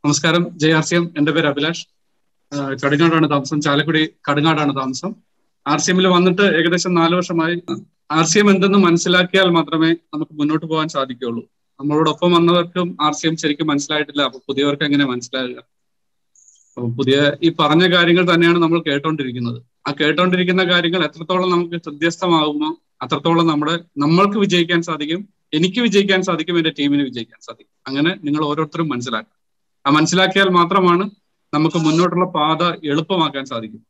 നമസ്കാരം J R C M എന്റെ പേര് അഭിലാഷ് കടുങ്ങാടാണ് താമസം ചാലക്കുടി കടുങ്ങാടാണ് താമസം ആർ സി എമ്മിൽ വന്നിട്ട് ഏകദേശം നാല് വർഷമായി ആർ സി എം എന്തെന്ന് മനസ്സിലാക്കിയാൽ മാത്രമേ നമുക്ക് മുന്നോട്ട് പോകാൻ സാധിക്കുകയുള്ളൂ നമ്മളോടൊപ്പം വന്നവർക്കും ആർ സി എം ശരിക്കും മനസ്സിലായിട്ടില്ല അപ്പൊ പുതിയവർക്ക് എങ്ങനെ മനസ്സിലാകുക അപ്പൊ പുതിയ ഈ പറഞ്ഞ കാര്യങ്ങൾ തന്നെയാണ് നമ്മൾ കേട്ടോണ്ടിരിക്കുന്നത് ആ കേട്ടോണ്ടിരിക്കുന്ന കാര്യങ്ങൾ എത്രത്തോളം നമുക്ക് ഹൃദ്യസ്ഥമാകുമോ അത്രത്തോളം നമ്മുടെ നമ്മൾക്ക് വിജയിക്കാൻ സാധിക്കും എനിക്ക് വിജയിക്കാൻ സാധിക്കും എന്റെ ടീമിന് വിജയിക്കാൻ സാധിക്കും അങ്ങനെ നിങ്ങൾ ഓരോരുത്തരും മനസ്സിലാക്കുക ആ മനസ്സിലാക്കിയാൽ മാത്രമാണ് നമുക്ക് മുന്നോട്ടുള്ള പാത എളുപ്പമാക്കാൻ സാധിക്കും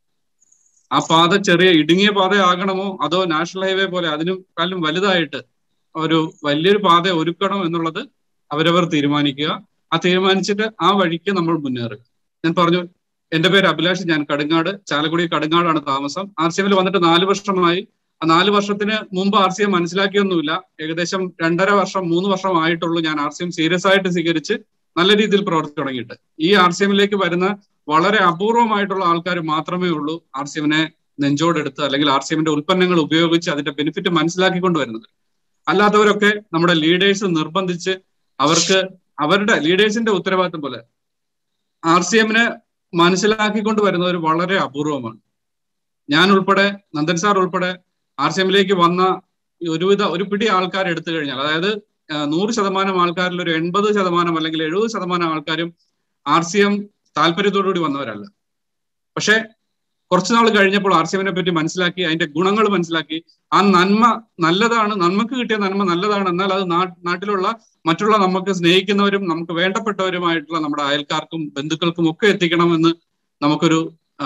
ആ പാത ചെറിയ ഇടുങ്ങിയ പാത ആകണമോ അതോ നാഷണൽ ഹൈവേ പോലെ അതിനും കാലും വലുതായിട്ട് ഒരു വലിയൊരു പാത ഒരുക്കണം എന്നുള്ളത് അവരവർ തീരുമാനിക്കുക ആ തീരുമാനിച്ചിട്ട് ആ വഴിക്ക് നമ്മൾ മുന്നേറുക ഞാൻ പറഞ്ഞു എന്റെ പേര് അഭിലാഷ് ഞാൻ കടുങ്ങാട് ചാലക്കുടി കടുങ്ങാടാണ് താമസം ആർ സി എമ്മിൽ വന്നിട്ട് നാല് വർഷമായി ആ നാല് വർഷത്തിന് മുമ്പ് ആർ സി എം മനസ്സിലാക്കിയൊന്നുമില്ല ഏകദേശം രണ്ടര വർഷം മൂന്ന് വർഷം ആയിട്ടുള്ളൂ ഞാൻ ആർ സി എം സീരിയസ് ആയിട്ട് സ്വീകരിച്ച് നല്ല രീതിയിൽ പ്രവർത്തിച്ചു തുടങ്ങിയിട്ട് ഈ ആർ സി എമ്മിലേക്ക് വരുന്ന വളരെ അപൂർവമായിട്ടുള്ള ആൾക്കാർ മാത്രമേ ഉള്ളൂ ആർ സി എമ്മിനെ നെഞ്ചോടെടുത്ത് അല്ലെങ്കിൽ ആർ സി എമ്മിന്റെ ഉൽപ്പന്നങ്ങൾ ഉപയോഗിച്ച് അതിന്റെ ബെനിഫിറ്റ് മനസ്സിലാക്കിക്കൊണ്ട് വരുന്നത് അല്ലാത്തവരൊക്കെ നമ്മുടെ ലീഡേഴ്സ് നിർബന്ധിച്ച് അവർക്ക് അവരുടെ ലീഡേഴ്സിന്റെ ഉത്തരവാദിത്വം പോലെ ആർ സി എമ്മിനെ മനസ്സിലാക്കിക്കൊണ്ട് വരുന്നവർ വളരെ അപൂർവമാണ് ഞാൻ ഉൾപ്പെടെ നന്ദൻ സാർ ഉൾപ്പെടെ ആർ സി എമ്മിലേക്ക് വന്ന ഒരുവിധ ഒരു പിടി ആൾക്കാർ എടുത്തു കഴിഞ്ഞാൽ അതായത് നൂറ് ശതമാനം ആൾക്കാരിൽ ഒരു എൺപത് ശതമാനം അല്ലെങ്കിൽ എഴുപത് ശതമാനം ആൾക്കാരും ആർ സി എം താല്പര്യത്തോടുകൂടി വന്നവരല്ല പക്ഷെ കുറച്ചു നാൾ കഴിഞ്ഞപ്പോൾ ആർ സി എമ്മിനെ പറ്റി മനസ്സിലാക്കി അതിന്റെ ഗുണങ്ങൾ മനസ്സിലാക്കി ആ നന്മ നല്ലതാണ് നന്മക്ക് കിട്ടിയ നന്മ നല്ലതാണ് എന്നാൽ അത് നാട്ടിലുള്ള മറ്റുള്ള നമുക്ക് സ്നേഹിക്കുന്നവരും നമുക്ക് വേണ്ടപ്പെട്ടവരുമായിട്ടുള്ള നമ്മുടെ അയൽക്കാർക്കും ബന്ധുക്കൾക്കും ഒക്കെ എത്തിക്കണമെന്ന് നമുക്കൊരു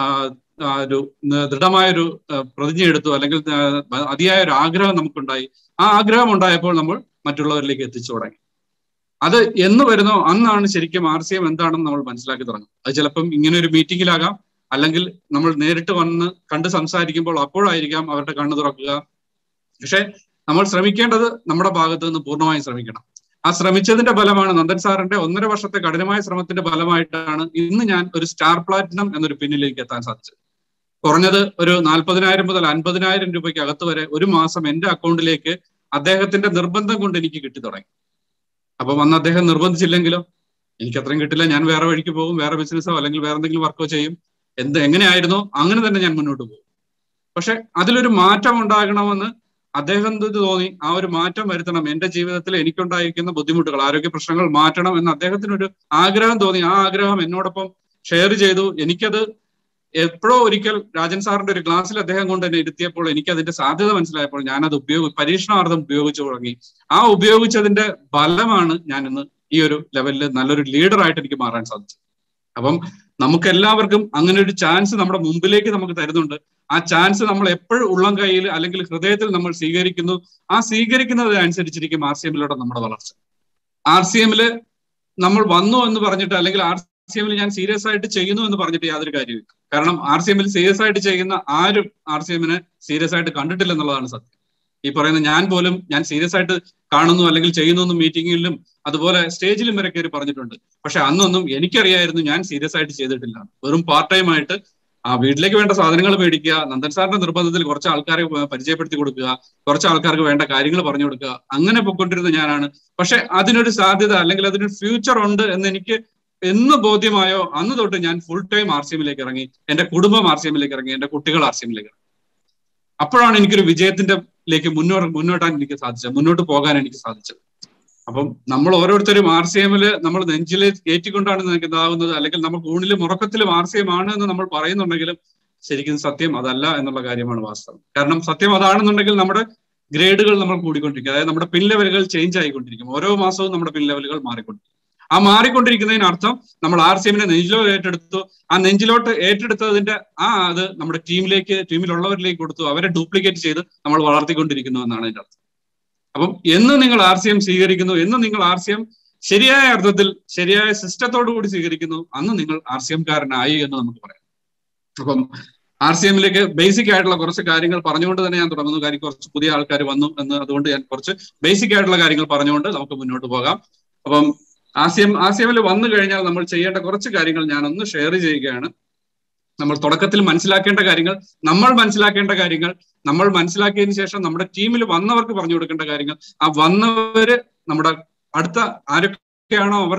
ഒരു ദൃഢമായൊരു പ്രതിജ്ഞ എടുത്തു അല്ലെങ്കിൽ അതിയായ ഒരു ആഗ്രഹം നമുക്കുണ്ടായി ആ ആഗ്രഹം ഉണ്ടായപ്പോൾ നമ്മൾ മറ്റുള്ളവരിലേക്ക് എത്തിച്ചു തുടങ്ങി അത് എന്ന് വരുന്നോ അന്നാണ് ശരിക്കും ആർ സി എം എന്താണെന്ന് നമ്മൾ മനസ്സിലാക്കി തുടങ്ങും അത് ചിലപ്പം ഇങ്ങനെ ഒരു മീറ്റിംഗിലാകാം അല്ലെങ്കിൽ നമ്മൾ നേരിട്ട് വന്ന് കണ്ട് സംസാരിക്കുമ്പോൾ അപ്പോഴായിരിക്കാം അവരുടെ കണ്ണു തുറക്കുക പക്ഷെ നമ്മൾ ശ്രമിക്കേണ്ടത് നമ്മുടെ ഭാഗത്ത് നിന്ന് പൂർണ്ണമായും ശ്രമിക്കണം ആ ശ്രമിച്ചതിന്റെ ഫലമാണ് നന്ദൻ സാറിന്റെ ഒന്നര വർഷത്തെ കഠിനമായ ശ്രമത്തിന്റെ ഫലമായിട്ടാണ് ഇന്ന് ഞാൻ ഒരു സ്റ്റാർ പ്ലാറ്റിനം എന്നൊരു പിന്നിലേക്ക് എത്താൻ സാധിച്ചത് കുറഞ്ഞത് ഒരു നാൽപ്പതിനായിരം മുതൽ അൻപതിനായിരം രൂപയ്ക്ക് അകത്ത് വരെ ഒരു മാസം എന്റെ അക്കൗണ്ടിലേക്ക് അദ്ദേഹത്തിന്റെ നിർബന്ധം കൊണ്ട് എനിക്ക് കിട്ടി തുടങ്ങി അപ്പം അന്ന് അദ്ദേഹം നിർബന്ധിച്ചില്ലെങ്കിലോ എനിക്ക് അത്രയും കിട്ടില്ല ഞാൻ വേറെ വഴിക്ക് പോകും വേറെ ബിസിനസ്സോ അല്ലെങ്കിൽ വേറെ എന്തെങ്കിലും വർക്കോ ചെയ്യും എന്ത് എങ്ങനെയായിരുന്നോ അങ്ങനെ തന്നെ ഞാൻ മുന്നോട്ട് പോകും പക്ഷെ അതിലൊരു മാറ്റം ഉണ്ടാകണമെന്ന് അദ്ദേഹം തോന്നി ആ ഒരു മാറ്റം വരുത്തണം എന്റെ ജീവിതത്തിൽ എനിക്കുണ്ടായിരിക്കുന്ന ബുദ്ധിമുട്ടുകൾ ആരോഗ്യ പ്രശ്നങ്ങൾ മാറ്റണം എന്ന് അദ്ദേഹത്തിനൊരു ആഗ്രഹം തോന്നി ആ ആഗ്രഹം എന്നോടൊപ്പം ഷെയർ ചെയ്തു എനിക്കത് എപ്പോഴോ ഒരിക്കൽ രാജൻ സാറിന്റെ ഒരു ക്ലാസ്സിൽ അദ്ദേഹം കൊണ്ട് എന്നെ ഇരുത്തിയപ്പോൾ എനിക്ക് അതിന്റെ സാധ്യത മനസ്സിലായപ്പോൾ ഞാനത് ഉപയോഗ പരീക്ഷണാർത്ഥം ഉപയോഗിച്ചു തുടങ്ങി ആ ഉപയോഗിച്ചതിന്റെ ഫലമാണ് ഞാൻ ഇന്ന് ഈ ഒരു ലെവലിൽ നല്ലൊരു ലീഡറായിട്ട് എനിക്ക് മാറാൻ സാധിച്ചത് അപ്പം നമുക്ക് എല്ലാവർക്കും അങ്ങനെ ഒരു ചാൻസ് നമ്മുടെ മുമ്പിലേക്ക് നമുക്ക് തരുന്നുണ്ട് ആ ചാൻസ് നമ്മൾ എപ്പോഴും ഉള്ളം കയ്യിൽ അല്ലെങ്കിൽ ഹൃദയത്തിൽ നമ്മൾ സ്വീകരിക്കുന്നു ആ സ്വീകരിക്കുന്നതിനനുസരിച്ചിരിക്കും ആർ സി എമ്മിലൂടെ നമ്മുടെ വളർച്ച ആർ സി എമ്മില് നമ്മൾ വന്നു എന്ന് പറഞ്ഞിട്ട് അല്ലെങ്കിൽ ആർ സി എമ്മിൽ ഞാൻ സീരിയസ് ആയിട്ട് ചെയ്യുന്നു എന്ന് പറഞ്ഞിട്ട് യാതൊരു കാര്യമില്ല കാരണം ആർ സി എമ്മിൽ സീരിയസ് ആയിട്ട് ചെയ്യുന്ന ആരും ആർ സി എമ്മിനെ സീരിയസ് ആയിട്ട് കണ്ടിട്ടില്ല എന്നുള്ളതാണ് സത്യം ഈ പറയുന്ന ഞാൻ പോലും ഞാൻ സീരിയസ് ആയിട്ട് കാണുന്നു അല്ലെങ്കിൽ ചെയ്യുന്നു മീറ്റിംഗിലും അതുപോലെ സ്റ്റേജിലും വരെ കയറി പറഞ്ഞിട്ടുണ്ട് പക്ഷെ അന്നൊന്നും എനിക്കറിയായിരുന്നു ഞാൻ സീരിയസ് ആയിട്ട് ചെയ്തിട്ടില്ല വെറും പാർട്ട് ടൈം ആയിട്ട് ആ വീട്ടിലേക്ക് വേണ്ട സാധനങ്ങൾ മേടിക്കുക നന്ദൻ സാറിന്റെ നിർബന്ധത്തിൽ കുറച്ച് ആൾക്കാരെ പരിചയപ്പെടുത്തി കൊടുക്കുക കുറച്ച് ആൾക്കാർക്ക് വേണ്ട കാര്യങ്ങൾ പറഞ്ഞു കൊടുക്കുക അങ്ങനെ പൊയ്ക്കൊണ്ടിരുന്ന ഞാനാണ് പക്ഷെ അതിനൊരു സാധ്യത അല്ലെങ്കിൽ അതിനൊരു ഫ്യൂച്ചർ ഉണ്ട് എന്ന് എനിക്ക് എന്ന് ബോധ്യമായോ അന്ന് തൊട്ട് ഞാൻ ഫുൾ ടൈം ആർ സി എമ്മിലേക്ക് ഇറങ്ങി എന്റെ കുടുംബം ആർ സി എമ്മിലേക്ക് ഇറങ്ങി എന്റെ കുട്ടികൾ ആർ സി എമ്മിലേക്ക് ഇറങ്ങി അപ്പോഴാണ് എനിക്കൊരു വിജയത്തിന്റെ ലേക്ക് മുന്നോട്ട് മുന്നോട്ടാൻ എനിക്ക് സാധിച്ചത് മുന്നോട്ട് പോകാൻ എനിക്ക് സാധിച്ചത് അപ്പം നമ്മൾ ഓരോരുത്തരും ആർ സി എമ്മില് നമ്മൾ നെഞ്ചിൽ കയറ്റിക്കൊണ്ടാണ് നമുക്ക് ഇതാവുന്നത് അല്ലെങ്കിൽ നമ്മൾ ഊണിലും ഉറക്കത്തിലും ആർ സി എം ആണ് എന്ന് നമ്മൾ പറയുന്നുണ്ടെങ്കിലും ശരിക്കും സത്യം അതല്ല എന്നുള്ള കാര്യമാണ് വാസ്തവം കാരണം സത്യം അതാണെന്നുണ്ടെങ്കിൽ നമ്മുടെ ഗ്രേഡുകൾ നമ്മൾ കൂടിക്കൊണ്ടിരിക്കും അതായത് നമ്മുടെ പിൻ ലെവലുകൾ ചേഞ്ച് ആയിക്കൊണ്ടിരിക്കും ഓരോ മാസവും നമ്മുടെ പിൻ ലെവലുകൾ മാറിക്കൊണ്ടിരിക്കും ആ മാറിക്കൊണ്ടിരിക്കുന്നതിനർത്ഥം നമ്മൾ ആർ സി എമ്മിനെ നെഞ്ചിലോട്ട് ഏറ്റെടുത്തു ആ നെഞ്ചിലോട്ട് ഏറ്റെടുത്തതിന്റെ ആ അത് നമ്മുടെ ടീമിലേക്ക് ടീമിലുള്ളവരിലേക്ക് കൊടുത്തു അവരെ ഡ്യൂപ്ലിക്കേറ്റ് ചെയ്ത് നമ്മൾ വളർത്തിക്കൊണ്ടിരിക്കുന്നു എന്നാണ് അതിന്റെ അർത്ഥം അപ്പം എന്ന് നിങ്ങൾ ആർ സി എം സ്വീകരിക്കുന്നു എന്ന് നിങ്ങൾ ആർ സി എം ശരിയായ അർത്ഥത്തിൽ ശരിയായ സിസ്റ്റത്തോടു കൂടി സ്വീകരിക്കുന്നു അന്ന് നിങ്ങൾ ആർ സി എംകാരനായി എന്ന് നമുക്ക് പറയാം അപ്പം ആർ സി എമ്മിലേക്ക് ബേസിക് ആയിട്ടുള്ള കുറച്ച് കാര്യങ്ങൾ പറഞ്ഞുകൊണ്ട് തന്നെ ഞാൻ തുടങ്ങുന്നു കാര്യം കുറച്ച് പുതിയ ആൾക്കാർ വന്നു എന്ന് അതുകൊണ്ട് ഞാൻ കുറച്ച് ബേസിക് ആയിട്ടുള്ള കാര്യങ്ങൾ പറഞ്ഞുകൊണ്ട് നമുക്ക് മുന്നോട്ട് പോകാം അപ്പം ആസിയം ആസിയമിൽ വന്നു കഴിഞ്ഞാൽ നമ്മൾ ചെയ്യേണ്ട കുറച്ച് കാര്യങ്ങൾ ഞാൻ ഒന്ന് ഷെയർ ചെയ്യുകയാണ് നമ്മൾ തുടക്കത്തിൽ മനസ്സിലാക്കേണ്ട കാര്യങ്ങൾ നമ്മൾ മനസ്സിലാക്കേണ്ട കാര്യങ്ങൾ നമ്മൾ മനസ്സിലാക്കിയതിന് ശേഷം നമ്മുടെ ടീമിൽ വന്നവർക്ക് പറഞ്ഞു കൊടുക്കേണ്ട കാര്യങ്ങൾ ആ വന്നവര് നമ്മുടെ അടുത്ത ആരൊക്കെയാണോ അവർക്ക്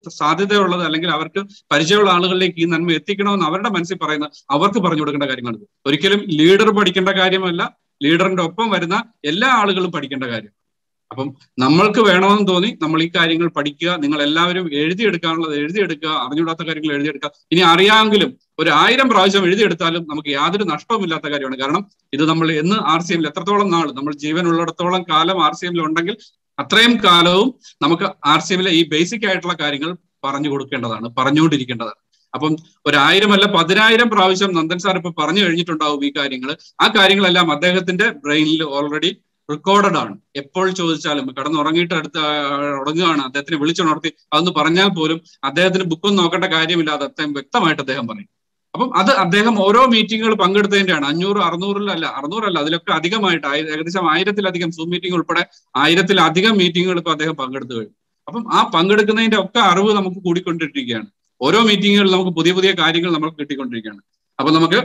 സാധ്യതയുള്ളത് അല്ലെങ്കിൽ അവർക്ക് പരിചയമുള്ള ആളുകളിലേക്ക് ഈ നന്മ എത്തിക്കണമെന്ന് അവരുടെ മനസ്സിൽ പറയുന്ന അവർക്ക് പറഞ്ഞു കൊടുക്കേണ്ട കാര്യമാണിത് ഒരിക്കലും ലീഡർ പഠിക്കേണ്ട കാര്യമല്ല ലീഡറിന്റെ ഒപ്പം വരുന്ന എല്ലാ ആളുകളും പഠിക്കേണ്ട കാര്യം അപ്പം നമ്മൾക്ക് വേണമെന്ന് തോന്നി നമ്മൾ ഈ കാര്യങ്ങൾ പഠിക്കുക നിങ്ങൾ എല്ലാവരും എഴുതിയെടുക്കാനുള്ളത് എഴുതിയെടുക്കുക അറിഞ്ഞുകൂടാത്ത കാര്യങ്ങൾ എഴുതിയെടുക്കുക ഇനി അറിയാമെങ്കിലും ഒരു ആയിരം പ്രാവശ്യം എഴുതിയെടുത്താലും നമുക്ക് യാതൊരു നഷ്ടവുമില്ലാത്ത കാര്യമാണ് കാരണം ഇത് നമ്മൾ എന്ന് ആർ സി എമ്മിൽ എത്രത്തോളം നാൾ നമ്മൾ ജീവൻ ഉള്ളിടത്തോളം കാലം ആർ സി എമ്മിൽ ഉണ്ടെങ്കിൽ അത്രയും കാലവും നമുക്ക് ആർ സി എമ്മിലെ ഈ ബേസിക് ആയിട്ടുള്ള കാര്യങ്ങൾ പറഞ്ഞു കൊടുക്കേണ്ടതാണ് പറഞ്ഞുകൊണ്ടിരിക്കേണ്ടതാണ് അപ്പം ഒരു ആയിരം അല്ല പതിനായിരം പ്രാവശ്യം നന്ദൻ സാർ ഇപ്പൊ പറഞ്ഞു കഴിഞ്ഞിട്ടുണ്ടാവും ഈ കാര്യങ്ങൾ ആ കാര്യങ്ങളെല്ലാം അദ്ദേഹത്തിന്റെ ബ്രെയിനിൽ ഓൾറെഡി റെക്കോർഡഡ് ആണ് എപ്പോൾ ചോദിച്ചാലും കടന്നുറങ്ങിയിട്ട് അടുത്ത് ഉറങ്ങുകയാണ് അദ്ദേഹത്തിനെ വിളിച്ചുണർത്തി അതൊന്ന് പറഞ്ഞാൽ പോലും അദ്ദേഹത്തിന് ബുക്കൊന്നും നോക്കേണ്ട കാര്യമില്ലാതെ അദ്ദേഹം വ്യക്തമായിട്ട് അദ്ദേഹം പറയും അപ്പം അത് അദ്ദേഹം ഓരോ മീറ്റിങ്ങുകൾ പങ്കെടുത്തതിന്റെയാണ് അഞ്ഞൂറ് അറുന്നൂറിലല്ല അറുന്നൂറല്ല അതിലൊക്കെ അധികമായിട്ട് ഏകദേശം ആയിരത്തിലധികം സൂം മീറ്റിംഗ് ഉൾപ്പെടെ ആയിരത്തിലധികം മീറ്റിങ്ങുകൾ ഇപ്പൊ അദ്ദേഹം പങ്കെടുത്തു കഴിഞ്ഞു അപ്പം ആ പങ്കെടുക്കുന്നതിന്റെ ഒക്കെ അറിവ് നമുക്ക് കൂടിക്കൊണ്ടിരിക്കുകയാണ് ഓരോ മീറ്റിങ്ങുകളിൽ നമുക്ക് പുതിയ പുതിയ കാര്യങ്ങൾ നമുക്ക് കിട്ടിക്കൊണ്ടിരിക്കുകയാണ് അപ്പൊ നമുക്ക്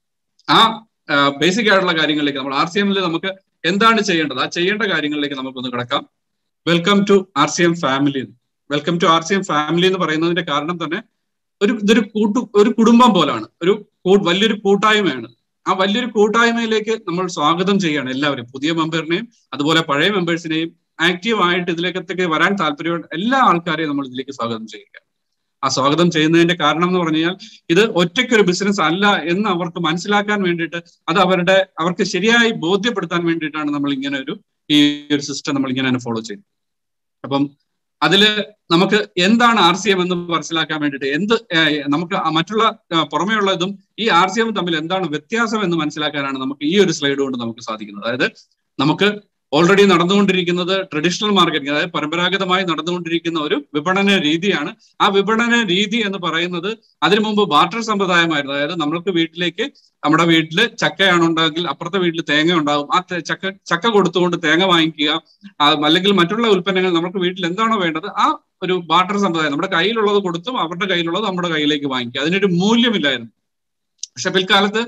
ആ ബേസിക് ആയിട്ടുള്ള കാര്യങ്ങളിലേക്ക് നമ്മൾ ആർ സി എമ്മിൽ നമുക്ക് എന്താണ് ചെയ്യേണ്ടത് ആ ചെയ്യേണ്ട കാര്യങ്ങളിലേക്ക് നമുക്കൊന്ന് കിടക്കാം welcome to R C M family welcome to R C M family എന്ന് പറയുന്നതിന്റെ കാരണം തന്നെ ഒരു ഇതൊരു കൂട്ടു ഒരു കുടുംബം പോലാണ് ഒരു വലിയൊരു കൂട്ടായ്മയാണ് ആ വലിയൊരു കൂട്ടായ്മയിലേക്ക് നമ്മൾ സ്വാഗതം ചെയ്യാണ് എല്ലാവരും പുതിയ മെമ്പറിനെയും അതുപോലെ പഴയ മെമ്പേഴ്സിനെയും ആക്റ്റീവ് ആയിട്ട് ഇതിലേക്കത്തേക്ക് വരാൻ താല്പര്യമുള്ള എല്ലാ ആൾക്കാരെയും നമ്മൾ ഇതിലേക്ക് സ്വാഗതം ചെയ്യുക ആ സ്വാഗതം ചെയ്യുന്നതിന്റെ കാരണം എന്ന് പറഞ്ഞു കഴിഞ്ഞാൽ ഇത് ഒറ്റയ്ക്കൊരു ബിസിനസ് അല്ല എന്ന് അവർക്ക് മനസ്സിലാക്കാൻ വേണ്ടിയിട്ട് അത് അവരുടെ അവർക്ക് ശരിയായി ബോധ്യപ്പെടുത്താൻ വേണ്ടിയിട്ടാണ് നമ്മൾ ഇങ്ങനെ ഒരു ഈ ഒരു സിസ്റ്റം നമ്മൾ ഇങ്ങനെ ഫോളോ ചെയ്യുന്നത് അപ്പം അതില് നമുക്ക് എന്താണ് ആർ സി എം എന്ന് മനസ്സിലാക്കാൻ വേണ്ടിയിട്ട് എന്ത് നമുക്ക് മറ്റുള്ള പുറമേയുള്ള ഇതും ഈ ആർ സി എം തമ്മിൽ എന്താണ് വ്യത്യാസം എന്ന് മനസ്സിലാക്കാനാണ് നമുക്ക് ഈ ഒരു സ്ലൈഡ് കൊണ്ട് നമുക്ക് സാധിക്കുന്നത് അതായത് നമുക്ക് ഓൾറെഡി നടന്നുകൊണ്ടിരിക്കുന്നത് ട്രഡീഷണൽ മാർക്കറ്റിംഗ് അതായത് പരമ്പരാഗതമായി നടന്നുകൊണ്ടിരിക്കുന്ന ഒരു വിപണന രീതിയാണ് ആ വിപണന രീതി എന്ന് പറയുന്നത് അതിനു മുമ്പ് ബാർട്ടർ സമ്പ്രദായമായിരുന്നു അതായത് നമ്മൾക്ക് വീട്ടിലേക്ക് നമ്മുടെ വീട്ടിൽ ചക്കയാണ് ഉണ്ടാകുമെങ്കിൽ അപ്പുറത്തെ വീട്ടിൽ തേങ്ങ ഉണ്ടാകും ആ ചക്ക ചക്ക കൊടുത്തുകൊണ്ട് തേങ്ങ വാങ്ങിക്കുക അല്ലെങ്കിൽ മറ്റുള്ള ഉൽപ്പന്നങ്ങൾ നമുക്ക് വീട്ടിൽ എന്താണോ വേണ്ടത് ആ ഒരു ബാർട്ടർ സമ്പ്രദായം നമ്മുടെ കയ്യിലുള്ളത് കൊടുത്തും അവരുടെ കയ്യിലുള്ളത് നമ്മുടെ കയ്യിലേക്ക് വാങ്ങിക്കുക അതിനൊരു മൂല്യമില്ലായിരുന്നു പക്ഷെ പിൽക്കാലത്ത്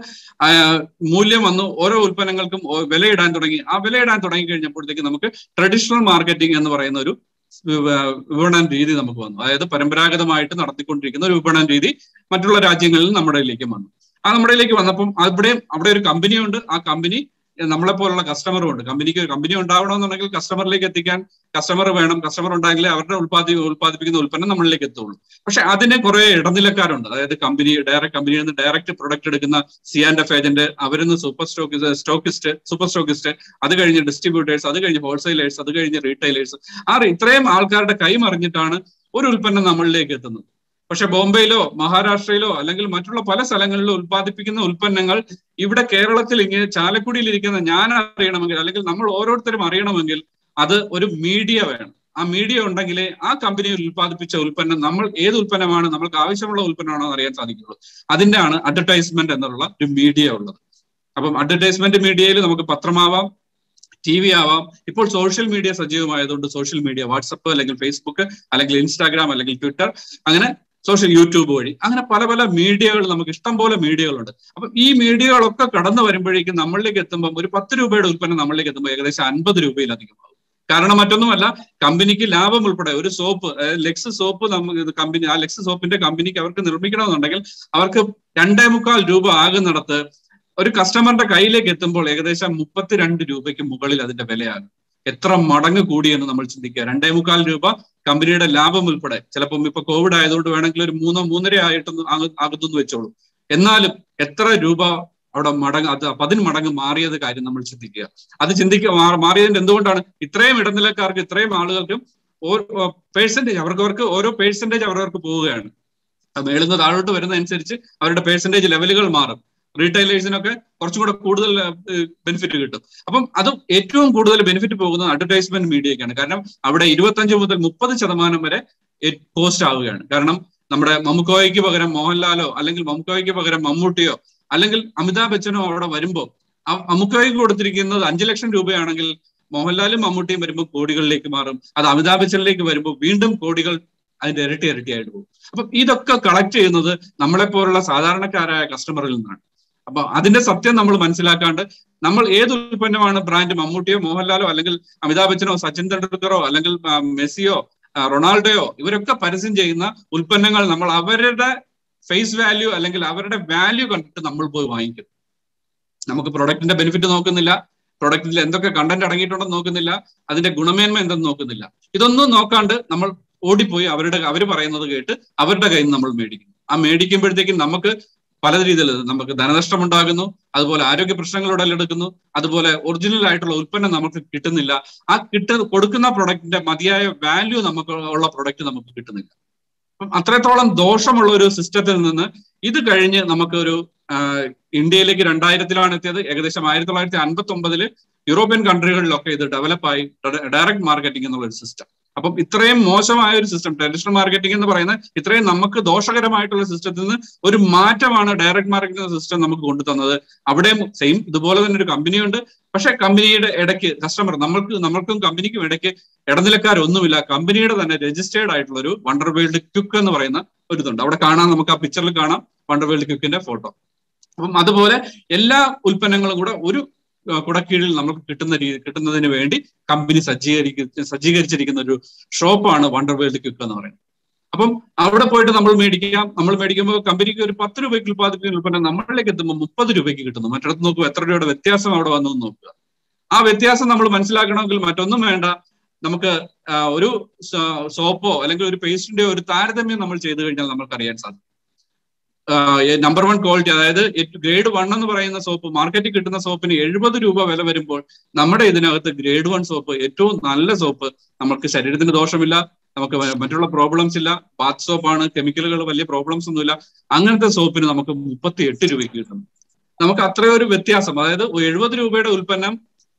മൂല്യം വന്നു ഓരോ ഉൽപ്പന്നങ്ങൾക്കും വിലയിടാൻ തുടങ്ങി ആ വിലയിടാൻ തുടങ്ങി കഴിഞ്ഞപ്പോഴത്തേക്ക് നമുക്ക് ട്രഡീഷണൽ മാർക്കറ്റിംഗ് എന്ന് പറയുന്ന ഒരു വിപണന രീതി നമുക്ക് വന്നു അതായത് പരമ്പരാഗതമായിട്ട് നടത്തിക്കൊണ്ടിരിക്കുന്ന ഒരു വിപണന രീതി മറ്റുള്ള രാജ്യങ്ങളിൽ നമ്മുടെ വന്നു ആ നമ്മുടെ വന്നപ്പം അവിടെയും അവിടെ ഒരു കമ്പനിയുണ്ട് ആ കമ്പനി നമ്മളെ പോലുള്ള കസ്റ്റമറും ഉണ്ട് കമ്പനിക്ക് കമ്പനി ഉണ്ടാവണമെന്നുണ്ടെങ്കിൽ കസ്റ്റമറിലേക്ക് എത്തിക്കാൻ കസ്റ്റമർ വേണം കസ്റ്റമർ ഉണ്ടായെങ്കിലേ അവരുടെ ഉൽപ്പാദി ഉൽപ്പാദിപ്പിക്കുന്ന ഉൽപ്പന്നം നമ്മളിലേക്ക് എത്തുള്ളൂ പക്ഷെ അതിന് കുറെ ഇടനിലക്കാരുണ്ട് അതായത് കമ്പനി ഡയറക്റ്റ് കമ്പനിയിൽ നിന്ന് ഡയറക്റ്റ് പ്രൊഡക്റ്റ് എടുക്കുന്ന സി ആൻഡ് എഫ് ഏജന്റ് അവരിന്ന് super stock stockist super stockist അത് കഴിഞ്ഞ് ഡിസ്ട്രിബ്യൂട്ടേഴ്സ് അത് കഴിഞ്ഞ് ഹോൾസെയിലേഴ്സ് അത് കഴിഞ്ഞ് റീറ്റെയിലേഴ്സ് ആ ഇത്രയും ആൾക്കാരുടെ കൈമറിഞ്ഞിട്ടാണ് ഒരു ഉൽപ്പന്നം നമ്മളിലേക്ക് എത്തുന്നത് പക്ഷെ ബോംബെയിലോ മഹാരാഷ്ട്രയിലോ അല്ലെങ്കിൽ മറ്റുള്ള പല സ്ഥലങ്ങളിലോ ഉൽപ്പാദിപ്പിക്കുന്ന ഉൽപ്പന്നങ്ങൾ ഇവിടെ കേരളത്തിൽ ഇങ്ങനെ ചാലക്കുടിയിൽ ഇരിക്കുന്ന ഞാൻ അറിയണമെങ്കിൽ അല്ലെങ്കിൽ നമ്മൾ ഓരോരുത്തരും അറിയണമെങ്കിൽ അത് ഒരു മീഡിയ വേണം ആ മീഡിയ ഉണ്ടെങ്കിലേ ആ കമ്പനി ഉൽപ്പാദിപ്പിച്ച ഉൽപ്പന്നം നമ്മൾ ഏത് ഉൽപ്പന്നമാണ് നമ്മൾക്ക് ആവശ്യമുള്ള ഉൽപ്പന്നമാണോ എന്ന് അറിയാൻ സാധിക്കുള്ളൂ അതിന്റെയാണ് അഡ്വർടൈസ്മെന്റ് എന്നുള്ള ഒരു മീഡിയ ഉള്ളത് അപ്പം അഡ്വർടൈസ്മെന്റ് മീഡിയയിൽ നമുക്ക് പത്രമാവാം ടി വി ആവാം ഇപ്പോൾ സോഷ്യൽ മീഡിയ സജീവമായതുകൊണ്ട് സോഷ്യൽ മീഡിയ വാട്സപ്പ് അല്ലെങ്കിൽ ഫേസ്ബുക്ക് അല്ലെങ്കിൽ ഇൻസ്റ്റാഗ്രാം അല്ലെങ്കിൽ ട്വിറ്റർ അങ്ങനെ സോഷ്യൽ യൂട്യൂബ് വഴി അങ്ങനെ പല പല മീഡിയകൾ നമുക്ക് ഇഷ്ടം പോലെ മീഡിയകളുണ്ട് അപ്പൊ ഈ മീഡിയകളൊക്കെ കടന്നു വരുമ്പോഴേക്കും നമ്മളിലേക്ക് എത്തുമ്പോൾ ഒരു പത്ത് രൂപയുടെ ഉൽപ്പന്നം നമ്മളിലേക്ക് എത്തുമ്പോൾ ഏകദേശം അൻപത് രൂപയിലധികമാകും കാരണം മറ്റൊന്നുമല്ല കമ്പനിക്ക് ലാഭം ഉൾപ്പെടെ ഒരു സോപ്പ് ലെക്സ് സോപ്പ് നമുക്ക് കമ്പനി ആ ലെക്സ് സോപ്പിന്റെ കമ്പനിക്ക് അവർക്ക് നിർമ്മിക്കണമെന്നുണ്ടെങ്കിൽ അവർക്ക് രണ്ടേ മുക്കാൽ രൂപ ആകുന്നിടത്ത് ഒരു കസ്റ്റമറിന്റെ കയ്യിലേക്ക് എത്തുമ്പോൾ ഏകദേശം മുപ്പത്തിരണ്ട് രൂപയ്ക്ക് മുകളിൽ അതിന്റെ വിലയാകും എത്ര മടങ്ങ് കൂടിയെന്ന് നമ്മൾ ചിന്തിക്കുക രണ്ടേ മുക്കാൽ രൂപ കമ്പനിയുടെ ലാഭം ഉൾപ്പെടെ ചിലപ്പം ഇപ്പൊ കോവിഡ് ആയതുകൊണ്ട് വേണമെങ്കിൽ ഒരു മൂന്നോ മൂന്നര ആയിട്ടൊന്നും ആകുന്നു വെച്ചോളൂ എന്നാലും എത്ര രൂപ അവിടെ മടങ്ങ് അത് പതിന് മടങ്ങ് മാറിയത് കാര്യം നമ്മൾ ചിന്തിക്കുക അത് ചിന്തിക്കുക മാറിയതിന്റെ എന്തുകൊണ്ടാണ് ഇത്രയും ഇടനിലക്കാർക്ക് ഇത്രയും ആളുകൾക്കും ഓരോ പേഴ്സൻറ്റേജ് അവർക്ക് ഓരോ പേഴ്സൻറ്റേജ് അവരവർക്ക് പോവുകയാണ് മേളുന്ന താഴോട്ട് വരുന്നതനുസരിച്ച് അവരുടെ പേഴ്സൻറ്റേജ് ലെവലുകൾ മാറും റീറ്റെയിലേഴ്സിനൊക്കെ കുറച്ചും കൂടെ കൂടുതൽ ബെനിഫിറ്റ് കിട്ടും അപ്പം അത് ഏറ്റവും കൂടുതൽ ബെനിഫിറ്റ് പോകുന്നത് അഡ്വർടൈസ്മെന്റ് മീഡിയക്കാണ് കാരണം അവിടെ ഇരുപത്തഞ്ച് മുതൽ മുപ്പത് ശതമാനം വരെ പോസ്റ്റ് ആവുകയാണ് കാരണം നമ്മുടെ മമ്മുക്കോയ്ക്ക് പകരം മോഹൻലാലോ അല്ലെങ്കിൽ മമ്മുക്കോയ്ക്ക് പകരം മമ്മൂട്ടിയോ അല്ലെങ്കിൽ അമിതാഭ് ബച്ചനോ അവിടെ വരുമ്പോൾ മമ്മുക്കോയ്ക്ക് കൊടുത്തിരിക്കുന്നത് അഞ്ചു ലക്ഷം രൂപയാണെങ്കിൽ മോഹൻലാലും മമ്മൂട്ടിയും വരുമ്പോൾ കോടികളിലേക്ക് മാറും അത് അമിതാഭ് ബച്ചനിലേക്ക് വരുമ്പോൾ വീണ്ടും കോടികൾ അതിന്റെ ഇരട്ടി ഇരട്ടിയായിട്ട് പോകും അപ്പം ഇതൊക്കെ കളക്ട് ചെയ്യുന്നത് നമ്മളെ പോലുള്ള സാധാരണക്കാരായ കസ്റ്റമറിൽ നിന്നാണ് അപ്പൊ അതിന്റെ സത്യം നമ്മൾ മനസ്സിലാക്കാണ്ട് നമ്മൾ ഏത് ഉൽപ്പന്നമാണ് ബ്രാൻഡ് മമ്മൂട്ടിയോ മോഹൻലാലോ അല്ലെങ്കിൽ അമിതാഭ് ബച്ചനോ സച്ചിൻ തെണ്ടുൽക്കറോ അല്ലെങ്കിൽ മെസ്സിയോ റൊണാൾഡോയോ ഇവരൊക്കെ പരസ്യം ചെയ്യുന്ന ഉൽപ്പന്നങ്ങൾ നമ്മൾ അവരുടെ ഫേസ് വാല്യൂ അല്ലെങ്കിൽ അവരുടെ വാല്യൂ കണ്ടിട്ട് നമ്മൾ പോയി വാങ്ങിക്കും നമുക്ക് പ്രൊഡക്റ്റിന്റെ ബെനിഫിറ്റ് നോക്കുന്നില്ല പ്രൊഡക്റ്റിൽ എന്തൊക്കെ കണ്ടന്റ് അടങ്ങിയിട്ടുണ്ടെന്ന് നോക്കുന്നില്ല അതിന്റെ ഗുണമേന്മ എന്തെന്ന് നോക്കുന്നില്ല ഇതൊന്നും നോക്കാണ്ട് നമ്മൾ ഓടിപ്പോയി അവരുടെ അവർ പറയുന്നത് കേട്ട് അവരുടെ കയ്യിൽ നിന്ന് നമ്മൾ മേടിക്കുന്നു ആ മേടിക്കുമ്പോഴത്തേക്കും നമുക്ക് പല രീതിയിൽ നമുക്ക് ധനനഷ്ടം ഉണ്ടാകുന്നു അതുപോലെ ആരോഗ്യ പ്രശ്നങ്ങൾ ഉടലെടുക്കുന്നു അതുപോലെ ഒറിജിനൽ ആയിട്ടുള്ള ഉൽപ്പന്നം നമുക്ക് കിട്ടുന്നില്ല ആ കിട്ട കൊടുക്കുന്ന പ്രൊഡക്റ്റിന്റെ മതിയായ വാല്യൂ നമുക്ക് ഉള്ള പ്രൊഡക്റ്റ് നമുക്ക് കിട്ടുന്നില്ല അപ്പം അത്രത്തോളം ദോഷമുള്ള ഒരു സിസ്റ്റത്തിൽ നിന്ന് ഇത് കഴിഞ്ഞ് നമുക്കൊരു ഇന്ത്യയിലേക്ക് രണ്ടായിരത്തിലാണ് എത്തിയത് ഏകദേശം ആയിരത്തി തൊള്ളായിരത്തി അൻപത്തി ഒമ്പതില് യൂറോപ്യൻ കൺട്രികളിലൊക്കെ ഇത് ഡെവലപ്പായി ഡയറക്ട് മാർക്കറ്റിംഗ് എന്നുള്ള ഒരു സിസ്റ്റം അപ്പം ഇത്രയും മോശമായ ഒരു സിസ്റ്റം ട്രഡീഷണൽ മാർക്കറ്റിംഗ് എന്ന് പറയുന്നത് ഇത്രയും നമുക്ക് ദോഷകരമായിട്ടുള്ള സിസ്റ്റത്തിൽ നിന്ന് ഒരു മാറ്റമാണ് ഡയറക്ട് മാർക്കറ്റിംഗ് സിസ്റ്റം നമുക്ക് കൊണ്ടുതന്നത് അവിടെയും സെയിം ഇതുപോലെ തന്നെ ഒരു കമ്പനിയുണ്ട് പക്ഷെ കമ്പനിയുടെ ഇടയ്ക്ക് കസ്റ്റമർ നമ്മൾക്ക് നമ്മൾക്കും കമ്പനിക്കും ഇടയ്ക്ക് ഇടനിലക്കാരൊന്നുമില്ല കമ്പനിയുടെ തന്നെ രജിസ്റ്റേർഡ് ആയിട്ടുള്ള ഒരു വണ്ടർ വേൾഡ് ക്യുക്ക് എന്ന് പറയുന്ന ഒരു ഇതുണ്ട് അവിടെ കാണാം നമുക്ക് ആ പിക്ചറിൽ കാണാം വണ്ടർ വേൾഡ് ക്യുക്കിന്റെ ഫോട്ടോ അപ്പം അതുപോലെ എല്ലാ ഉൽപ്പന്നങ്ങളും കൂടെ ഒരു കുടക്കീഴിൽ നമുക്ക് കിട്ടുന്ന രീതി കിട്ടുന്നതിന് വേണ്ടി കമ്പനി സജ്ജീകരിക്ക സജ്ജീകരിച്ചിരിക്കുന്ന ഒരു ഷോപ്പാണ് വണ്ടർ വേൾഡ് ക്യുക്ക് എന്ന് പറയുന്നത് അപ്പം അവിടെ പോയിട്ട് നമ്മൾ മേടിക്കാം നമ്മൾ മേടിക്കുമ്പോൾ കമ്പനിക്ക് ഒരു പത്ത് രൂപയ്ക്ക് ഉൽപ്പാദിപ്പിക്കുന്ന ഉൽപ്പന്നം നമ്മളിലേക്ക് എത്തുമ്പോൾ മുപ്പത് രൂപയ്ക്ക് കിട്ടുന്നു മറ്റിടത്ത് നോക്കുക എത്ര രൂപയുടെ വ്യത്യാസം അവിടെ വന്നു നോക്കുക ആ വ്യത്യാസം നമ്മൾ മനസ്സിലാക്കണമെങ്കിൽ മറ്റൊന്നും വേണ്ട നമുക്ക് ഒരു സോപ്പോ അല്ലെങ്കിൽ ഒരു പേസ്റ്റിന്റെയോ ഒരു താരതമ്യം നമ്മൾ ചെയ്തു കഴിഞ്ഞാൽ നമുക്ക് അറിയാൻ സാധിക്കും നമ്പർ വൺ ക്വാളിറ്റി അതായത് ഗ്രേഡ് വൺ എന്ന് പറയുന്ന സോപ്പ് മാർക്കറ്റിൽ കിട്ടുന്ന സോപ്പിന് എഴുപത് രൂപ വില വരുമ്പോൾ നമ്മുടെ ഇതിനകത്ത് ഗ്രേഡ് വൺ സോപ്പ് ഏറ്റവും നല്ല സോപ്പ് നമുക്ക് ശരീരത്തിന് ദോഷമില്ല നമുക്ക് മറ്റുള്ള പ്രോബ്ലംസ് ഇല്ല ബാത്ത് സോപ്പാണ് കെമിക്കലുകൾ വലിയ പ്രോബ്ലംസ് ഒന്നുമില്ല അങ്ങനത്തെ സോപ്പിന് നമുക്ക് മുപ്പത്തി എട്ട് രൂപയ്ക്ക് കിട്ടും നമുക്ക് അത്രയൊരു വ്യത്യാസം അതായത് എഴുപത് രൂപയുടെ ഉൽപ്പന്നം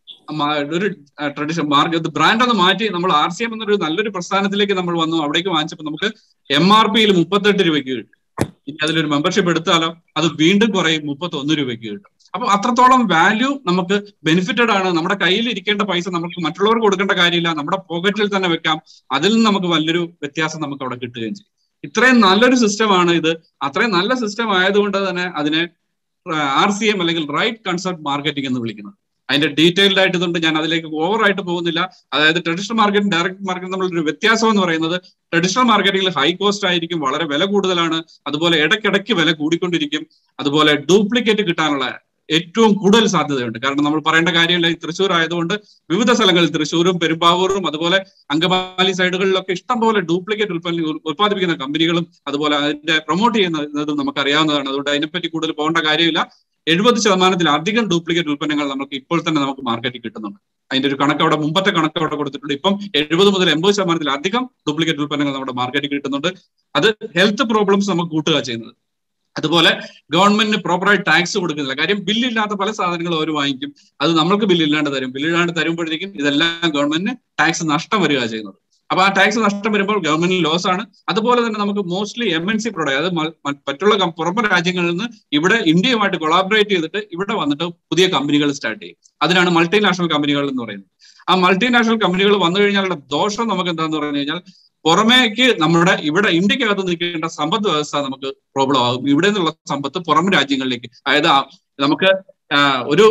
ഒരു ട്രഡീഷൻ മാർക്കറ്റ് ബ്രാൻഡ് ഒന്ന് മാറ്റി നമ്മൾ ആർ സി എം എന്നൊരു നല്ലൊരു പ്രസ്ഥാനത്തിലേക്ക് നമ്മൾ വന്നു അവിടേക്ക് വാങ്ങിച്ചപ്പോൾ നമുക്ക് എം ആർ പിയിൽ മുപ്പത്തെട്ട് രൂപയ്ക്ക് കിട്ടും ഇനി അതിലൊരു മെമ്പർഷിപ്പ് എടുത്താലോ അത് വീണ്ടും കുറയും മുപ്പത്തി ഒന്ന് രൂപയ്ക്ക് കിട്ടും അപ്പൊ അത്രത്തോളം വാല്യൂ നമുക്ക് ബെനിഫിറ്റഡ് ആണ് നമ്മുടെ കയ്യിൽ ഇരിക്കേണ്ട പൈസ നമുക്ക് മറ്റുള്ളവർക്ക് കൊടുക്കേണ്ട കാര്യമില്ല നമ്മുടെ പോക്കറ്റിൽ തന്നെ വെക്കാം അതിൽ നിന്ന് നമുക്ക് വലിയൊരു വ്യത്യാസം നമുക്ക് അവിടെ കിട്ടുകയും ചെയ്യും ഇത്രയും നല്ലൊരു സിസ്റ്റമാണ് ഇത് അത്രയും നല്ല സിസ്റ്റം ആയതുകൊണ്ട് തന്നെ അതിനെ ആർ സി എം അല്ലെങ്കിൽ റൈറ്റ് കൺസെപ്റ്റ് മാർക്കറ്റിംഗ് എന്ന് വിളിക്കുന്നത് അതിന്റെ ഡീറ്റെയിൽഡ് ആയിട്ട് ഇതുണ്ട് ഞാൻ അതിലേക്ക് ഓവർ ആയിട്ട് പോകുന്നില്ല അതായത് ട്രഡീഷണൽ മാർക്കറ്റും ഡയറക്ട് മാർക്കറ്റും തമ്മിലൊരു വ്യത്യാസം എന്ന് പറയുന്നത് ട്രഡീഷണൽ മാർക്കറ്റിംഗിൽ ഹൈ കോസ്റ്റ് ആയിരിക്കും വളരെ വില കൂടുതലാണ് അതുപോലെ ഇടയ്ക്കിടയ്ക്ക് വില കൂടിക്കൊണ്ടിരിക്കും അതുപോലെ ഡ്യൂപ്ലിക്കേറ്റ് കിട്ടാനുള്ള ഏറ്റവും കൂടുതൽ സാധ്യതയുണ്ട് കാരണം നമ്മൾ പറയേണ്ട കാര്യമില്ല ഈ തൃശ്ശൂർ ആയതുകൊണ്ട് വിവിധ സ്ഥലങ്ങളിൽ തൃശ്ശൂരും പെരുമ്പാവൂരും അതുപോലെ അങ്കമാലി സൈഡുകളിലൊക്കെ ഇഷ്ടംപോലെ ഡ്യൂപ്ലിക്കേറ്റ് ഉൽപ്പന്ന ഉൽപ്പാദിപ്പിക്കുന്ന കമ്പനികളും അതുപോലെ അതിന്റെ പ്രൊമോട്ട് ചെയ്യുന്നതും നമുക്ക് അറിയാവുന്നതാണ് അതുകൊണ്ട് അതിനെപ്പറ്റി കൂടുതൽ പോകേണ്ട കാര്യമില്ല എഴുപത് ശതമാനത്തിലധികം ഡ്യൂപ്ലിക്കേറ്റ് ഉൽപ്പന്നങ്ങൾ നമുക്ക് ഇപ്പോൾ തന്നെ നമുക്ക് മാർക്കറ്റിൽ കിട്ടുന്നുണ്ട് അതിന്റെ ഒരു കണക്ക് അവിടെ മുമ്പത്തെ കണക്ക് അവിടെ കൊടുത്തിട്ടുണ്ട് ഇപ്പം എഴുപത് മുതൽ എൺപത് ശതമാനത്തിലധികം ഡ്യൂപ്ലിക്കേറ്റ് ഉൽപ്പന്നങ്ങൾ നമ്മുടെ മാർക്കറ്റിൽ കിട്ടുന്നുണ്ട് അത് ഹെൽത്ത് പ്രോബ്ലംസ് നമുക്ക് കൂട്ടുക ചെയ്യുന്നത് അതുപോലെ ഗവൺമെന്റിന് പ്രോപ്പറായി ടാക്സ് കൊടുക്കുന്നില്ല കാര്യം ബില്ലില്ലാത്ത പല സാധനങ്ങളും അവർ വാങ്ങിക്കും അത് നമ്മൾക്ക് ബില്ലില്ലാണ്ട് തരും ബില്ലില്ലാണ്ട് തരുമ്പോഴത്തേക്കും ഇതെല്ലാം ഗവൺമെന്റിന് ടാക്സ് നഷ്ടം വരിക ചെയ്യുന്നത് അപ്പൊ ആ ടാക്സ് നഷ്ടം വരുമ്പോൾ ഗവൺമെന്റിന് ലോസ് ആണ് അതുപോലെ തന്നെ നമുക്ക് mostly M N C product അതായത് മറ്റുള്ള പുറമെ രാജ്യങ്ങളിൽ നിന്ന് ഇവിടെ ഇന്ത്യയുമായിട്ട് കൊളാബറേറ്റ് ചെയ്തിട്ട് ഇവിടെ വന്നിട്ട് പുതിയ കമ്പനികൾ സ്റ്റാർട്ട് ചെയ്യും അതിനാണ് മൾട്ടിനാഷണൽ കമ്പനികൾ എന്ന് പറയുന്നത് ആ മൾട്ടിനാഷണൽ കമ്പനികൾ വന്നു കഴിഞ്ഞാലുള്ള ദോഷം നമുക്ക് എന്താന്ന് പറഞ്ഞു കഴിഞ്ഞാൽ പുറമേക്ക് നമ്മുടെ ഇവിടെ ഇന്ത്യക്കകത്ത് നിൽക്കേണ്ട സമ്പദ് വ്യവസ്ഥ നമുക്ക് പ്രോബ്ലം ആകും ഇവിടെ നിന്നുള്ള സമ്പത്ത് പുറം രാജ്യങ്ങളിലേക്ക് അതായത് നമുക്ക് ഒരു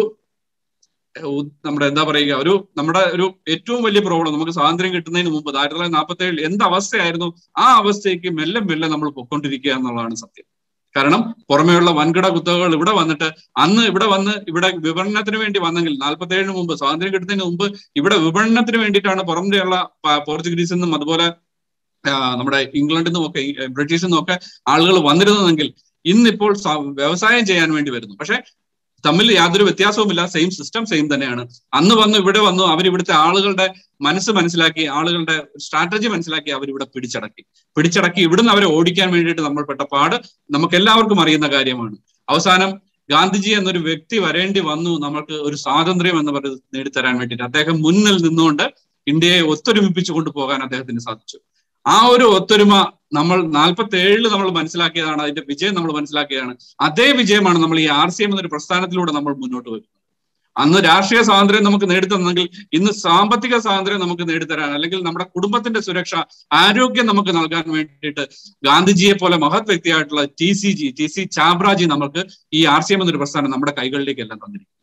നമ്മുടെ എന്താ പറയുക ഒരു നമ്മുടെ ഒരു ഏറ്റവും വലിയ പ്രോബ്ലം നമുക്ക് സ്വാതന്ത്ര്യം കിട്ടുന്നതിന് മുമ്പ് ആയിരത്തി തൊള്ളായിരത്തി നാൽപ്പത്തി ഏഴിൽ എന്ത് അവസ്ഥയായിരുന്നു ആ അവസ്ഥയ്ക്ക് മെല്ലെ മെല്ലെ നമ്മൾ പൊയ്ക്കൊണ്ടിരിക്കുക എന്നുള്ളതാണ് സത്യം കാരണം പുറമെയുള്ള വൻകിട കുത്തകകൾ ഇവിടെ വന്നിട്ട് അന്ന് ഇവിടെ വന്ന് ഇവിടെ വിപണനത്തിന് വേണ്ടി വന്നെങ്കിൽ നാൽപ്പത്തി ഏഴിന് മുമ്പ് സ്വാതന്ത്ര്യം കിട്ടുന്നതിന് മുമ്പ് ഇവിടെ വിപണനത്തിന് വേണ്ടിയിട്ടാണ് പുറമെയുള്ള പോർച്ചുഗീസിൽ നിന്നും അതുപോലെ നമ്മുടെ ഇംഗ്ലണ്ടിൽ നിന്നും ഒക്കെ ബ്രിട്ടീഷിൽ നിന്നും ഒക്കെ ആളുകൾ വന്നിരുന്നതെങ്കിൽ ഇന്നിപ്പോൾ വ്യവസായം ചെയ്യാൻ വേണ്ടി വരുന്നു പക്ഷെ തമ്മിൽ യാതൊരു വ്യത്യാസവുമില്ല സെയിം സിസ്റ്റം സെയിം തന്നെയാണ് അന്ന് വന്ന് ഇവിടെ വന്നു അവർ ഇവിടുത്തെ ആളുകളുടെ മനസ്സ് മനസ്സിലാക്കി ആളുകളുടെ സ്ട്രാറ്റജി മനസ്സിലാക്കി അവർ ഇവിടെ പിടിച്ചടക്കി പിടിച്ചടക്കി ഇവിടുന്ന് അവരെ ഓടിക്കാൻ വേണ്ടിയിട്ട് നമ്മൾ പെട്ട പാട് നമുക്ക് എല്ലാവർക്കും അറിയുന്ന കാര്യമാണ് അവസാനം ഗാന്ധിജി എന്നൊരു വ്യക്തി വരേണ്ടി വന്നു നമുക്ക് ഒരു സ്വാതന്ത്ര്യം എന്ന് പറയുന്നത് നേടിത്തരാൻ വേണ്ടിയിട്ട് അദ്ദേഹം മുന്നിൽ നിന്നുകൊണ്ട് ഇന്ത്യയെ ഒത്തൊരുമിപ്പിച്ചു കൊണ്ടുപോകാൻ അദ്ദേഹത്തിന് സാധിച്ചു ആ ഒരു ഒത്തൊരുമ നമ്മൾ നാൽപ്പത്തി ഏഴില് നമ്മൾ മനസ്സിലാക്കിയതാണ് അതിന്റെ വിജയം നമ്മൾ മനസ്സിലാക്കിയതാണ് അതേ വിജയമാണ് നമ്മൾ ഈ ആർ സി എം എന്നൊരു പ്രസ്ഥാനത്തിലൂടെ നമ്മൾ മുന്നോട്ട് വരുന്നത് അന്ന് രാഷ്ട്രീയ സ്വാതന്ത്ര്യം നമുക്ക് നേടിത്തന്നെങ്കിൽ ഇന്ന് സാമ്പത്തിക സ്വാതന്ത്ര്യം നമുക്ക് നേടിത്തരാൻ അല്ലെങ്കിൽ നമ്മുടെ കുടുംബത്തിന്റെ സുരക്ഷ ആരോഗ്യം നമുക്ക് നൽകാൻ വേണ്ടിയിട്ട് ഗാന്ധിജിയെ പോലെ മഹത് വ്യക്തിയായിട്ടുള്ള T C G T C Chhabraji നമുക്ക് ഈ ആർ സി എം എന്നൊരു പ്രസ്ഥാനം നമ്മുടെ കൈകളിലേക്ക് എല്ലാം തന്നിരിക്കും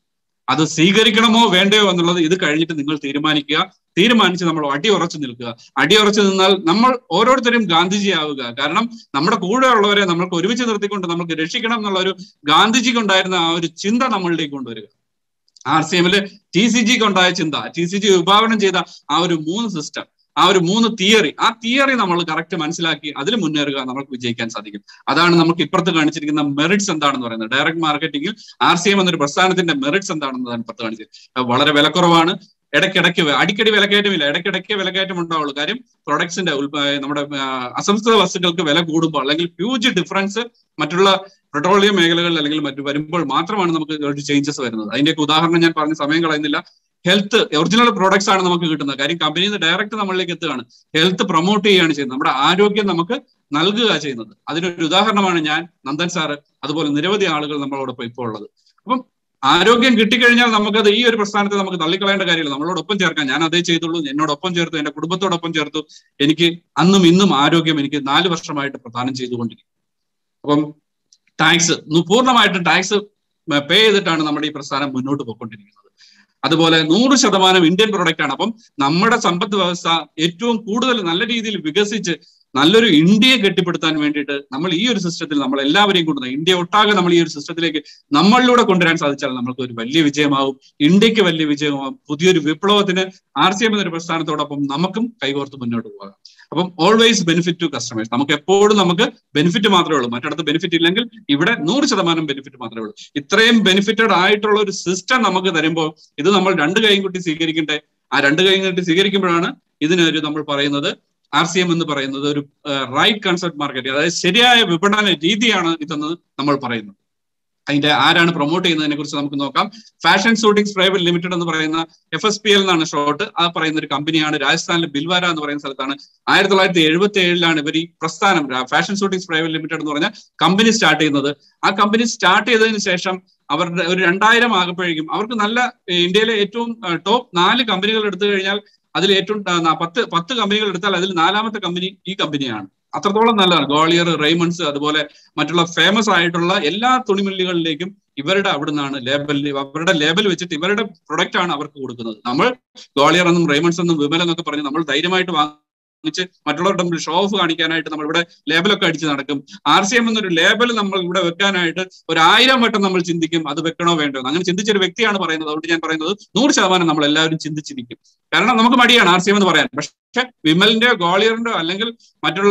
അത് സ്വീകരിക്കണമോ വേണ്ടയോ എന്നുള്ളത് ഇത് കഴിഞ്ഞിട്ട് നിങ്ങൾ തീരുമാനിക്കുക തീരുമാനിച്ച് നമ്മൾ അടിയുറച്ചു നിൽക്കുക അടിയുറച്ചു നിന്നാൽ നമ്മൾ ഓരോരുത്തരും ഗാന്ധിജി ആവുക കാരണം നമ്മുടെ കൂടെ ഉള്ളവരെ നമ്മൾക്ക് ഒരുമിച്ച് നിർത്തിക്കൊണ്ട് നമുക്ക് രക്ഷിക്കണം എന്നുള്ള ഒരു ഗാന്ധിജിക്ക് ഉണ്ടായിരുന്ന ആ ഒരു ചിന്ത നമ്മളിലേക്ക് കൊണ്ടുവരിക ആർ സി എമ്മില് ടി സി ജിക്ക് ഉണ്ടായ ചിന്ത ടി സി ജി വിഭാവനം ചെയ്ത ആ ഒരു മൂന്ന് സിസ്റ്റം ആ ഒരു മൂന്ന് തിയറി ആ തിയറി നമ്മൾ കറക്റ്റ് മനസ്സിലാക്കി അതിൽ മുന്നേറുക നമുക്ക് വിജയിക്കാൻ സാധിക്കും അതാണ് നമുക്ക് ഇപ്പുറത്ത് കാണിച്ചിരിക്കുന്ന മെറിറ്റ്സ് എന്താണെന്ന് പറയുന്നത് ഡയറക്ട് മാർക്കറ്റിംഗിൽ ആർ സി എം എന്നൊരു പ്രസ്ഥാനത്തിന്റെ മെറിറ്റ്സ് എന്താണെന്നതാണ് ഇപ്പുറത്ത് കാണിച്ചത് വളരെ വിലക്കുറവാണ് ഇടയ്ക്കിടയ്ക്ക് അടിക്കടി വിലക്കയറ്റമില്ല ഇടയ്ക്കിടയ്ക്ക് വിലക്കയറ്റം ഉണ്ടാവുള്ളൂ കാര്യം പ്രൊഡക്ട്സിന്റെ നമ്മുടെ അസംസ്കൃത വസ്തുക്കൾക്ക് വില കൂടുമ്പോൾ അല്ലെങ്കിൽ ഹ്യൂജ് ഡിഫറൻസ് മറ്റുള്ള പെട്രോളിയം മേഖലകളിൽ അല്ലെങ്കിൽ മറ്റു വരുമ്പോൾ മാത്രമാണ് നമുക്ക് ഒരു ചേഞ്ചസ് വരുന്നത് അതിന്റെയൊക്കെ ഉദാഹരണം ഞാൻ പറഞ്ഞ സമയം കളയുന്നില്ല ഹെൽത്ത് ഒറിജിനൽ പ്രോഡക്ട്സ് ആണ് നമുക്ക് കിട്ടുന്നത് കാര്യം കമ്പനിയിൽ നിന്ന് ഡയറക്റ്റ് നമ്മളിലേക്ക് എത്തുകയാണ് ഹെൽത്ത് പ്രൊമോട്ട് ചെയ്യുകയാണ് ചെയ്യുന്നത് നമ്മുടെ ആരോഗ്യം നമുക്ക് നൽകുക ചെയ്യുന്നത് അതിനൊരു ഉദാഹരണമാണ് ഞാൻ നന്ദൻ സാറ് അതുപോലെ നിരവധി ആളുകൾ നമ്മളോടൊപ്പം ഇപ്പോൾ ഉള്ളത് അപ്പം ആരോഗ്യം കിട്ടിക്കഴിഞ്ഞാൽ നമുക്കത് ഈ ഒരു പ്രസ്ഥാനത്തെ നമുക്ക് തള്ളിക്കളയേണ്ട കാര്യമില്ല നമ്മളോടൊപ്പം ചേർക്കാൻ ഞാൻ അതേ ചെയ്തുള്ളൂ എന്നോടൊപ്പം ചേർത്തു എന്റെ കുടുംബത്തോടൊപ്പം ചേർത്തു എനിക്ക് അന്നും ഇന്നും ആരോഗ്യം എനിക്ക് നാല് വർഷമായിട്ട് പ്രദാനം ചെയ്തുകൊണ്ടിരിക്കും അപ്പം ടാക്സ് പൂർണ്ണമായിട്ടും ടാക്സ് പേ ചെയ്തിട്ടാണ് നമ്മുടെ ഈ പ്രസ്ഥാനം മുന്നോട്ട് പോയിക്കൊണ്ടിരിക്കുന്നത് അതുപോലെ നൂറ് ശതമാനം ഇന്ത്യൻ പ്രൊഡക്റ്റ് ആണ് അപ്പം നമ്മുടെ സമ്പദ് വ്യവസ്ഥ ഏറ്റവും കൂടുതൽ നല്ല രീതിയിൽ വികസിച്ച് നല്ലൊരു ഇന്ത്യയെ കെട്ടിപ്പടുത്താൻ വേണ്ടിയിട്ട് നമ്മൾ ഈ ഒരു സിസ്റ്റത്തിൽ നമ്മൾ എല്ലാവരെയും കൊണ്ടുവന്ന ഇന്ത്യ ഒട്ടാകെ നമ്മൾ ഈ ഒരു സിസ്റ്റത്തിലേക്ക് നമ്മളിലൂടെ കൊണ്ടുവരാൻ സാധിച്ചാൽ നമ്മൾക്ക് ഒരു വലിയ വിജയമാവും ഇന്ത്യക്ക് വലിയ വിജയമാവും പുതിയൊരു വിപ്ലവത്തിന് ആർ സി എം എന്നൊരു പ്രസ്ഥാനത്തോടൊപ്പം നമുക്കും കൈകോർത്ത് മുന്നോട്ട് പോകാം അപ്പം ഓൾവേസ് ബെനിഫിറ്റ് ടു കസ്റ്റമേഴ്സ് നമുക്ക് എപ്പോഴും നമുക്ക് ബെനിഫിറ്റ് മാത്രമേ ഉള്ളൂ മറ്റിടത്ത് ബെനിഫിറ്റ് ഇല്ലെങ്കിൽ ഇവിടെ നൂറ് ശതമാനം ബെനിഫിറ്റ് മാത്രമേ ഉള്ളൂ ഇത്രയും ബെനിഫിറ്റഡ് ആയിട്ടുള്ള ഒരു സിസ്റ്റം നമുക്ക് തരുമ്പോൾ ഇത് നമ്മൾ രണ്ട് കൈയും കൂട്ടി സ്വീകരിക്കണ്ടേ ആ രണ്ട് കൈയും കൂട്ടി സ്വീകരിക്കുമ്പോഴാണ് ഇതിനൊരു നമ്മൾ പറയുന്നത് ആർ സി എം എന്ന് പറയുന്നത് ഒരു റൈറ്റ് കൺസെപ്റ്റ് മാർക്കറ്റിംഗ് അതായത് ശരിയായ വിപണന രീതിയാണ് ഇതെന്ന് നമ്മൾ പറയുന്നത് അതിന്റെ ആരാണ് പ്രൊമോട്ട് ചെയ്യുന്നതിനെ കുറിച്ച് നമുക്ക് നോക്കാം ഫാഷൻ ഷൂട്ടിംഗ്സ് പ്രൈവറ്റ് ലിമിറ്റഡ് എന്ന് പറയുന്ന എഫ് എസ് പി എൽ എന്നാണ് ഷോർട്ട് ആ പറയുന്ന ഒരു കമ്പനിയാണ് രാജസ്ഥാനിലെ ബിൽവാര എന്ന് പറയുന്ന സ്ഥലത്താണ് ആയിരത്തി തൊള്ളായിരത്തി എഴുപത്തി ഏഴിലാണ് ഇവർ ഈ പ്രസ്ഥാനം ഫാഷൻ ഷൂട്ടിംഗ്സ് പ്രൈവറ്റ് ലിമിറ്റഡ് എന്ന് പറഞ്ഞ കമ്പനി സ്റ്റാർട്ട് ചെയ്യുന്നത് ആ കമ്പനി സ്റ്റാർട്ട് ചെയ്തതിന് ശേഷം അവരുടെ ഒരു രണ്ടായിരം ആകുമ്പോഴേക്കും അവർക്ക് നല്ല ഇന്ത്യയിലെ ഏറ്റവും ടോപ്പ് നാല് കമ്പനികൾ എടുത്തു കഴിഞ്ഞാൽ അതിൽ ഏറ്റവും പത്ത് പത്ത് കമ്പനികൾ എടുത്താൽ അതിൽ നാലാമത്തെ കമ്പനി ഈ കമ്പനിയാണ് അത്രത്തോളം നല്ലതാണ് ഗോളിയർ റെയ്മൺസ് അതുപോലെ മറ്റുള്ള ഫേമസ് ആയിട്ടുള്ള എല്ലാ തുണിമില്ലുകളിലേക്കും ഇവരുടെ അവിടെ നിന്നാണ് ലേബൽ അവരുടെ ലേബൽ വെച്ചിട്ട് ഇവരുടെ പ്രൊഡക്റ്റ് ആണ് അവർക്ക് കൊടുക്കുന്നത് നമ്മൾ ഗോളിയർ എന്നും റെയ്മൺസ് എന്നും വിമൽ എന്നൊക്കെ പറഞ്ഞ് നമ്മൾ ധൈര്യമായിട്ട് വാങ്ങിച്ച് മറ്റുള്ളവരുടെ മുമ്പിൽ ഷോ ഓഫ് കാണിക്കാനായിട്ട് നമ്മൾ ഇവിടെ ലേബലൊക്കെ അടിച്ച് നടക്കും ആർ സി എം എന്നൊരു ലേബൽ നമ്മൾ ഇവിടെ വെക്കാനായിട്ട് ഒരു ആയിരം വട്ടം നമ്മൾ ചിന്തിക്കും അത് വെക്കണോ വേണ്ടോ അങ്ങനെ ചിന്തിച്ചൊരു വ്യക്തിയാണ് പറയുന്നത് അതുകൊണ്ട് ഞാൻ പറയുന്നത് നൂറ് ശതമാനം നമ്മൾ എല്ലാവരും ചിന്തിച്ചിരിക്കും കാരണം നമുക്ക് മടിയാണ് ആർ സി എം എന്ന് പറയാൻ പക്ഷെ വിമലിന്റെയോ ഗോളിയറിന്റെയോ അല്ലെങ്കിൽ മറ്റുള്ള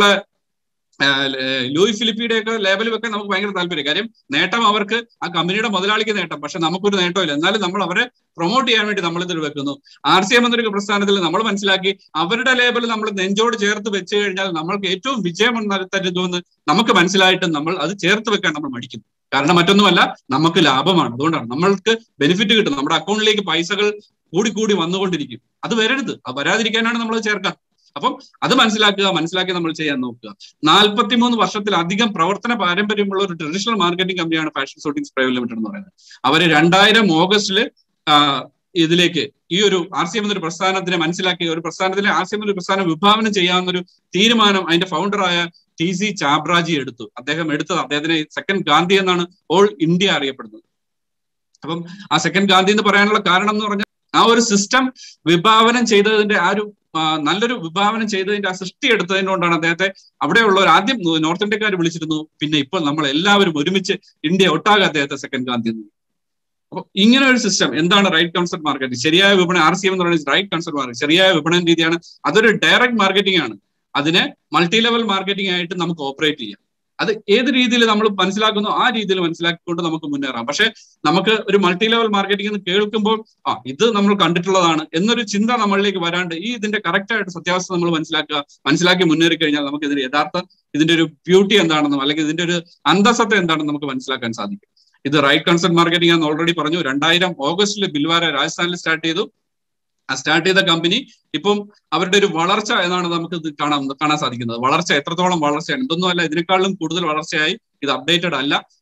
ലൂയി ഫിലിപ്പിയുടെ ഒക്കെ ലേബൽ വെക്കാൻ നമുക്ക് ഭയങ്കര താല്പര്യം കാര്യം നേട്ടം അവർക്ക് ആ കമ്പനിയുടെ മുതലാളിക്ക് നേട്ടം പക്ഷെ നമുക്കൊരു നേട്ടമില്ല എന്നാലും നമ്മൾ അവരെ പ്രൊമോട്ട് ചെയ്യാൻ വേണ്ടി നമ്മൾ ഇതിൽ വെക്കുന്നു ആർ സി എം എന്നൊരു പ്രസ്ഥാനത്തിൽ നമ്മൾ മനസ്സിലാക്കി അവരുടെ ലേബൽ നമ്മൾ നെഞ്ചോട് ചേർത്ത് വെച്ച് കഴിഞ്ഞാൽ നമ്മൾക്ക് ഏറ്റവും വിജയം തരുന്നുവെന്ന് നമുക്ക് മനസ്സിലായിട്ടും നമ്മൾ അത് ചേർത്ത് വെക്കാൻ നമ്മൾ മടിക്കുന്നു കാരണം മറ്റൊന്നുമല്ല നമുക്ക് ലാഭമാണ് അതുകൊണ്ടാണ് നമ്മൾക്ക് ബെനിഫിറ്റ് കിട്ടും നമ്മുടെ അക്കൗണ്ടിലേക്ക് പൈസകൾ കൂടി കൂടി വന്നുകൊണ്ടിരിക്കും അത് വരരുത് അത് വരാതിരിക്കാനാണ് നമ്മൾ ചേർക്കാൻ അപ്പം അത് മനസ്സിലാക്കുക മനസ്സിലാക്കി നമ്മൾ ചെയ്യാൻ നോക്കുക നാൽപ്പത്തിമൂന്ന് വർഷത്തിലധികം പ്രവർത്തന പാരമ്പര്യമുള്ള ഒരു ട്രഡീഷണൽ മാർക്കറ്റിംഗ് കമ്പനിയാണ് ഫാഷൻ ഷൂട്ടിംഗ്സ് പ്രൈവറ്റ് ലിമിറ്റഡ് എന്ന് പറയുന്നത് അവര് രണ്ടായിരം ഓഗസ്റ്റില് ഇതിലേക്ക് ഈ ഒരു ആർ സി എം എന്നൊരു പ്രസ്ഥാനത്തിനെ മനസ്സിലാക്കി ഒരു പ്രസ്ഥാനത്തിലെ ആർ സി എം എന്നൊരു പ്രസ്ഥാനം വിഭാവനം ചെയ്യാവുന്ന ഒരു തീരുമാനം അതിന്റെ ഫൗണ്ടറായ ടി സി ചാബ്രാജി എടുത്തു അദ്ദേഹം എടുത്തത് അദ്ദേഹത്തിന് സെക്കൻഡ് ഗാന്ധി എന്നാണ് ഓൾ ഇന്ത്യ അറിയപ്പെടുന്നത് അപ്പം ആ സെക്കൻഡ് ഗാന്ധി എന്ന് പറയാനുള്ള കാരണം എന്ന് പറഞ്ഞാൽ ആ ഒരു സിസ്റ്റം വിഭാവനം ചെയ്തതിന്റെ ആ ഒരു നല്ലൊരു വിഭാവനം ചെയ്തതിന്റെ ആ സൃഷ്ടി എടുത്തതിന് കൊണ്ടാണ് അദ്ദേഹത്തെ അവിടെയുള്ളവർ ആദ്യം നോർത്ത് ഇന്ത്യക്കാർ വിളിച്ചിരുന്നു പിന്നെ ഇപ്പോൾ നമ്മൾ എല്ലാവരും ഒരുമിച്ച് ഇന്ത്യ ഒട്ടാകെ അദ്ദേഹത്തെ സെക്കൻഡ് ഗാന്ധി എന്ന് അപ്പൊ ഇങ്ങനെ ഒരു സിസ്റ്റം എന്താണ് റൈറ്റ് കൺസെപ്റ്റ് മാർക്കറ്റിംഗ് ശരിയായ വിപണനം ആർ സി എം എന്ന് പറയുന്നത് റൈറ്റ് കൺസെപ്റ്റ് മാർക്കറ്റ് ശരിയായ വിപണന രീതിയാണ് അതൊരു ഡയറക്റ്റ് മാർക്കറ്റിംഗ് ആണ് അതിനെ മൾട്ടി ലെവൽ മാർക്കറ്റിംഗ് ആയിട്ട് നമുക്ക് ഓപ്പറേറ്റ് ചെയ്യാം അത് ഏത് രീതിയിൽ നമ്മൾ മനസ്സിലാക്കുന്നു ആ രീതിയിൽ മനസ്സിലാക്കിക്കൊണ്ട് നമുക്ക് മുന്നേറാം പക്ഷെ നമുക്ക് ഒരു മൾട്ടി ലെവൽ മാർക്കറ്റിംഗ് എന്ന് കേൾക്കുമ്പോൾ ആ ഇത് നമ്മൾ കണ്ടിട്ടുള്ളതാണ് എന്നൊരു ചിന്ത നമ്മളിലേക്ക് വരാണ്ട് ഈ ഇതിന്റെ കറക്റ്റ് ആയിട്ട് സത്യാവസ്ഥ നമ്മൾ മനസ്സിലാക്കുക മനസ്സിലാക്കി മുന്നേറി കഴിഞ്ഞാൽ നമുക്ക് ഇതിന്റെ യഥാർത്ഥ ഇതിന്റെ ഒരു ബ്യൂട്ടി എന്താണെന്നും അല്ലെങ്കിൽ ഇതിന്റെ ഒരു അന്തസത്ത എന്താണെന്ന് നമുക്ക് മനസ്സിലാക്കാൻ സാധിക്കും ഇത് റൈറ്റ് കൺസെപ്റ്റ് മാർക്കറ്റിംഗ് എന്ന് ഓൾറെഡി പറഞ്ഞു രണ്ടായിരം ഓഗസ്റ്റിൽ ബിൽവാര രാജസ്ഥാനിൽ സ്റ്റാർട്ട് ചെയ്തു ആ സ്റ്റാർട്ട് ചെയ്ത കമ്പനി ഇപ്പം അവരുടെ ഒരു വളർച്ച എന്നാണ് നമുക്ക് ഇത് കാണാൻ കാണാൻ സാധിക്കുന്നത് വളർച്ച എത്രത്തോളം വളർച്ചയാണ് ഇതൊന്നും അല്ല ഇതിനേക്കാളും കൂടുതൽ വളർച്ചയായി ഇത് അപ്ഡേറ്റഡ് അല്ല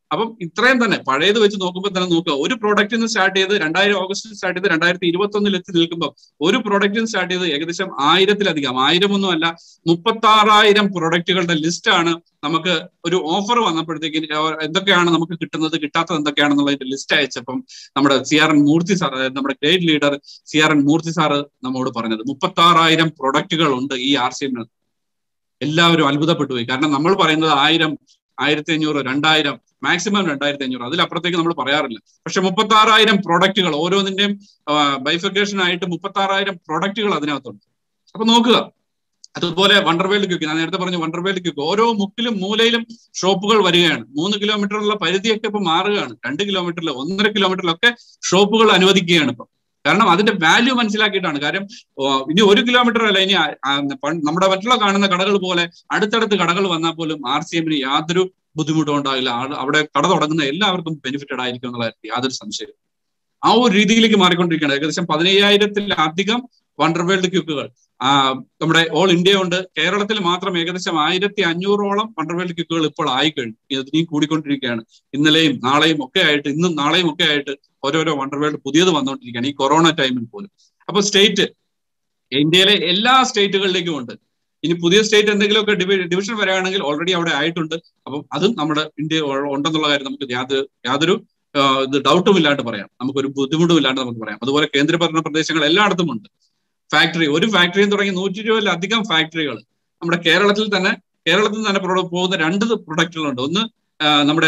അപ്പം ഇത്രയും തന്നെ പഴയത് വെച്ച് നോക്കുമ്പോൾ തന്നെ നോക്കുക ഒരു പ്രോഡക്റ്റിൽ നിന്ന് സ്റ്റാർട്ട് ചെയ്ത് രണ്ടായിരം ഓഗസ്റ്റിൽ സ്റ്റാർട്ട് ചെയ്ത് രണ്ടായിരത്തി ഇരുപത്തി ഒന്നിൽ എത്തി നിൽക്കുമ്പോൾ ഒരു പ്രോഡക്റ്റിൽ നിന്ന് സ്റ്റാർട്ട് ചെയ്ത് ഏകദേശം ആയിരത്തിലധികം ആയിരം ഒന്നും അല്ല മുപ്പത്തി ആറായിരം പ്രൊഡക്റ്റുകളുടെ ലിസ്റ്റാണ് നമുക്ക് ഒരു ഓഫർ വന്നപ്പോഴത്തേക്ക് എന്തൊക്കെയാണ് നമുക്ക് കിട്ടുന്നത് കിട്ടാത്തത് എന്തൊക്കെയാണെന്നുള്ളതിന്റെ ലിസ്റ്റ് അയച്ചപ്പം നമ്മുടെ C R N Murthy sir അതായത് നമ്മുടെ great leader C R N Murthy sir നമ്മോട് പറഞ്ഞത് മുപ്പത്തി ആറായിരം പ്രൊഡക്റ്റുകൾ ഉണ്ട് ഈ ആർ സി എമ്മിന് എല്ലാവരും അത്ഭുതപ്പെട്ടു പോയി കാരണം നമ്മൾ പറയുന്നത് ആയിരം ആയിരത്തി അഞ്ഞൂറ് രണ്ടായിരം മാക്സിമം രണ്ടായിരത്തി അഞ്ഞൂറ് അതിലപ്പുറത്തേക്ക് നമ്മൾ പറയാറില്ല പക്ഷെ മുപ്പത്തി ആറായിരം പ്രൊഡക്റ്റുകൾ ഓരോന്നിന്റെയും ബൈഫിക്കേഷൻ ആയിട്ട് മുപ്പത്തി ആറായിരം പ്രൊഡക്റ്റുകൾ അതിനകത്തുണ്ട് അപ്പൊ നോക്കുക അതുപോലെ വണ്ടർവേൾഡ് ക്യൂക്ക് ഞാൻ നേരത്തെ പറഞ്ഞു വണ്ടർവേൾഡ് ക്യൂക്ക് ഓരോ മുക്കിലും മൂലയിലും ഷോപ്പുകൾ വരികയാണ് മൂന്ന് കിലോമീറ്ററുള്ള പരിധിയൊക്കെ ഇപ്പൊ മാറുകയാണ് രണ്ട് കിലോമീറ്ററിൽ ഒന്നര കിലോമീറ്ററിലൊക്കെ ഷോപ്പുകൾ അനുവദിക്കുകയാണ് ഇപ്പൊ കാരണം അതിന്റെ വാല്യൂ മനസ്സിലാക്കിയിട്ടാണ് കാര്യം ഇനി ഒരു കിലോമീറ്റർ അല്ല ഇനി നമ്മുടെ മറ്റുള്ള കാണുന്ന കടകൾ പോലെ അടുത്തടുത്ത് കടകൾ വന്നാൽ പോലും ആർ സി എമ്മിന് യാതൊരു ബുദ്ധിമുട്ടും ഉണ്ടാവില്ല അവിടെ കട തുടങ്ങുന്ന എല്ലാവർക്കും ബെനിഫിറ്റഡ് ആയിരിക്കും എന്നുള്ള യാതൊരു സംശയം ആ ഒരു രീതിയിലേക്ക് മാറിക്കൊണ്ടിരിക്കുകയാണ് ഏകദേശം പതിനയ്യായിരത്തിലധികം വണ്ടർവേൾഡ് ക്യൂക്കുകൾ നമ്മുടെ ഓൾ ഇന്ത്യ ഉണ്ട് കേരളത്തിൽ മാത്രം ഏകദേശം ആയിരത്തി അഞ്ഞൂറോളം വണ്ടർവേൾഡ് ക്യൂക്കുകൾ ഇപ്പോൾ ആയിക്കഴിഞ്ഞു ഇതിനെയും കൂടിക്കൊണ്ടിരിക്കുകയാണ് ഇന്നലെയും നാളെയും ഒക്കെ ആയിട്ട് ഇന്നും നാളെയും ഒക്കെ ആയിട്ട് ഓരോരോ വണ്ടർവേൾഡ് പുതിയത് വന്നുകൊണ്ടിരിക്കുകയാണ് ഈ കൊറോണ ടൈമിൽ പോലും അപ്പൊ സ്റ്റേറ്റ് ഇന്ത്യയിലെ എല്ലാ സ്റ്റേറ്റുകളിലേക്കും ഉണ്ട് ഇനി പുതിയ സ്റ്റേറ്റ് എന്തെങ്കിലുമൊക്കെ ഡിവിഷൻ വരികയാണെങ്കിൽ ഓൾറെഡി അവിടെ ആയിട്ടുണ്ട് അപ്പം അതും നമ്മുടെ ഇന്ത്യ ഉണ്ടെന്നുള്ള കാര്യം നമുക്ക് യാതൊരു യാതൊരു ഇത് ഡൗട്ടും ഇല്ലാണ്ട് പറയാം നമുക്കൊരു ബുദ്ധിമുട്ടും ഇല്ലാണ്ട് നമുക്ക് പറയാം അതുപോലെ കേന്ദ്രഭരണ പ്രദേശങ്ങൾ എല്ലായിടത്തും ഉണ്ട് ഫാക്ടറി ഒരു ഫാക്ടറിയും തുടങ്ങി നൂറ്റി ഇരുപതിലധികം ഫാക്ടറികൾ നമ്മുടെ കേരളത്തിൽ തന്നെ കേരളത്തിൽ തന്നെ പോകുന്ന രണ്ട് പ്രൊഡക്റ്റുകളുണ്ട് ഒന്ന് നമ്മുടെ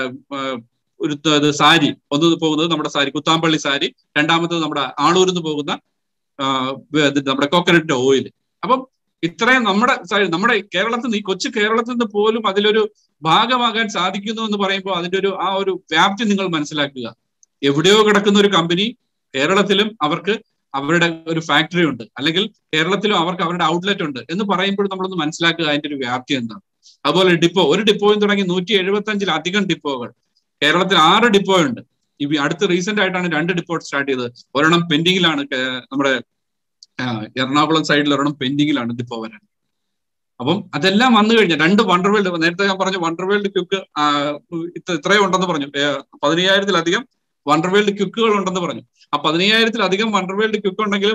ഒരു സാരി ഒന്ന് പോകുന്നത് നമ്മുടെ സാരി കുത്താമ്പള്ളി സാരി രണ്ടാമത്തത് നമ്മുടെ ആളൂരിൽ നിന്ന് പോകുന്ന നമ്മുടെ കോക്കനട്ട് ഓയിൽ അപ്പം ഇത്രയും നമ്മുടെ നമ്മുടെ കേരളത്തിൽ ഈ കൊച്ചു കേരളത്തിൽ നിന്ന് പോലും അതിലൊരു ഭാഗമാകാൻ സാധിക്കുന്നു എന്ന് പറയുമ്പോൾ അതിന്റെ ഒരു ആ ഒരു വ്യാപ്തി നിങ്ങൾ മനസ്സിലാക്കുക എവിടെയോ കിടക്കുന്ന ഒരു കമ്പനി കേരളത്തിലും അവർക്ക് അവരുടെ ഒരു ഫാക്ടറി ഉണ്ട് അല്ലെങ്കിൽ കേരളത്തിലും അവർക്ക് അവരുടെ ഔട്ട്ലെറ്റ് ഉണ്ട് എന്ന് പറയുമ്പോൾ നമ്മളൊന്ന് മനസ്സിലാക്കുക അതിന്റെ ഒരു വ്യാപ്തി എന്താണ് അതുപോലെ ഡിപ്പോ ഒരു ഡിപ്പോയും തുടങ്ങി നൂറ്റി എഴുപത്തി അഞ്ചിലധികം ഡിപ്പോകൾ കേരളത്തിൽ ആറ് ഡിപ്പോ ഉണ്ട് ഈ അടുത്ത് റീസെന്റ് ആയിട്ടാണ് രണ്ട് ഡിപ്പോ സ്റ്റാർട്ട് ചെയ്തത് ഒരെണ്ണം പെൻഡിങ്ങിലാണ് നമ്മുടെ എറണാകുളം സൈഡിൽ ഒരെണ്ണം പെൻഡിങ്ങിലാണ് ഡിപ്പോ വരാൻ അപ്പം അതെല്ലാം വന്നു കഴിഞ്ഞാൽ രണ്ട് വണ്ടർ വേൾഡ് നേരത്തെ ഞാൻ പറഞ്ഞു വണ്ടർ വേൾഡ് ക്യുക്ക് ഇത്രയും ഉണ്ടെന്ന് പറഞ്ഞു പതിനയ്യായിരത്തിലധികം വണ്ടർ വേൾഡ് ക്യുക്കുകൾ ഉണ്ടെന്ന് പറഞ്ഞു ആ പതിനയ്യായിരത്തിലധികം വണ്ടർ വേൾഡ് ക്യുക്ക് ഉണ്ടെങ്കിലും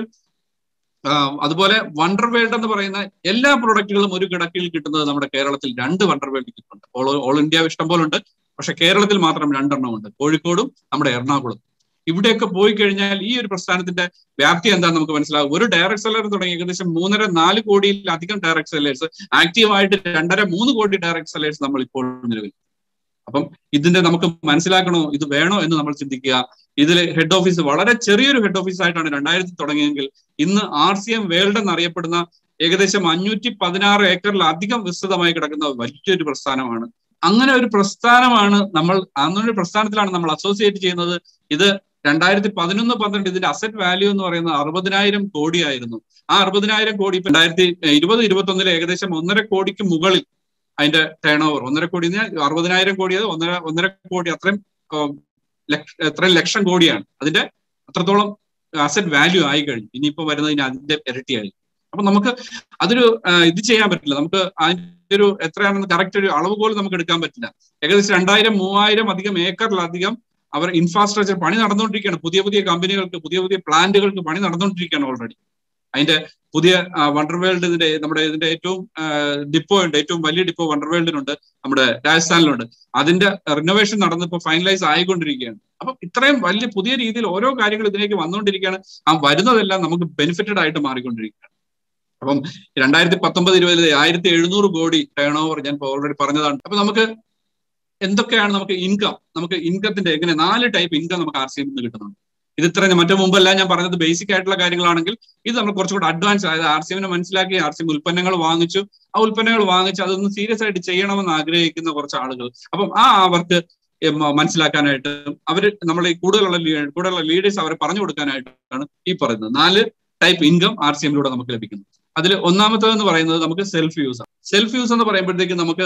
അതുപോലെ വണ്ടർ വേൾഡ് എന്ന് പറയുന്ന എല്ലാ പ്രൊഡക്റ്റുകളും ഒരു കിടക്കയിൽ കിട്ടുന്നത് നമ്മുടെ കേരളത്തിൽ രണ്ട് വണ്ടർ വേൾഡ് ക്യുക്ക് ഉണ്ട് ഓൾ ഓൾ ഇന്ത്യ ഇഷ്ടം പോലെ ഉണ്ട് പക്ഷെ കേരളത്തിൽ മാത്രം രണ്ടെണ്ണം ഉണ്ട് കോഴിക്കോടും നമ്മുടെ എറണാകുളം ഇവിടെയൊക്കെ പോയി കഴിഞ്ഞാൽ ഈ ഒരു പ്രസ്ഥാനത്തിന്റെ വ്യാപ്തി എന്താണെന്ന് നമുക്ക് മനസ്സിലാകും ഒരു ഡയറക്ട് സെല്ലർ തുടങ്ങി ഏകദേശം മൂന്നര നാല് കോടിയിലധികം ഡയറക്ട് സെല്ലേഴ്സ് ആക്റ്റീവായിട്ട് രണ്ടര മൂന്ന് കോടി ഡയറക്ട് സെല്ലേഴ്സ് നമ്മൾ ഇപ്പോൾ നിലവിൽ അപ്പം ഇതിന്റെ നമുക്ക് മനസ്സിലാക്കണോ ഇത് വേണോ എന്ന് നമ്മൾ ചിന്തിക്കുക ഇതിൽ ഹെഡ് ഓഫീസ് വളരെ ചെറിയൊരു ഹെഡ് ഓഫീസ് ആയിട്ടാണ് രണ്ടായിരത്തി തുടങ്ങിയെങ്കിൽ ഇന്ന് ആർ സി എം വേൾഡ് എന്നറിയപ്പെടുന്ന ഏകദേശം അഞ്ഞൂറ്റി പതിനാറ് ഏക്കറിലധികം വിസ്തൃതമായി കിടക്കുന്ന വലിയൊരു പ്രസ്ഥാനമാണ് അങ്ങനെ ഒരു പ്രസ്ഥാനമാണ് നമ്മൾ അങ്ങനെ ഒരു പ്രസ്ഥാനത്തിലാണ് നമ്മൾ അസോസിയേറ്റ് ചെയ്യുന്നത് ഇത് രണ്ടായിരത്തി പതിനൊന്ന് പന്ത്രണ്ട് ഇതിന്റെ അസറ്റ് വാല്യൂ എന്ന് പറയുന്നത് അറുപതിനായിരം കോടിയായിരുന്നു ആ അറുപതിനായിരം കോടി ഇപ്പൊ രണ്ടായിരത്തി ഇരുപത് ഇരുപത്തി ഒന്നിൽ ഏകദേശം ഒന്നര കോടിക്ക് മുകളിൽ അതിന്റെ ടേൺ ഓവർ ഒന്നര കോടി അറുപതിനായിരം കോടി അത് ഒന്നര ഒന്നര കോടി അത്രയും എത്രയും ലക്ഷം കോടിയാണ് അതിന്റെ അത്രത്തോളം അസറ്റ് വാല്യൂ ആയി കഴിഞ്ഞു ഇനിയിപ്പോ വരുന്നതിന് അതിന്റെ ഇരട്ടിയായി അപ്പൊ നമുക്ക് അതൊരു ഇത് ചെയ്യാൻ പറ്റില്ല നമുക്ക് അതിന്റെ ഒരു എത്രയാണെന്ന് കറക്റ്റ് ഒരു അളവ് പോലും നമുക്ക് എടുക്കാൻ പറ്റില്ല ഏകദേശം രണ്ടായിരം മൂവായിരം അധികം ഏക്കറിലധികം അവർ ഇൻഫ്രാസ്ട്രക്ചർ പണി നടന്നുകൊണ്ടിരിക്കുകയാണ് പുതിയ പുതിയ കമ്പനികൾക്ക് പുതിയ പുതിയ പ്ലാന്റുകൾക്ക് പണി നടന്നുകൊണ്ടിരിക്കുകയാണ് ഓൾറെഡി അതിന്റെ പുതിയ വണ്ടർ വേൾഡ് ഇതിന്റെ നമ്മുടെ ഇതിന്റെ ഏറ്റവും ഡിപ്പോ ഉണ്ട് ഏറ്റവും വലിയ ഡിപ്പോ വണ്ടർ വേൾഡിനുണ്ട് നമ്മുടെ രാജസ്ഥാനിലുണ്ട് അതിന്റെ റിനോവേഷൻ നടന്നിപ്പോ ഫൈനലൈസ് ആയിക്കൊണ്ടിരിക്കുകയാണ് അപ്പൊ ഇത്രയും വലിയ പുതിയ രീതിയിൽ ഓരോ കാര്യങ്ങൾ ഇതിലേക്ക് വന്നുകൊണ്ടിരിക്കുകയാണ് ആ വരുന്നതെല്ലാം നമുക്ക് ബെനിഫിറ്റഡ് ആയിട്ട് മാറിക്കൊണ്ടിരിക്കുകയാണ് അപ്പം രണ്ടായിരത്തി പത്തൊമ്പത് ഇരുപതിൽ ആയിരത്തി എഴുന്നൂറ് കോടി ടേൺ ഓവർ ഞാൻ ഓൾറെഡി പറഞ്ഞതാണ് അപ്പൊ നമുക്ക് എന്തൊക്കെയാണ് നമുക്ക് ഇൻകം നമുക്ക് ഇൻകത്തിന്റെ എങ്ങനെ നാല് ടൈപ്പ് ഇൻകം നമുക്ക് ആർ സി എം കിട്ടുന്നുണ്ട് ഇത് ഇത്ര മറ്റു മുമ്പെല്ലാം ഞാൻ പറഞ്ഞത് ബേസിക് ആയിട്ടുള്ള കാര്യങ്ങളാണെങ്കിൽ ഇത് നമ്മൾ കുറച്ചുകൂടി അഡ്വാൻസ് അതായത് ആർ സി എമ്മിനെ മനസ്സിലാക്കി ആർ സി എം ഉൽപ്പന്നങ്ങൾ വാങ്ങിച്ചു ആ ഉൽപ്പന്നങ്ങൾ വാങ്ങിച്ച് അതൊന്ന് സീരിയസ് ആയിട്ട് ചെയ്യണമെന്ന് ആഗ്രഹിക്കുന്ന കുറച്ച് ആളുകൾ അപ്പം ആ അവർക്ക് മനസ്സിലാക്കാനായിട്ട് അവർ നമ്മൾ ഈ കൂടുതലുള്ള കൂടുതലുള്ള ലീഡേഴ്സ് അവരെ പറഞ്ഞു കൊടുക്കാനായിട്ടാണ് ഈ പറയുന്നത് നാല് ടൈപ്പ് ഇൻകം ആർ സി എമ്മിലൂടെ നമുക്ക് ലഭിക്കുന്നു അതിൽ ഒന്നാമത്തേത് എന്ന് പറയുന്നത് നമുക്ക് സെൽഫ് യൂസ് ആണ് സെൽഫ് യൂസ് എന്ന് പറയുമ്പോഴത്തേക്ക് നമുക്ക്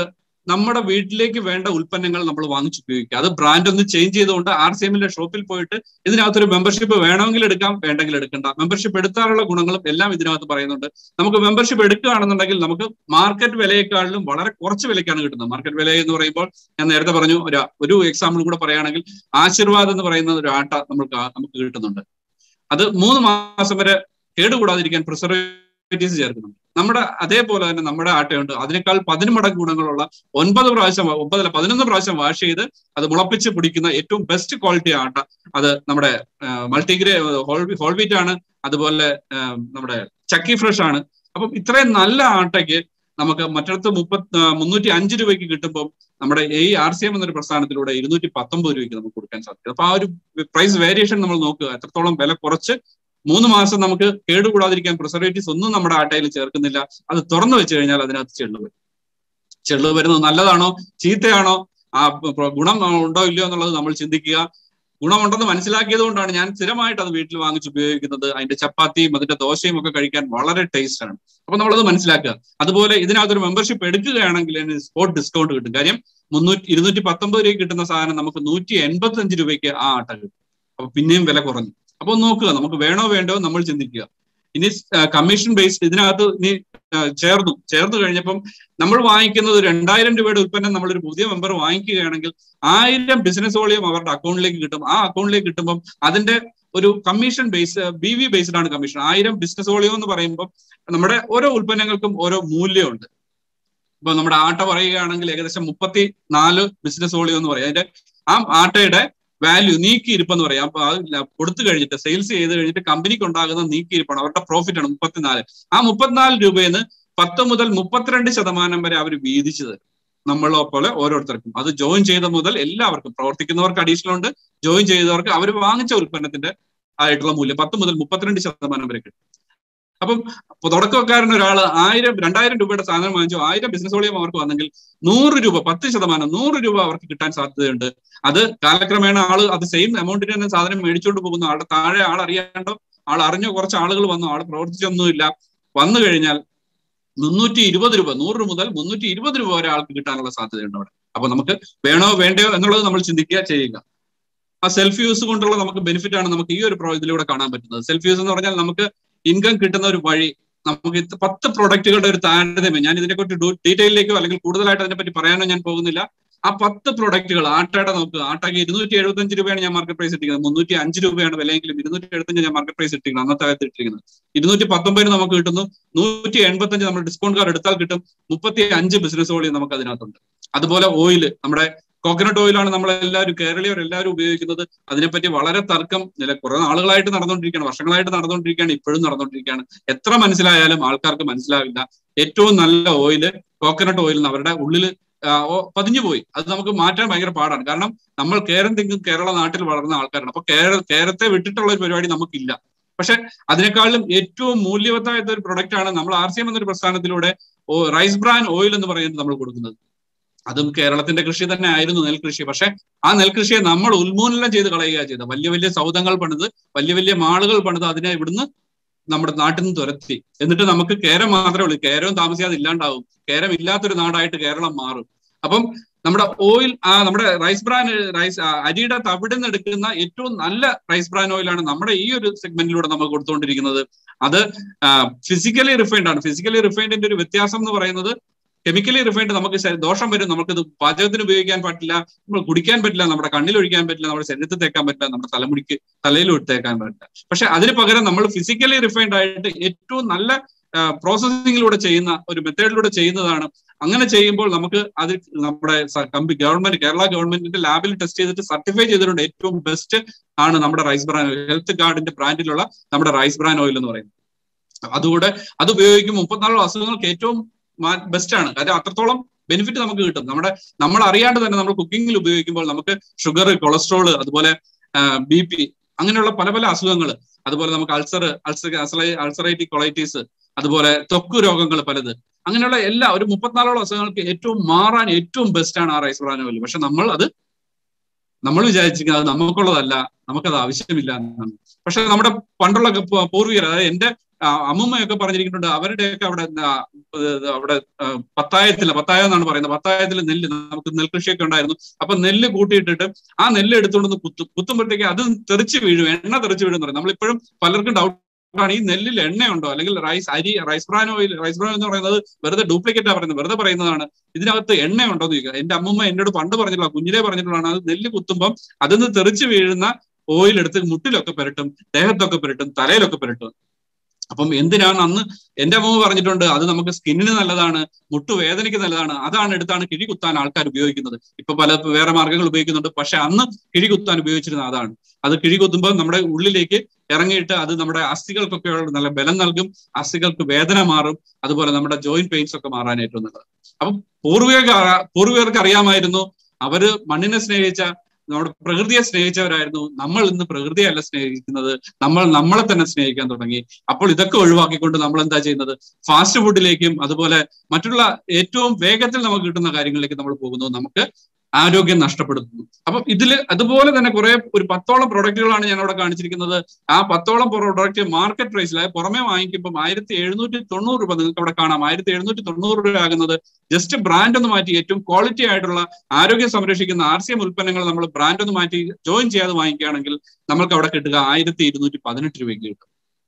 നമ്മുടെ വീട്ടിലേക്ക് വേണ്ട ഉൽപ്പന്നങ്ങൾ നമ്മൾ വാങ്ങിച്ച് ഉപയോഗിക്കുക അത് ബ്രാൻഡ് ഒന്ന് ചേഞ്ച് ചെയ്തുകൊണ്ട് ആർ സി എമ്മിന്റെ ഷോപ്പിൽ പോയിട്ട് ഇതിനകത്തൊരു മെമ്പർഷിപ്പ് വേണമെങ്കിൽ എടുക്കാം വേണ്ടെങ്കിൽ എടുക്കണ്ട മെമ്പർഷിപ്പ് എടുത്താലുള്ള ഗുണങ്ങളും എല്ലാം ഇതിനകത്ത് പറയുന്നുണ്ട് നമുക്ക് മെമ്പർഷിപ്പ് എടുക്കുകയാണെന്നുണ്ടെങ്കിൽ നമുക്ക് മാർക്കറ്റ് വിലയെക്കാളിലും വളരെ കുറച്ച് വിലയ്ക്കാണ് കിട്ടുന്നത് മാർക്കറ്റ് വില എന്ന് പറയുമ്പോൾ ഞാൻ നേരത്തെ പറഞ്ഞു ഒരു ഒരു എക്സാമ്പിൾ കൂടെ പറയുകയാണെങ്കിൽ ആശീർവാദ് എന്ന് പറയുന്ന ഒരു ആട്ട നമുക്ക് നമുക്ക് കിട്ടുന്നുണ്ട് അത് മൂന്ന് മാസം വരെ കേടുകൂടാതിരിക്കാൻ പ്രിസർവേറ്റീവ്സ് ചേർക്കുന്നുണ്ട് നമ്മുടെ അതേപോലെ തന്നെ നമ്മുടെ ആട്ടയുണ്ട് അതിനേക്കാൾ പതിനുമടങ്ങ് ഗുണങ്ങളുള്ള ഒൻപത് പ്രാവശ്യം ഒമ്പതല്ല പതിനൊന്ന് പ്രാവശ്യം വാഷ് ചെയ്ത് അത് മുളപ്പിച്ച് പിടിക്കുന്ന ഏറ്റവും ബെസ്റ്റ് ക്വാളിറ്റി ആട്ട അത് നമ്മുടെ മൾട്ടിഗ്രേ ഹോൾവീറ്റ് ആണ് അതുപോലെ നമ്മുടെ ചക്കി ഫ്രഷ് ആണ് അപ്പം ഇത്രയും നല്ല ആട്ടയ്ക്ക് നമുക്ക് മറ്റിടത്ത് മുപ്പത്തി മുന്നൂറ്റി അഞ്ച് രൂപയ്ക്ക് കിട്ടുമ്പോൾ നമ്മുടെ ഈ ആർ സി എം എന്നൊരു പ്രസ്ഥാനത്തിലൂടെ ഇരുന്നൂറ്റി പത്തൊമ്പത് രൂപയ്ക്ക് നമുക്ക് കൊടുക്കാൻ സാധിക്കും അപ്പൊ ആ ഒരു പ്രൈസ് വേരിയേഷൻ നമ്മൾ നോക്കുക എത്രത്തോളം വില കുറച്ച് മൂന്ന് മാസം നമുക്ക് കേടുകൂടാതിരിക്കാൻ പ്രിസർവേറ്റീവ്സ് ഒന്നും നമ്മുടെ ആട്ടയിൽ ചേർക്കുന്നില്ല അത് തുറന്നു വെച്ച് കഴിഞ്ഞാൽ അതിനകത്ത് ചെള്ളു വരും ചെള്ളു വരുന്നത് നല്ലതാണോ ചീത്തയാണോ ആ ഗുണം ഉണ്ടോ ഇല്ലയോ എന്നുള്ളത് നമ്മൾ ചിന്തിക്കുക ഗുണമുണ്ടെന്ന് മനസ്സിലാക്കിയത് കൊണ്ടാണ് ഞാൻ സ്ഥിരമായിട്ട് അത് വീട്ടിൽ വാങ്ങിച്ച് ഉപയോഗിക്കുന്നത് അതിന്റെ ചപ്പാത്തിയും അതിന്റെ ദോശയും ഒക്കെ കഴിക്കാൻ വളരെ ടേസ്റ്റ് ആണ് അപ്പൊ നമ്മളത് മനസ്സിലാക്കുക അതുപോലെ ഇതിനകത്തൊരു മെമ്പർഷിപ്പ് എടുക്കുകയാണെങ്കിൽ സ്പോട്ട് ഡിസ്കൗണ്ട് കിട്ടും കാര്യം മുന്നൂറ്റി ഇരുന്നൂറ്റി പത്തൊമ്പത് രൂപയ്ക്ക് കിട്ടുന്ന സാധനം നമുക്ക് നൂറ്റി എൺപത്തി അഞ്ച് രൂപയ്ക്ക് ആ ആട്ട കിട്ടും അപ്പൊ പിന്നെയും വില കുറഞ്ഞു അപ്പൊ നോക്കുക നമുക്ക് വേണോ വേണ്ടോ നമ്മൾ ചിന്തിക്കുക ഇനി കമ്മീഷൻ ബേസ്ഡ് ഇതിനകത്ത് ഇനി ചേർന്നു ചേർന്ന് കഴിഞ്ഞപ്പം നമ്മൾ വാങ്ങിക്കുന്നത് രണ്ടായിരം രൂപയുടെ ഉൽപ്പന്നം നമ്മളൊരു പുതിയ മെമ്പർ വാങ്ങിക്കുകയാണെങ്കിൽ ആയിരം ബിസിനസ് വോളിയം അവരുടെ അക്കൗണ്ടിലേക്ക് കിട്ടും ആ അക്കൗണ്ടിലേക്ക് കിട്ടുമ്പം അതിന്റെ ഒരു commission base B V based ആണ് കമ്മീഷൻ ആയിരം ബിസിനസ് വോളിയം എന്ന് പറയുമ്പോൾ നമ്മുടെ ഓരോ ഉൽപ്പന്നങ്ങൾക്കും ഓരോ മൂല്യമുണ്ട് ഇപ്പൊ നമ്മുടെ ആട്ട പറയുകയാണെങ്കിൽ ഏകദേശം മുപ്പത്തി നാല് ബിസിനസ് വോളിയം എന്ന് പറയും അതിന്റെ ആ ആട്ടയുടെ വാല്യൂ നീക്കിയിരിപ്പെന്ന് പറയാം അപ്പൊ അത് കൊടുത്തു കഴിഞ്ഞിട്ട് സെയിൽസ് ചെയ്ത് കഴിഞ്ഞിട്ട് കമ്പനിക്ക് ഉണ്ടാകുന്ന നീക്കിയിരിപ്പാണ് അവരുടെ പ്രോഫിറ്റ് ആണ് മുപ്പത്തിനാല് ആ മുപ്പത്തിനാല് രൂപയിൽ പത്ത് മുതൽ മുപ്പത്തിരണ്ട് ശതമാനം വരെ അവർ വീതിച്ചു തരും നമ്മളെ പോലെ ഓരോരുത്തർക്കും അത് ജോയിൻ ചെയ്ത മുതൽ എല്ലാവർക്കും പ്രവർത്തിക്കുന്നവർക്ക് അഡീഷണൽ ഉണ്ട് ജോയിൻ ചെയ്തവർക്ക് അവർ വാങ്ങിച്ച ഉൽപ്പന്നത്തിന്റെ ആയിട്ടുള്ള മൂല്യം പത്ത് മുതൽ മുപ്പത്തിരണ്ട് ശതമാനം വരെ കിട്ടും അപ്പം തുടക്കക്കാരൻ ഒരാൾ ആയിരം രണ്ടായിരം രൂപയുടെ സാധനം വാങ്ങിച്ചു ആയിരം ബിസിനസ് വോളിയം അവർക്ക് വന്നെങ്കിൽ നൂറ് രൂപ പത്ത് ശതമാനം നൂറ് രൂപ അവർക്ക് കിട്ടാൻ സാധ്യതയുണ്ട് അത് കാലക്രമേണ ആള് അത് സെയിം എമൗണ്ടിന് തന്നെ സാധനം മേടിച്ചുകൊണ്ട് പോകുന്നു ആളുടെ താഴെ ആൾ അറിയാണ്ടോ ആൾ അറിഞ്ഞോ കുറച്ച് ആളുകൾ വന്നു ആൾ പ്രവർത്തിച്ചൊന്നുമില്ല വന്നു കഴിഞ്ഞാൽ മുന്നൂറ്റി ഇരുപത് രൂപ നൂറ് മുതൽ മുന്നൂറ്റി ഇരുപത് രൂപ വരെ ആൾക്ക് കിട്ടാനുള്ള സാധ്യതയുണ്ട് അവിടെ അപ്പൊ നമുക്ക് വേണോ വേണ്ടയോ എന്നുള്ളത് നമ്മൾ ചിന്തിക്കുക ചെയ്യുക ആ സെൽഫ് യൂസ് കൊണ്ടുള്ള നമുക്ക് ബെനിഫിറ്റ് ആണ് നമുക്ക് ഈ ഒരു ഇതിലൂടെ കാണാൻ പറ്റുന്നത് സെൽഫ് യൂസ് എന്ന് പറഞ്ഞാൽ നമുക്ക് ഇൻകം കിട്ടുന്ന ഒരു വഴി നമുക്ക് പത്ത് പ്രൊഡക്റ്റുകളുടെ ഒരു താരതമ്യം ഞാൻ ഇതിനെക്കുറിച്ച് ഡീറ്റെയിലേക്കോ അല്ലെങ്കിൽ കൂടുതലായിട്ട് അതിനെപ്പറ്റി പറയാനോ ഞാൻ പോകുന്നില്ല ആ പത്ത് പ്രൊഡക്റ്റുകൾ ആട്ടയുടെ നോക്കുക ആട്ടയ്ക്ക് ഇരുന്നൂറ്റി എഴുപത്തി അഞ്ച് രൂപയാണ് ഞാൻ മാർക്കറ്റ് പ്രൈസ് ഇട്ടിരിക്കുന്നത് മുന്നൂറ്റി അഞ്ച് രൂപയാണ് വിലയെങ്കിലും ഇരുന്നൂറ്റി എഴുപത്തഞ്ച് ഞാൻ മാർക്കറ്റ് പ്രൈസ് ഇട്ടിരിക്കുന്നത് അന്നത്തെ കാലത്ത് ഇട്ടിരിക്കുന്നത് ഇരുന്നൂറ്റി പത്തൊമ്പതിന് നമുക്ക് കിട്ടുന്നു നൂറ്റി എൺപത്തി അഞ്ച് നമ്മൾ ഡിസ്കൗണ്ട് കാർഡ് എടുത്താൽ കിട്ടും മുപ്പത്തി അഞ്ച് ബിസിനസ് വോളിയം നമുക്ക് അതിനകത്തുണ്ട് അതുപോലെ ഓയിൽ നമ്മുടെ കോക്കനട്ട് ഓയിലാണ് നമ്മൾ എല്ലാവരും കേരളീയർ എല്ലാവരും ഉപയോഗിക്കുന്നത് അതിനെപ്പറ്റി വളരെ തർക്കം നില കുറെ നാളുകളായിട്ട് നടന്നുകൊണ്ടിരിക്കുകയാണ് വർഷങ്ങളായിട്ട് നടന്നുകൊണ്ടിരിക്കുകയാണ് ഇപ്പോഴും നടന്നുകൊണ്ടിരിക്കുകയാണ് എത്ര മനസ്സിലായാലും ആൾക്കാർക്ക് മനസ്സിലാവില്ല ഏറ്റവും നല്ല ഓയില് കോക്കനട്ട് ഓയിൽ അവരുടെ ഉള്ളിൽ പതിഞ്ഞു പോയി അത് നമുക്ക് മാറ്റാൻ ഭയങ്കര പാടാണ് കാരണം നമ്മൾ കേരം തിങ്കും കേരള നാട്ടിൽ വളർന്ന ആൾക്കാരാണ് അപ്പൊ കേര കേരളത്തെ വിട്ടിട്ടുള്ള ഒരു പരിപാടി നമുക്കില്ല പക്ഷെ അതിനേക്കാളും ഏറ്റവും മൂല്യവത്തായ ഒരു പ്രൊഡക്റ്റ് ആണ് നമ്മൾ ആർ സി എം എന്നൊരു പ്രസ്ഥാനത്തിലൂടെ റൈസ് ബ്രാൻ ഓയിൽ എന്ന് പറയുന്നത് നമ്മൾ കൊടുക്കുന്നത് അതും കേരളത്തിന്റെ കൃഷി തന്നെ ആയിരുന്നു നെൽകൃഷി പക്ഷെ ആ നെൽകൃഷിയെ നമ്മൾ ഉന്മൂലനം ചെയ്ത് കളയുക ചെയ്തത് വലിയ വലിയ സൗധങ്ങൾ പണിത് വലിയ വലിയ മാളുകൾ പണിത് അതിനെ ഇവിടുന്ന് നമ്മുടെ നാട്ടിൽ നിന്ന് തുരത്തി എന്നിട്ട് നമുക്ക് കേരം മാത്രമേ ഉള്ളൂ കേരവും താമസിയാതെ ഇല്ലാണ്ടാവും കേരം ഇല്ലാത്തൊരു നാടായിട്ട് കേരളം മാറും അപ്പം നമ്മുടെ ഓയിൽ ആ നമ്മുടെ റൈസ് ബ്രാൻ റൈസ് അരിയുടെ തവിടുന്ന് എടുക്കുന്ന ഏറ്റവും നല്ല റൈസ് ബ്രാൻ ഓയിലാണ് നമ്മുടെ ഈ ഒരു സെഗ്മെന്റിലൂടെ നമ്മൾ കൊടുത്തുകൊണ്ടിരിക്കുന്നത് അത് ഫിസിക്കലി റിഫൈൻഡ് ആണ് ഫിസിക്കലി റിഫൈൻഡിന്റെ ഒരു വ്യത്യാസം എന്ന് പറയുന്നത് കെമിക്കലി റിഫൈൻഡ് നമുക്ക് ദോഷം വരും നമുക്കിത് പാചകത്തിന് ഉപയോഗിക്കാൻ പറ്റില്ല നമ്മൾ കുടിക്കാൻ പറ്റില്ല നമ്മുടെ കണ്ണിൽ ഒഴിക്കാൻ പറ്റില്ല നമ്മുടെ ശരീരത്തിൽ തേക്കാൻ പറ്റില്ല നമ്മുടെ തലമുടിക്ക് തലയിൽ തേക്കാൻ പറ്റില്ല പക്ഷെ അതിന് പകരം നമ്മൾ ഫിസിക്കലി റിഫൈൻഡ് ആയിട്ട് ഏറ്റവും നല്ല പ്രോസസ്സിങ്ങിലൂടെ ചെയ്യുന്ന ഒരു മെത്തേഡിലൂടെ ചെയ്യുന്നതാണ് അങ്ങനെ ചെയ്യുമ്പോൾ നമുക്ക് അത് നമ്മുടെ കമ്പി ഗവൺമെന്റ് കേരള ഗവൺമെന്റിന്റെ ലാബിൽ ടെസ്റ്റ് ചെയ്തിട്ട് സർട്ടിഫൈ ചെയ്തിട്ടുണ്ട് ഏറ്റവും ബെസ്റ്റ് ആണ് നമ്മുടെ റൈസ് ബ്രാൻ ഓയിൽ ഹെൽത്ത് ഗാർഡിന്റെ ബ്രാൻഡിലുള്ള നമ്മുടെ റൈസ് ബ്രാൻ ഓയിൽ എന്ന് പറയുന്നത് അതുകൂടെ അത് ഉപയോഗിക്കുമ്പോൾ മുപ്പത്തിനാല് അസുഖങ്ങൾക്ക് ഏറ്റവും ബെസ്റ്റ് ആണ് കാര്യം അത്രത്തോളം ബെനിഫിറ്റ് നമുക്ക് കിട്ടും നമ്മുടെ നമ്മൾ അറിയാണ്ട് തന്നെ നമ്മൾ കുക്കിങ്ങിൽ ഉപയോഗിക്കുമ്പോൾ നമുക്ക് ഷുഗർ കൊളസ്ട്രോൾ അതുപോലെ ബി പി അങ്ങനെയുള്ള പല പല അസുഖങ്ങൾ അതുപോലെ നമുക്ക് അൾസർ അൾസർ അൾസറേറ്റീവ് കൊളൈറ്റീസ് അതുപോലെ ത്വക്ക് രോഗങ്ങൾ പലത് അങ്ങനെയുള്ള എല്ലാ ഒരു മുപ്പത്തിനാലോളം അസുഖങ്ങൾക്ക് ഏറ്റവും മാറാൻ ഏറ്റവും ബെസ്റ്റ് ആണ് ആ റൈസ് ബ്രാൻ ഓയിൽ പക്ഷെ നമ്മൾ അത് നമ്മൾ വിചാരിച്ചിരിക്കുന്നത് അത് നമുക്കുള്ളതല്ല നമുക്കത് ആവശ്യമില്ല എന്നാണ് പക്ഷെ നമ്മുടെ പണ്ടുള്ള പൂർവികർ അതായത് എന്റെ അമ്മുമ്മയൊക്കെ പറഞ്ഞിരിക്കുന്നുണ്ട് അവരുടെയൊക്കെ അവിടെ അവിടെ പത്തായത്തില് പത്തായം എന്നാണ് പറയുന്നത് പത്തായത്തിൽ നെല്ല് നമുക്ക് നെൽകൃഷിയൊക്കെ ഉണ്ടായിരുന്നു അപ്പൊ നെല്ല് കൂട്ടിയിട്ടിട്ട് ആ നെല്ല് എടുത്തുകൊണ്ട് കുത്തും കുത്തുമ്പോഴത്തേക്ക് അത് തെറിച്ച് വീഴും എണ്ണ തെറിച്ച് വീഴും പറയും നമ്മളിപ്പോഴും പലർക്കും ഡൗട്ട് ആണ് ഈ നെല്ലിൽ എണ്ണയുണ്ടോ അല്ലെങ്കിൽ റൈസ് അരി rice bran oil rice bran എന്ന് പറയുന്നത് വെറുതെ ഡ്യൂപ്ലിക്കേറ്റാ പറയുന്നത് വെറുതെ പറയുന്നതാണ് ഇതിനകത്ത് എണ്ണയുണ്ടോ എന്ന് ചോദിക്കുക എന്റെ അമ്മൂമ്മ എന്നോട് പണ്ട് പറഞ്ഞിട്ടുള്ള കുഞ്ഞിലെ പറഞ്ഞിട്ടുള്ളതാണ് അത് നെല്ല് കുത്തുമ്പം അതിന്ന് തെറിച്ച് വീഴുന്ന ഓയിൽ എടുത്ത് മുട്ടിലൊക്കെ പുരട്ടും ദേഹത്തൊക്കെ പുരട്ടും തലയിലൊക്കെ പുരട്ടും അപ്പം എന്തിനാണ് അന്ന് എന്റെ അമ്മ പറഞ്ഞിട്ടുണ്ട് അത് നമുക്ക് സ്കിന്നിന് നല്ലതാണ് മുട്ടു വേദനയ്ക്ക് നല്ലതാണ് അതാണ് എടുത്താണ് കിഴി കുത്താൻ ആൾക്കാർ ഉപയോഗിക്കുന്നത് ഇപ്പൊ പല വേറെ മാർഗങ്ങൾ ഉപയോഗിക്കുന്നുണ്ട് പക്ഷെ അന്ന് കിഴി കുത്താൻ ഉപയോഗിച്ചിരുന്ന അതാണ് അത് കിഴി കുത്തുമ്പോൾ നമ്മുടെ ഉള്ളിലേക്ക് ഇറങ്ങിയിട്ട് അത് നമ്മുടെ അസ്ഥികൾക്കൊക്കെ നല്ല ബലം നൽകും അസ്ഥികൾക്ക് വേദന മാറും അതുപോലെ നമ്മുടെ ജോയിന്റ് പെയിൻസ് ഒക്കെ മാറാൻ ഏറ്റവും നല്ലത് അപ്പം പൂർവിക പൂർവികർക്ക് അറിയാമായിരുന്നു അവര് മണ്ണിനെ സ്നേഹിച്ച നമ്മുടെ പ്രകൃതിയെ സ്നേഹിച്ചവരായിരുന്നു നമ്മൾ ഇന്ന് പ്രകൃതിയല്ല സ്നേഹിക്കുന്നത് നമ്മൾ നമ്മളെ തന്നെ സ്നേഹിക്കാൻ തുടങ്ങി അപ്പോൾ ഇതൊക്കെ ഒഴിവാക്കിക്കൊണ്ട് നമ്മൾ എന്താ ചെയ്യുന്നത് ഫാസ്റ്റ് ഫുഡിലേക്കും അതുപോലെ മറ്റുള്ള ഏറ്റവും വേഗത്തിൽ നമുക്ക് കിട്ടുന്ന കാര്യങ്ങളിലേക്ക് നമ്മൾ പോകുന്നു നമുക്ക് ആരോഗ്യം നഷ്ടപ്പെടുത്തുന്നു അപ്പം ഇതിൽ അതുപോലെ തന്നെ കുറെ ഒരു പത്തോളം പ്രൊഡക്റ്റുകളാണ് ഞാൻ അവിടെ കാണിച്ചിരിക്കുന്നത് ആ പത്തോളം പ്രൊഡക്റ്റ് മാർക്കറ്റ് പ്രൈസിൽ പുറമെ വാങ്ങിക്കുമ്പോൾ ആയിരത്തി എഴുന്നൂറ്റി തൊണ്ണൂറ് രൂപ നിങ്ങൾക്ക് അവിടെ കാണാം ആയിരത്തി എഴുന്നൂറ്റി തൊണ്ണൂറ് രൂപ ആകുന്നത് ജസ്റ്റ് ബ്രാൻഡ് ഒന്ന് മാറ്റി ഏറ്റവും ക്വാളിറ്റി ആയിട്ടുള്ള ആരോഗ്യം സംരക്ഷിക്കുന്ന ആർ സി എം ഉൽപ്പന്നങ്ങൾ നമ്മൾ ബ്രാൻഡ് ഒന്ന് മാറ്റി ജോയിൻ ചെയ്യാതെ വാങ്ങിക്കുകയാണെങ്കിൽ നമുക്ക് അവിടെ കിട്ടുക ആയിരത്തി ഇരുന്നൂറ്റി പതിനെട്ട് രൂപയ്ക്ക് കിട്ടും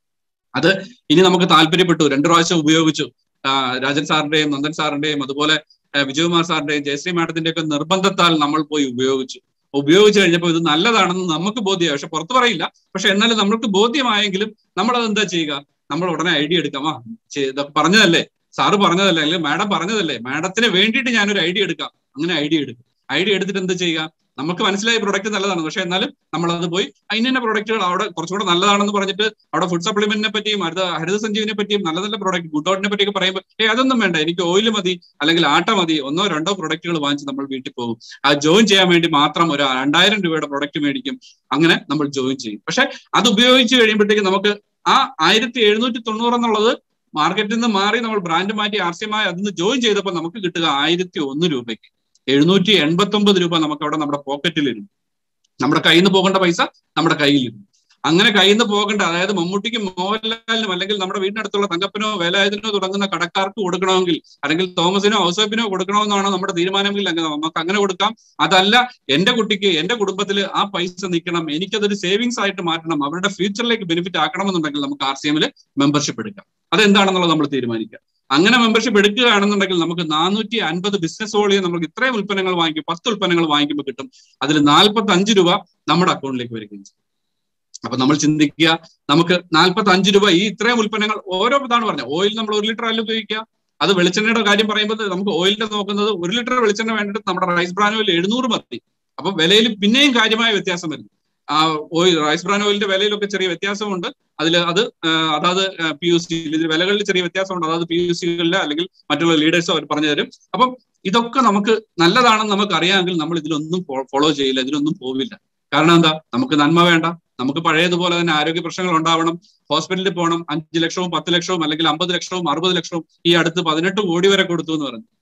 അത് ഇനി നമുക്ക് താല്പര്യപ്പെട്ടു രണ്ടു പ്രാവശ്യം ഉപയോഗിച്ചു രാജൻ സാറിന്റെയും നന്ദൻ സാറിന്റെയും അതുപോലെ വിജയകുമാർ സാറിന്റെയും ജയശ്രീ മാഡത്തിന്റെ ഒക്കെ നിർബന്ധത്താൽ നമ്മൾ പോയി ഉപയോഗിച്ചു ഉപയോഗിച്ചു കഴിഞ്ഞപ്പോൾ ഇത് നല്ലതാണെന്ന് നമുക്ക് ബോധ്യമായി പക്ഷെ പുറത്തു പറയില്ല പക്ഷെ എന്നാലും നമ്മൾക്ക് ബോധ്യമായെങ്കിലും നമ്മൾ അത് എന്താ ചെയ്യുക നമ്മൾ ഉടനെ ഐഡിയ എടുക്കാം ആ ഇതൊക്കെ പറഞ്ഞതല്ലേ സാറ് പറഞ്ഞതല്ലേ അല്ലെങ്കിൽ മാഡം പറഞ്ഞതല്ലേ മാഡത്തിന് വേണ്ടിയിട്ട് ഞാനൊരു ഐഡിയ എടുക്കാം അങ്ങനെ ഐഡിയ എടുക്കും ഐഡിയ എടുത്തിട്ട് എന്ത് ചെയ്യുക നമുക്ക് മനസ്സിലായി പ്രൊഡക്റ്റ് നല്ലതാണ് പക്ഷെ എന്നാലും നമ്മൾ അത് പോയി അതിന് പ്രൊഡക്റ്റുകൾ അവിടെ കുറച്ചുകൂടെ നല്ലതാണെന്ന് പറഞ്ഞിട്ട് അവിടെ ഫുഡ് സപ്ലിമെന്റിനെ പറ്റിയും അടുത്ത ഹരിത സഞ്ജീവിനെ പറ്റിയും നല്ല നല്ല പ്രോഡക്റ്റ് ഗുഡ് ഔട്ടിനെ പറ്റിയൊക്കെ പറയുമ്പോൾ ഏ അതൊന്നും വേണ്ട എനിക്ക് ഓയിൽ മതി അല്ലെങ്കിൽ ആട്ട മതി ഒന്നോ രണ്ടോ പ്രൊഡക്റ്റുകൾ വാങ്ങിച്ച് നമ്മൾ വീട്ടിൽ പോകും ആ ജോയിൻ ചെയ്യാൻ വേണ്ടി മാത്രം ഒരു രണ്ടായിരം രൂപയുടെ പ്രൊഡക്റ്റ് മേടിക്കും അങ്ങനെ നമ്മൾ ജോയിൻ ചെയ്യും പക്ഷെ അത് ഉപയോഗിച്ച് കഴിയുമ്പോഴത്തേക്ക് നമുക്ക് ആ ആയിരത്തി എഴുന്നൂറ്റി തൊണ്ണൂറ് എന്നുള്ളത് മാർക്കറ്റിൽ നിന്ന് മാറി നമ്മൾ ബ്രാൻഡ് മാറ്റി ആർസ്യമായി അതിന് ജോയിൻ ചെയ്തപ്പോൾ നമുക്ക് കിട്ടുക ആയിരത്തി ഒന്ന് രൂപയ്ക്ക് എഴുന്നൂറ്റി എൺപത്തി ഒമ്പത് രൂപ നമുക്ക് അവിടെ നമ്മുടെ പോക്കറ്റിലിരുന്നു നമ്മുടെ കയ്യിൽ നിന്ന് പോകേണ്ട പൈസ നമ്മുടെ കയ്യിലിരുന്നു അങ്ങനെ കയ്യിൽ നിന്ന് പോകേണ്ട അതായത് മമ്മൂട്ടിക്കും മോഹൻലാലിനും അല്ലെങ്കിൽ നമ്മുടെ വീടിനടുത്തുള്ള തങ്കപ്പനോ വേലായുധനോ തുടങ്ങുന്ന കടക്കാർക്ക് കൊടുക്കണമെങ്കിൽ അല്ലെങ്കിൽ തോമസിനോ ഔസഫിനോ കൊടുക്കണമെന്നാണ് നമ്മുടെ തീരുമാനമെങ്കിൽ നമുക്ക് അങ്ങനെ കൊടുക്കാം അതല്ല എന്റെ കുട്ടിക്ക് എന്റെ കുടുംബത്തിൽ ആ പൈസ നിൽക്കണം എനിക്കതൊരു സേവിങ്സ് ആയിട്ട് മാറ്റണം അവരുടെ ഫ്യൂച്ചറിലേക്ക് ബെനിഫിറ്റ് ആക്കണമെന്നുണ്ടെങ്കിൽ നമുക്ക് ആർ സി എമ്മിൽ മെമ്പർഷിപ്പ് എടുക്കാം അതെന്താണെന്നുള്ളത് നമ്മൾ തീരുമാനിക്കാം അങ്ങനെ മെമ്പർഷിപ്പ് എടുക്കുകയാണെന്നുണ്ടെങ്കിൽ നമുക്ക് നാനൂറ്റി അൻപത് ബിസിനസ് വോളിയം നമുക്ക് ഇത്രയും ഉൽപ്പന്നങ്ങൾ വാങ്ങിക്കും പത്ത് ഉൽപ്പന്നങ്ങൾ വാങ്ങിക്കുമ്പോൾ കിട്ടും അതിൽ നാൽപ്പത്തി അഞ്ച് രൂപ നമ്മുടെ അക്കൗണ്ടിലേക്ക് വരികയും ചെയ്യും അപ്പൊ നമ്മൾ ചിന്തിക്കുക നമുക്ക് നാൽപ്പത്തി അഞ്ച് രൂപ ഈ ഇത്രയും ഉൽപ്പന്നങ്ങൾ ഓരോ ഇതാണ് പറഞ്ഞത് ഓയിൽ നമ്മൾ ഒരു ലിറ്റർ അല്ല ഉപയോഗിക്കുക അത് വെളിച്ചെണ്ണയുടെ കാര്യം പറയുമ്പോൾ നമുക്ക് ഓയിലിന്റെ നോക്കുന്നത് ഒരു ലിറ്റർ വെളിച്ചെണ്ണ വേണ്ടിയിട്ട് നമ്മുടെ റൈസ് ബ്രാൻ ഓയിൽ എഴുന്നൂറ് മതി അപ്പൊ വിലയിൽ പിന്നെയും കാര്യമായ വ്യത്യാസം വരുന്നു ആ ഓയിൽ റൈസ് ബ്രാൻ ഓയിലിന്റെ വിലയിലൊക്കെ ചെറിയ വ്യത്യാസമുണ്ട് അതിൽ അത് അതായത് പി യു സി ഇതിൽ വിലകളിൽ ചെറിയ വ്യത്യാസമുണ്ട് അതായത് പി യു സികളിലെ അല്ലെങ്കിൽ മറ്റുള്ള ലീഡേഴ്സ് അവർ പറഞ്ഞു തരും അപ്പം ഇതൊക്കെ നമുക്ക് നല്ലതാണെന്ന് നമുക്ക് അറിയാമെങ്കിൽ നമ്മൾ ഇതിലൊന്നും ഫോളോ ചെയ്യില്ല ഇതിലൊന്നും പോവില്ല കാരണം എന്താ നമുക്ക് നന്മ വേണ്ട നമുക്ക് പഴയതുപോലെ തന്നെ ആരോഗ്യ പ്രശ്നങ്ങൾ ഉണ്ടാവണം ഹോസ്പിറ്റലിൽ പോകണം അഞ്ച് ലക്ഷവും പത്ത് ലക്ഷവും അല്ലെങ്കിൽ അമ്പത് ലക്ഷവും അറുപത് ലക്ഷവും ഈ അടുത്ത് പതിനെട്ട് കോടി വരെ കൊടുത്തു എന്ന് പറഞ്ഞു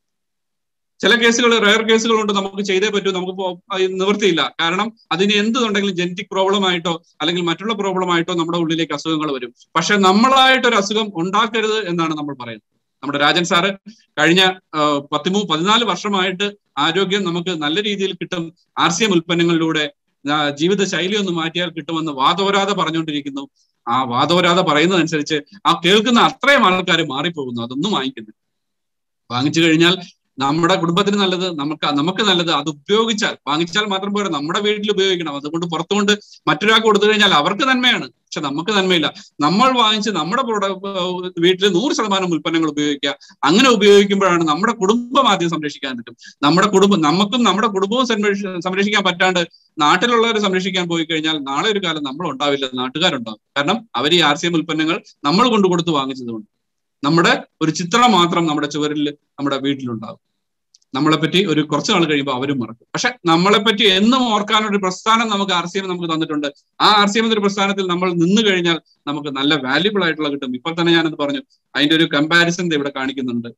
ചില കേസുകൾ റയർ കേസുകളുണ്ട് നമുക്ക് ചെയ്തേ പറ്റൂ നമുക്ക് നിവൃത്തിയില്ല കാരണം അതിന് എന്തുണ്ടെങ്കിലും ജനറ്റിക് പ്രോബ്ലം ആയിട്ടോ അല്ലെങ്കിൽ മറ്റുള്ള പ്രോബ്ലം ആയിട്ടോ നമ്മുടെ ഉള്ളിലേക്ക് അസുഖങ്ങൾ വരും പക്ഷെ നമ്മളായിട്ടൊരു അസുഖം ഉണ്ടാക്കരുത് എന്നാണ് നമ്മൾ പറയുന്നത് നമ്മുടെ രാജൻ സാറ് കഴിഞ്ഞ പത്തിമൂ പതിനാല് വർഷമായിട്ട് ആരോഗ്യം നമുക്ക് നല്ല രീതിയിൽ കിട്ടും ആർ സി എം ഉൽപ്പന്നങ്ങളിലൂടെ ജീവിത ശൈലി ഒന്ന് മാറ്റിയാൽ കിട്ടുമെന്ന് വാദോരാതെ പറഞ്ഞുകൊണ്ടിരിക്കുന്നു ആ വാദോരാതെ പറയുന്നതനുസരിച്ച് ആ കേൾക്കുന്ന അത്രയും ആൾക്കാർ മാറിപ്പോകുന്നു അതൊന്നും വാങ്ങിക്കുന്നില്ല വാങ്ങിച്ചു കഴിഞ്ഞാൽ നമ്മുടെ കുടുംബത്തിന് നല്ലത് നമുക്ക് നമുക്ക് നല്ലത് അത് ഉപയോഗിച്ചാൽ വാങ്ങിച്ചാൽ മാത്രം പോരാ നമ്മുടെ വീട്ടിൽ ഉപയോഗിക്കണം അതുകൊണ്ട് പുറത്തുകൊണ്ട് മറ്റൊരാൾക്ക് കൊടുത്തു കഴിഞ്ഞാൽ അവർക്ക് നന്മയാണ് പക്ഷെ നമുക്ക് നന്മയില്ല നമ്മൾ വാങ്ങിച്ച് നമ്മുടെ വീട്ടിൽ നൂറ് ശതമാനം ഉൽപ്പന്നങ്ങൾ ഉപയോഗിക്കുക അങ്ങനെ ഉപയോഗിക്കുമ്പോഴാണ് നമ്മുടെ കുടുംബം ആദ്യം സംരക്ഷിക്കാൻ പറ്റും നമ്മുടെ കുടുംബം നമുക്കും നമ്മുടെ കുടുംബവും സംരക്ഷിക്കാൻ പറ്റാണ്ട് നാട്ടിലുള്ളവരെ സംരക്ഷിക്കാൻ പോയി കഴിഞ്ഞാൽ നാളെ ഒരു കാലം നമ്മൾ ഉണ്ടാവില്ല നാട്ടുകാരുണ്ടാവും കാരണം അവർ ഈ ആർ സി എം ഉൽപ്പന്നങ്ങൾ നമ്മൾ കൊണ്ടു കൊടുത്ത് വാങ്ങിച്ചതുകൊണ്ട് നമ്മുടെ ഒരു ചിത്രം മാത്രം നമ്മുടെ ചുവരിൽ നമ്മുടെ വീട്ടിലുണ്ടാകും നമ്മളെപ്പറ്റി ഒരു കുറച്ച് നാൾ കഴിയുമ്പോൾ അവരും മറക്കും പക്ഷെ നമ്മളെപ്പറ്റി എന്നും ഓർക്കാനൊരു പ്രസ്ഥാനം നമുക്ക് ആർ സി എം നമുക്ക് തന്നിട്ടുണ്ട് ആ ആർ സി എം എന്നൊരു പ്രസ്ഥാനത്തിൽ നമ്മൾ നിന്ന് കഴിഞ്ഞാൽ നമുക്ക് നല്ല വാല്യുബിൾ ആയിട്ടുള്ള കിട്ടും ഇപ്പൊ തന്നെ ഞാനത് പറഞ്ഞു അതിന്റെ ഒരു കമ്പാരിസൺ ഇവിടെ കാണിക്കുന്നുണ്ട്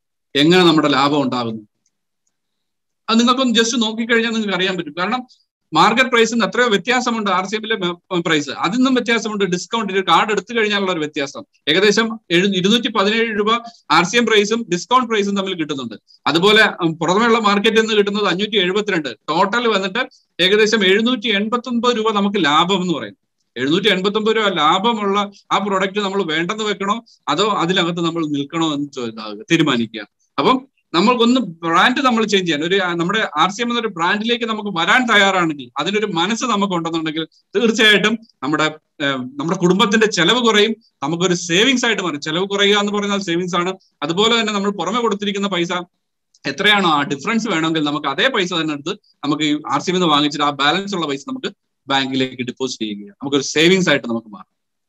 എങ്ങനെ നമ്മുടെ ലാഭം ഉണ്ടാകുന്നു അത് നിങ്ങൾക്കൊന്ന് ജസ്റ്റ് നോക്കിക്കഴിഞ്ഞാൽ നിങ്ങൾക്ക് അറിയാൻ പറ്റും കാരണം മാർക്കറ്റ് പ്രൈസിൽ നിന്ന് എത്രയോ വ്യത്യാസമുണ്ട് ആർ സി എമ്മിലെ പ്രൈസ് അതിൽ നിന്നും വ്യത്യാസമുണ്ട് ഡിസ്കൗണ്ട് ഒരു കാർഡ് എടുത്തു കഴിഞ്ഞാലുള്ള ഒരു വ്യത്യാസം ഏകദേശം ഇരുന്നൂറ്റി പതിനേഴ് രൂപ ആർ സി എം പ്രൈസും ഡിസ്കൗണ്ട് പ്രൈസും തമ്മിൽ കിട്ടുന്നുണ്ട് അതുപോലെ പുറമെയുള്ള മാർക്കറ്റിൽ നിന്ന് കിട്ടുന്നത് അഞ്ഞൂറ്റി എഴുപത്തിരണ്ട് ടോട്ടൽ വന്നിട്ട് ഏകദേശം എഴുന്നൂറ്റി എൺപത്തി ഒമ്പത് രൂപ നമുക്ക് ലാഭം എന്ന് പറയുന്നത് എഴുന്നൂറ്റി എൺപത്തി ഒമ്പത് രൂപ ലാഭമുള്ള ആ പ്രൊഡക്റ്റ് നമ്മൾ വേണ്ടെന്ന് വെക്കണോ അതോ അതിനകത്ത് നമ്മൾ നിൽക്കണോ എന്ന് തീരുമാനിക്കുക അപ്പം നമ്മൾക്കൊന്ന് ബ്രാൻഡ് നമ്മൾ ചേഞ്ച് ചെയ്യാൻ ഒരു നമ്മുടെ ആർ സി എം എന്നൊരു ബ്രാൻഡിലേക്ക് നമുക്ക് വരാൻ തയ്യാറാണെങ്കിൽ അതിനൊരു മനസ്സ് നമുക്ക് ഉണ്ടെന്നുണ്ടെങ്കിൽ തീർച്ചയായിട്ടും നമ്മുടെ നമ്മുടെ കുടുംബത്തിന്റെ ചെലവ് കുറയും നമുക്കൊരു സേവിങ്സ് ആയിട്ട് മാറും ചെലവ് കുറയുക എന്ന് പറയുന്നത് സേവിങ്സ് ആണ് അതുപോലെ തന്നെ നമ്മൾ പുറമെ കൊടുത്തിരിക്കുന്ന പൈസ എത്രയാണോ ആ ഡിഫറൻസ് വേണമെങ്കിൽ നമുക്ക് അതേ പൈസ തന്നെ എടുത്ത് നമുക്ക് ഈ ആർ സി എം വാങ്ങിച്ചിട്ട് ആ ബാലൻസ് ഉള്ള പൈസ നമുക്ക് ബാങ്കിലേക്ക് ഡിപ്പോസിറ്റ് ചെയ്യുക നമുക്കൊരു സേവിങ്സ് ആയിട്ട് നമുക്ക് മാറും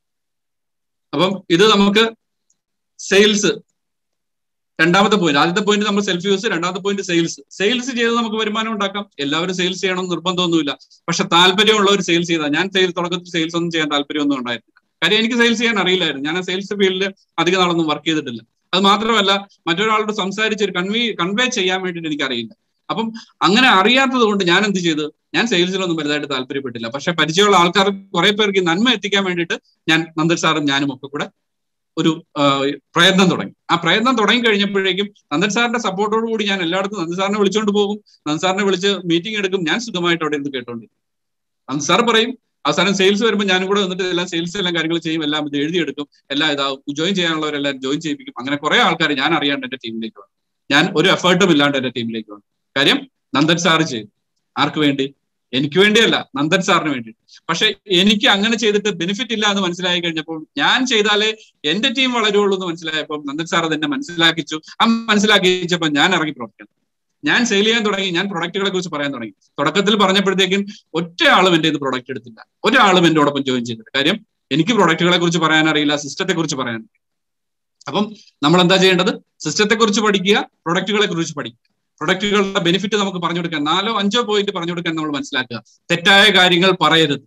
അപ്പം ഇത് നമുക്ക് സെയിൽസ് രണ്ടാമത്തെ പോയിന്റ് ആദ്യത്തെ പോയിന്റ് നമ്മൾ സെൽഫ് യൂസ് രണ്ടാമത്തെ പോയിന്റ് സെയിൽസ് സെയിൽസ് ചെയ്ത് നമുക്ക് വരുമാനം ഉണ്ടാക്കാം എല്ലാവരും സെയിൽസ് ചെയ്യണം നിർബന്ധമൊന്നുമില്ല പക്ഷെ താല്പര്യമുള്ളവർ സെയിൽസ് ചെയ്താൽ ഞാൻ സെയിൽസ് തുടക്കത്തിൽ സെയിൽസ് ഒന്നും ചെയ്യാൻ താല്പര്യമൊന്നും ഉണ്ടായിരുന്നില്ല കാര്യം എനിക്ക് സെയിൽസ് ചെയ്യാൻ അറിയില്ലായിരുന്നു ഞാൻ സെയിൽസ് ഫീൽഡിൽ അധികം നാളൊന്നും വർക്ക് ചെയ്തിട്ടില്ല അത് മാത്രമല്ല മറ്റൊരാളോട് സംസാരിച്ച് ഒരു കൺവീ കൺവേ ചെയ്യാൻ വേണ്ടിയിട്ട് എനിക്ക് അറിയില്ല അപ്പം അങ്ങനെ അറിയാത്തത് കൊണ്ട് ഞാൻ എന്ത് ചെയ്തു ഞാൻ സെയിൽസിലൊന്നും വലുതായിട്ട് താല്പര്യപ്പെട്ടില്ല പക്ഷെ പരിചയമുള്ള ആൾക്കാർ കുറെ പേർക്ക് നന്മ എത്തിക്കാൻ വേണ്ടിയിട്ട് ഞാൻ നന്ദൻ സാറും ഞാനും ഒക്കെ കൂടെ ഒരു പ്രയത്നം തുടങ്ങി ആ പ്രയത്നം തുടങ്ങി കഴിഞ്ഞപ്പോഴേക്കും നന്ദൻ സാറിന്റെ സപ്പോർട്ടോട് കൂടി ഞാൻ എല്ലായിടത്തും നന്ദൻ സാറിനെ വിളിച്ചുകൊണ്ട് പോകും നന്ദൻ സാറിനെ വിളിച്ച് മീറ്റിംഗ് എടുക്കും ഞാൻ സുഖമായിട്ട് അവിടെ ഇരുന്ന് കേട്ടോണ്ടിരിക്കും നന്ദൻ സാർ പറയും അവസാനം സെയിൽസ് വരുമ്പോൾ ഞാനും കൂടെ വന്നിട്ട് എല്ലാം സെയിൽസ് എല്ലാം കാര്യങ്ങൾ ചെയ്യും എല്ലാം ഇത് എഴുതിയെടുക്കും എല്ലാം ഇതാവും ജോയിൻ ചെയ്യാനുള്ളവരെല്ലാം ജോയിൻ ചെയ്യിപ്പിക്കും അങ്ങനെ കുറെ ആൾക്കാർ ഞാൻ അറിയാണ്ട് എന്റെ ടീമിലേക്ക് വന്നു ഞാൻ ഒരു എഫേർട്ടും ഇല്ലാണ്ട് എന്റെ ടീമിലേക്ക് വന്നു കാര്യം നന്ദൻ സാറ് ചെയ്തു ആർക്ക് വേണ്ടി എനിക്ക് വേണ്ടിയല്ല നന്ദൻ സാറിന് വേണ്ടി പക്ഷെ എനിക്ക് അങ്ങനെ ചെയ്തിട്ട് ബെനിഫിറ്റ് ഇല്ല എന്ന് മനസ്സിലായി കഴിഞ്ഞപ്പോൾ ഞാൻ ചെയ്താലേ എന്റെ ടീം വളരുള്ളൂ എന്ന് മനസ്സിലായപ്പോൾ നന്ദൻ സാർ അതെന്നെ മനസ്സിലാക്കിച്ചു ആ മനസ്സിലാക്കിച്ചപ്പോൾ ഞാൻ ഇറങ്ങി പ്രവർത്തിക്കണം ഞാൻ സെയിൽ ചെയ്യാൻ തുടങ്ങി ഞാൻ പ്രൊഡക്റ്റുകളെ കുറിച്ച് പറയാൻ തുടങ്ങി തുടക്കത്തിൽ പറഞ്ഞപ്പോഴത്തേക്കും ഒറ്റ ആളും എന്റെ ഇത് പ്രൊഡക്റ്റ് എടുത്തില്ല ഒരാളും എന്റെ ഒപ്പം ജോയിൻ ചെയ്തില്ല കാര്യം എനിക്ക് പ്രൊഡക്റ്റുകളെ കുറിച്ച് പറയാൻ അറിയില്ല സിസ്റ്റത്തെ കുറിച്ച് പറയാൻ അപ്പം നമ്മൾ എന്താ ചെയ്യേണ്ടത് സിസ്റ്റത്തെ കുറിച്ച് പഠിക്കുക പ്രൊഡക്റ്റുകളെ കുറിച്ച് പഠിക്കുക പ്രൊഡക്റ്റുകളുടെ ബെനിഫിറ്റ് നമുക്ക് പറഞ്ഞു കൊടുക്കാൻ നാലോ അഞ്ചോ പോയിന്റ് പറഞ്ഞു കൊടുക്കാൻ നമ്മൾ മനസ്സിലാക്കുക തെറ്റായ കാര്യങ്ങൾ പറയരുത്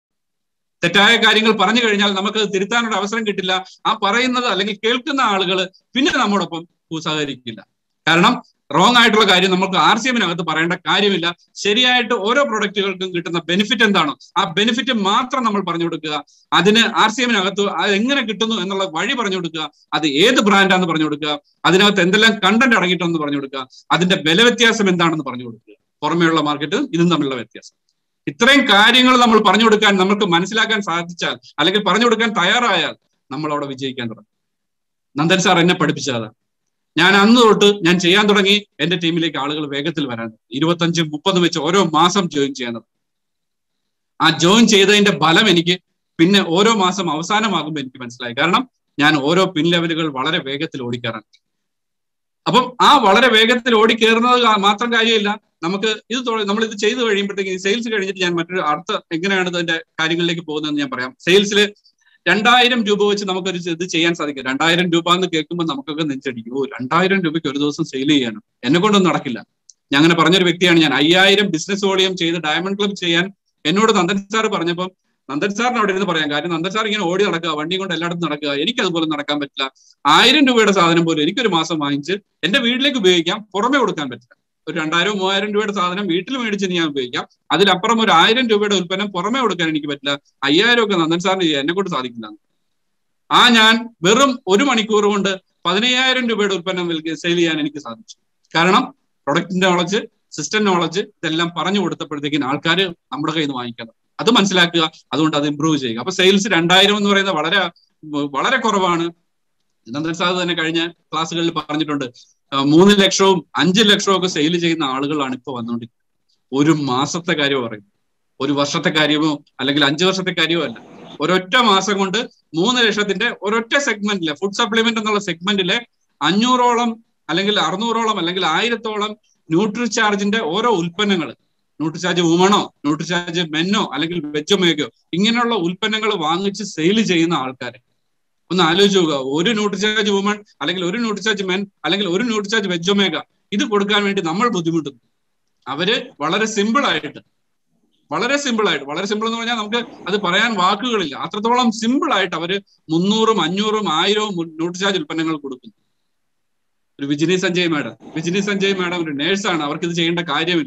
തെറ്റായ കാര്യങ്ങൾ പറഞ്ഞു കഴിഞ്ഞാൽ നമുക്ക് തിരുത്താനുള്ള അവസരം കിട്ടില്ല ആ പറയുന്നത് അല്ലെങ്കിൽ കേൾക്കുന്ന ആളുകൾ പിന്നെ നമ്മോടൊപ്പം സഹകരിക്കില്ല കാരണം റോങ് ആയിട്ടുള്ള കാര്യം നമുക്ക് ആർ സി എമ്മിനകത്ത് പറയേണ്ട കാര്യമില്ല ശരിയായിട്ട് ഓരോ പ്രൊഡക്റ്റുകൾക്കും കിട്ടുന്ന ബെനിഫിറ്റ് എന്താണോ ആ ബെനിഫിറ്റ് മാത്രം നമ്മൾ പറഞ്ഞു കൊടുക്കുക അതിന് ആർ സി എമ്മിനകത്ത് അത് എങ്ങനെ കിട്ടുന്നു എന്നുള്ള വഴി പറഞ്ഞു കൊടുക്കുക അത് ഏത് ബ്രാൻഡാന്ന് പറഞ്ഞു കൊടുക്കുക അതിനകത്ത് എന്തെല്ലാം കണ്ടന്റ് അടങ്ങിയിട്ടുണ്ടെന്ന് പറഞ്ഞു കൊടുക്കുക അതിന്റെ വില വ്യത്യാസം എന്താണെന്ന് പറഞ്ഞു കൊടുക്കുക പുറമേയുള്ള മാർക്കറ്റ് ഇതും തമ്മിലുള്ള വ്യത്യാസം ഇത്രയും കാര്യങ്ങൾ നമ്മൾ പറഞ്ഞു കൊടുക്കാൻ നമുക്ക് മനസ്സിലാക്കാൻ സാധിച്ചാൽ അല്ലെങ്കിൽ പറഞ്ഞു കൊടുക്കാൻ തയ്യാറായാൽ നമ്മൾ അവിടെ വിജയിക്കാൻ തുടങ്ങും നന്ദൻ സാർ എന്നെ പഠിപ്പിച്ചതാണ് ഞാൻ അന്ന് തൊട്ട് ഞാൻ ചെയ്യാൻ തുടങ്ങി എന്റെ ടീമിലേക്ക് ആളുകൾ വേഗത്തിൽ വരാൻ ഇരുപത്തഞ്ചും മുപ്പതും വെച്ച് ഓരോ മാസം ജോയിൻ ചെയ്യാൻ ആ ജോയിൻ ചെയ്തതിന്റെ ഫലം എനിക്ക് പിന്നെ ഓരോ മാസം അവസാനമാകുമ്പോൾ എനിക്ക് മനസ്സിലായി കാരണം ഞാൻ ഓരോ പിൻ ലെവലുകൾ വളരെ വേഗത്തിൽ ഓടിക്കാറാണ് അപ്പം ആ വളരെ വേഗത്തിൽ ഓടിക്കേറുന്നത് മാത്രം കാര്യമില്ല നമുക്ക് ഇത് നമ്മൾ ഇത് ചെയ്തു കഴിയുമ്പോഴത്തേക്ക് സെയിൽസ് കഴിഞ്ഞിട്ട് ഞാൻ മറ്റൊരു അടുത്ത എങ്ങനെയാണ് ഇതിന്റെ കാര്യങ്ങളിലേക്ക് പോകുന്നതെന്ന് ഞാൻ പറയാം സെയിൽസിൽ രണ്ടായിരം രൂപ വെച്ച് നമുക്കൊരു ഇത് ചെയ്യാൻ സാധിക്കും രണ്ടായിരം രൂപ എന്ന് കേൾക്കുമ്പോൾ നമുക്കൊക്കെ നെഞ്ചടിക്കും ഓ രണ്ടായിരം രൂപയ്ക്ക് ഒരു ദിവസം സെയിൽ ചെയ്യണം എന്നെ കൊണ്ടൊന്നും നടക്കില്ല ഞാൻ അങ്ങനെ പറഞ്ഞൊരു വ്യക്തിയാണ് ഞാൻ അയ്യായിരം ബിസിനസ് വോളിയം ചെയ്ത് ഡയമണ്ട് ക്ലബ് ചെയ്യാൻ എന്നോട് നന്ദൻ സാർ പറഞ്ഞപ്പോൾ നന്ദൻ സാറിന് അവിടെ ഇരുന്ന് പറയാം കാര്യം നന്ദൻ സാർ ഇങ്ങനെ ഓടി നടക്കുക വണ്ടി കൊണ്ട് എല്ലായിടത്തും നടക്കുക എനിക്ക് അതുപോലെ നടക്കാൻ പറ്റില്ല ആയിരം രൂപയുടെ സാധനം പോലും എനിക്കൊരു മാസം വാങ്ങിച്ച് എന്റെ വീട്ടിലേക്ക് ഉപയോഗിക്കാം പുറമെ കൊടുക്കാൻ പറ്റില്ല ഒരു രണ്ടായിരം മൂവായിരം രൂപയുടെ സാധനം വീട്ടിൽ മേടിച്ച് ഞാൻ ഉപയോഗിക്കാം അതിലപ്പുറം ഒരു ആയിരം രൂപയുടെ ഉൽപ്പന്നം പുറമെ കൊടുക്കാൻ എനിക്ക് പറ്റില്ല അയ്യായിരം ഒക്കെ നന്ദൻ സാറിന് ചെയ്യാൻ എന്നെ കൊണ്ട് സാധിക്കില്ല ആ ഞാൻ വെറും ഒരു മണിക്കൂർ കൊണ്ട് പതിനയ്യായിരം രൂപയുടെ ഉൽപ്പന്നം സെയിൽ ചെയ്യാൻ എനിക്ക് സാധിച്ചു കാരണം പ്രൊഡക്റ്റ് നോളജ് സിസ്റ്റം നോളജ് ഇതെല്ലാം പറഞ്ഞു കൊടുത്തപ്പോഴത്തേക്കും ആൾക്കാർ നമ്മുടെ കയ്യിൽ നിന്ന് വാങ്ങിക്കണം അത് മനസ്സിലാക്കുക അതുകൊണ്ട് അത് ഇമ്പ്രൂവ് ചെയ്യുക അപ്പൊ സെയിൽസ് രണ്ടായിരം എന്ന് പറയുന്നത് വളരെ വളരെ കുറവാണ് നന്ദൻ സാർ തന്നെ കഴിഞ്ഞ ക്ലാസ്സുകളിൽ പറഞ്ഞിട്ടുണ്ട് മൂന്ന് ലക്ഷവും അഞ്ച് ലക്ഷവും ഒക്കെ സെയിൽ ചെയ്യുന്ന ആളുകളാണ് ഇപ്പൊ വന്നുകൊണ്ടിരിക്കുന്നത് ഒരു മാസത്തെ കാര്യം പറയും ഒരു വർഷത്തെ കാര്യമോ അല്ലെങ്കിൽ അഞ്ചു വർഷത്തെ കാര്യമോ അല്ല ഒരൊറ്റ മാസം കൊണ്ട് മൂന്ന് ലക്ഷത്തിന്റെ ഒരൊറ്റ സെഗ്മെന്റിലെ ഫുഡ് സപ്ലിമെന്റ് എന്നുള്ള സെഗ്മെന്റിലെ അഞ്ഞൂറോളം അല്ലെങ്കിൽ അറുന്നൂറോളം അല്ലെങ്കിൽ ആയിരത്തോളം ന്യൂട്രി ചാർജിന്റെ ഓരോ ഉൽപ്പന്നങ്ങൾ ന്യൂട്രി ചാർജ് വുമണോ ന്യൂട്രി ചാർജ് മെന്നോ അല്ലെങ്കിൽ വെജൊമേഗോ ഇങ്ങനെയുള്ള ഉൽപ്പന്നങ്ങൾ വാങ്ങിച്ച് സെയിൽ ചെയ്യുന്ന ആൾക്കാരെ ഒന്ന് ആലോചിച്ച് നോക്കുക ഒരു ന്യൂട്രിചാർജ് വുമൺ അല്ലെങ്കിൽ ഒരു ന്യൂട്രിചാർജ് മെൻ അല്ലെങ്കിൽ ഒരു ന്യൂട്രിചാർജ് വെജൊമേഗ ഇത് കൊടുക്കാൻ വേണ്ടി നമ്മൾ ബുദ്ധിമുട്ടുന്നു അവര് വളരെ സിമ്പിൾ ആയിട്ട് വളരെ സിമ്പിൾ ആയിട്ട് വളരെ സിമ്പിൾ എന്ന് പറഞ്ഞാൽ നമുക്ക് അത് പറയാൻ വാക്കുകളില്ല അത്രത്തോളം സിമ്പിൾ ആയിട്ട് അവര് മുന്നൂറും അഞ്ഞൂറും ആയിരവും ന്യൂട്രിചാർജ് ഉൽപ്പന്നങ്ങൾ കൊടുക്കുന്നു ഒരു വിജിനി സഞ്ജയ് മാഡം വിജിനി സഞ്ജയ് മാഡം ഒരു നേഴ്സാണ് അവർക്ക് ഇത് ചെയ്യേണ്ട കാര്യമില്ല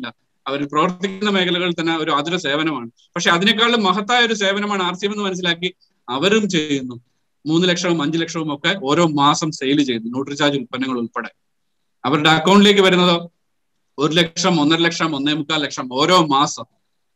അവർ പ്രവർത്തിക്കുന്ന മേഖലകളിൽ തന്നെ ഒരു അതിര സേവനമാണ് പക്ഷെ അതിനേക്കാളും മഹത്തായ ഒരു സേവനമാണ് ആർ സി എം എന്ന് മനസ്സിലാക്കി അവരും ചെയ്യുന്നു മൂന്ന് ലക്ഷവും അഞ്ചു ലക്ഷവും ഒക്കെ ഓരോ മാസം സെയിൽ ചെയ്യുന്നു ന്യൂട്രിചാർജ് ഉൽപ്പന്നങ്ങൾ ഉൾപ്പെടെ അവരുടെ അക്കൗണ്ടിലേക്ക് വരുന്നതോ ഒരു ലക്ഷം ഒന്നര ലക്ഷം ഒന്നേ മുക്കാൽ ലക്ഷം ഓരോ മാസം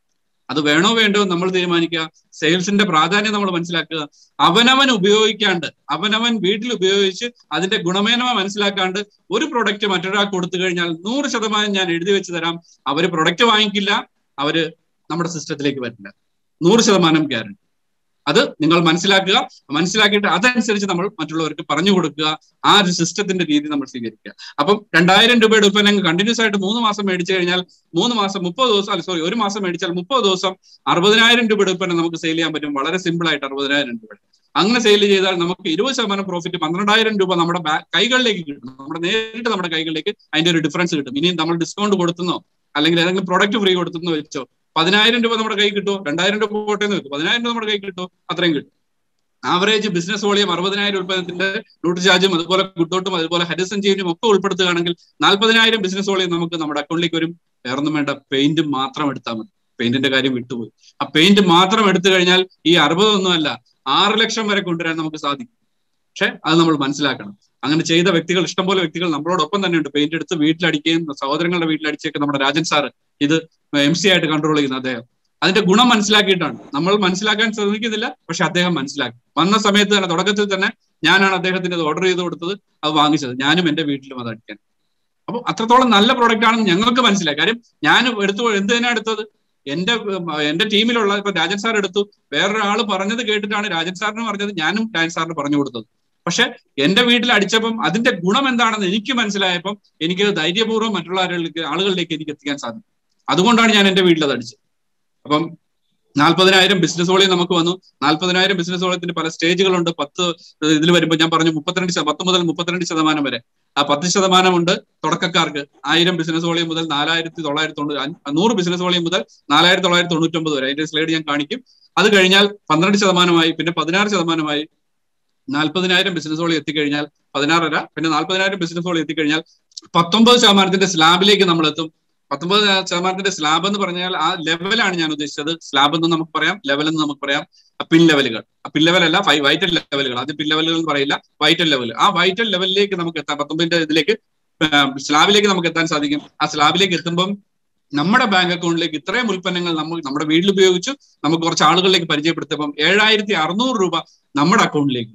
അത് വേണോ വേണ്ടോ നമ്മൾ തീരുമാനിക്കുക സെയിൽസിന്റെ പ്രാധാന്യം നമ്മൾ മനസ്സിലാക്കുക അവനവൻ ഉപയോഗിക്കാണ്ട് അവനവൻ വീട്ടിൽ ഉപയോഗിച്ച് അതിന്റെ ഗുണമേന്മ മനസ്സിലാക്കാണ്ട് ഒരു പ്രൊഡക്റ്റ് മറ്റൊരാൾക്ക് കൊടുത്തു കഴിഞ്ഞാൽ നൂറ് ശതമാനം ഞാൻ എഴുതി വെച്ച് തരാം അവര് പ്രൊഡക്റ്റ് വാങ്ങിക്കില്ല അവര് നമ്മുടെ സിസ്റ്റത്തിലേക്ക് വരില്ല നൂറ് ശതമാനം ഗ്യാരണ്ടി അത് നിങ്ങൾ മനസ്സിലാക്കുക മനസ്സിലാക്കിയിട്ട് അതനുസരിച്ച് നമ്മൾ മറ്റുള്ളവർക്ക് പറഞ്ഞു കൊടുക്കുക ആ ഒരു സിസ്റ്റത്തിന്റെ രീതി നമ്മൾ സ്വീകരിക്കുക അപ്പം രണ്ടായിരം രൂപയുടെ ഉൽപ്പന്നം കണ്ടിന്യൂസ് ആയിട്ട് മൂന്ന് മാസം മേടിച്ചു കഴിഞ്ഞാൽ മൂന്ന് മാസം മുപ്പത് ദിവസം അല്ല സോറി ഒരു മാസം മേടിച്ചാൽ മുപ്പത് ദിവസം അറുപതിനായിരം രൂപയുടെ ഉൽപ്പന്നം നമുക്ക് സെയിൽ ചെയ്യാൻ പറ്റും വളരെ സിമ്പിൾ ആയിട്ട് അറുപതിനായിരം രൂപ അങ്ങനെ സെയിൽ ചെയ്താൽ നമുക്ക് ഇരുപത് ശതമാനം പ്രോഫിറ്റ് പന്ത്രണ്ടായിരം രൂപ നമ്മുടെ കൈകളിലേക്ക് കിട്ടും നമ്മുടെ നേരിട്ട് നമ്മുടെ കൈകളിലേക്ക് അതിന്റെ ഒരു ഡിഫറൻസ് കിട്ടും ഇനിയും നമ്മൾ ഡിസ്കൗണ്ട് കൊടുത്തുന്നോ അല്ലെങ്കിൽ ഏതെങ്കിലും പ്രൊഡക്റ്റ് ഫ്രീ കൊടുത്തെന്നോ വെച്ചോ പതിനായിരം രൂപ നമ്മുടെ കൈ കിട്ടുമോ രണ്ടായിരം രൂപ പോട്ടെ എന്ന് വെക്കും പതിനായിരം രൂപ നമ്മുടെ കൈ കിട്ടുമോ അത്രയും കിട്ടും ആവറേജ് ബിസിനസ് വോളിയം അറുപതിനായിരം ഉൽപ്പന്നത്തിന്റെ റൂട്ട് ചാർജും അതുപോലെ ഗുഡോട്ടും അതുപോലെ ഹരിസഞ്ജീവനും ഒക്കെ ഉൾപ്പെടുത്തുകയാണെങ്കിൽ നാൽപ്പതിനായിരം ബിസിനസ് വോളിയം നമുക്ക് നമ്മുടെ അക്കൗണ്ടിലേക്ക് വരും വേറൊന്നും വേണ്ട പെയിന്റ് മാത്രം എടുത്താൽ മതി പെയിന്റിന്റെ കാര്യം വിട്ടുപോയി ആ പെയിന്റ് മാത്രം എടുത്തു കഴിഞ്ഞാൽ ഈ അറുപതൊന്നും അല്ല ആറ് ലക്ഷം വരെ കൊണ്ടുവരാൻ നമുക്ക് സാധിക്കും പക്ഷെ അത് നമ്മൾ മനസ്സിലാക്കണം അങ്ങനെ ചെയ്ത വ്യക്തികൾ ഇഷ്ടംപോലെ വ്യക്തികൾ നമ്മളോടൊപ്പം തന്നെ ഉണ്ട് പെയിന്റ് എടുത്ത് വീട്ടിലടിക്കുകയും സഹോദരങ്ങളുടെ വീട്ടിലടിച്ചൊക്കെ നമ്മുടെ രാജൻ സാറ് ഇത് എം സി ആയിട്ട് കൺട്രോൾ ചെയ്യുന്ന അദ്ദേഹം അതിന്റെ ഗുണം മനസ്സിലാക്കിയിട്ടാണ് നമ്മൾ മനസ്സിലാക്കാൻ ശ്രമിക്കുന്നില്ല പക്ഷെ അദ്ദേഹം മനസ്സിലാക്കി വന്ന സമയത്ത് തന്നെ തുടക്കത്തിൽ തന്നെ ഞാനാണ് അദ്ദേഹത്തിന് ഇത് ഓർഡർ ചെയ്ത് കൊടുത്തത് അത് വാങ്ങിച്ചത് ഞാനും എന്റെ വീട്ടിലും അത് അടിക്കാൻ അപ്പൊ അത്രത്തോളം നല്ല പ്രോഡക്റ്റ് ആണെന്ന് ഞങ്ങൾക്ക് മനസ്സിലായി കാര്യം ഞാൻ എടുത്തു എന്ത് തന്നെ എടുത്തത് എന്റെ എന്റെ ടീമിലുള്ള ഇപ്പൊ രാജൻ സാർ എടുത്തു വേറൊരാൾ പറഞ്ഞത് കേട്ടിട്ടാണ് രാജൻ സാറിന് പറഞ്ഞത് ഞാനും രാജൻ സാറിന് പറഞ്ഞു കൊടുത്തത് പക്ഷെ എന്റെ വീട്ടിൽ അടിച്ചപ്പം അതിന്റെ ഗുണം എന്താണെന്ന് എനിക്ക് മനസ്സിലായപ്പം എനിക്ക് ധൈര്യപൂർവ്വം മറ്റുള്ള ആളുകളിലേക്ക് ആളുകളിലേക്ക് എനിക്ക് എത്തിക്കാൻ സാധിക്കും അതുകൊണ്ടാണ് ഞാൻ എന്റെ വീട്ടിൽ അത് അടിച്ചത് അപ്പം നാൽപ്പതിനായിരം ബിസിനസ് വോളിയം നമുക്ക് വന്നു നാൽപ്പതിനായിരം ബിസിനസ് വോളിയത്തിന്റെ പല സ്റ്റേജുകളുണ്ട് പത്ത് ഇതിൽ വരുമ്പോൾ ഞാൻ പറഞ്ഞു മുപ്പത്തിരണ്ട് പത്ത് മുതൽ മുപ്പത്തിരണ്ട് ശതമാനം വരെ ആ പത്ത് ശതമാനമുണ്ട് തുടക്കക്കാർക്ക് ആയിരം ബിസിനസ് വോളിയം മുതൽ നാലായിരത്തി തൊള്ളായിരത്തി തൊണ്ണൂറ് നൂറ് ബിസിനസ് വോളിയം മുതൽ നാലായിരത്തി തൊള്ളായിരത്തി തൊണ്ണൂറ്റൊമ്പത് വരെ അതിന്റെ സ്ലൈഡ് ഞാൻ കാണിക്കും അത് കഴിഞ്ഞാൽ പന്ത്രണ്ട് ശതമാനമായി പിന്നെ പതിനാറ് ശതമാനമായി നാൽപ്പതിനായിരം ബിസിനസ് വോളിയം എത്തിക്കഴിഞ്ഞാൽ പതിനാറര പിന്നെ നാൽപ്പതിനായിരം ബിസിനസ് വോളിയം എത്തിക്കഴിഞ്ഞാൽ പത്തൊമ്പത് ശതമാനത്തിന്റെ സ്ലാബിലേക്ക് നമ്മൾ എത്തും പത്തൊമ്പത് ശതമാനത്തിന്റെ സ്ലാബ് എന്ന് പറഞ്ഞാൽ ആ ലെവലാണ് ഞാൻ ഉദ്ദേശിച്ചത് സ്ലാബ് എന്ന് നമുക്ക് പറയാം ലെവൽ എന്ന് നമുക്ക് പറയാം പിൻ ലെവലുകൾ പിൻ ലെവൽ അല്ല ഫൈവ് വൈറ്റൽ ലെവലുകൾ ആദ്യം പിൻ ലെവലുകൾ എന്ന് പറയില്ല വൈറ്റൽ ലെവൽ ആ വൈറ്റൽ ലെവലിലേക്ക് നമുക്ക് എത്താം പത്തൊമ്പതിന്റെ ഇതിലേക്ക് സ്ലാബിലേക്ക് നമുക്ക് എത്താൻ സാധിക്കും ആ സ്ലാബിലേക്ക് എത്തുമ്പം നമ്മുടെ ബാങ്ക് അക്കൗണ്ടിലേക്ക് ഇത്രയും ഉൽപ്പന്നങ്ങൾ നമ്മൾ നമ്മുടെ വീട്ടിൽ ഉപയോഗിച്ചു നമുക്ക് കുറച്ച് ആളുകളിലേക്ക് പരിചയപ്പെടുത്തപ്പം ഏഴായിരത്തി അറുന്നൂറ് രൂപ നമ്മുടെ അക്കൗണ്ടിലേക്ക്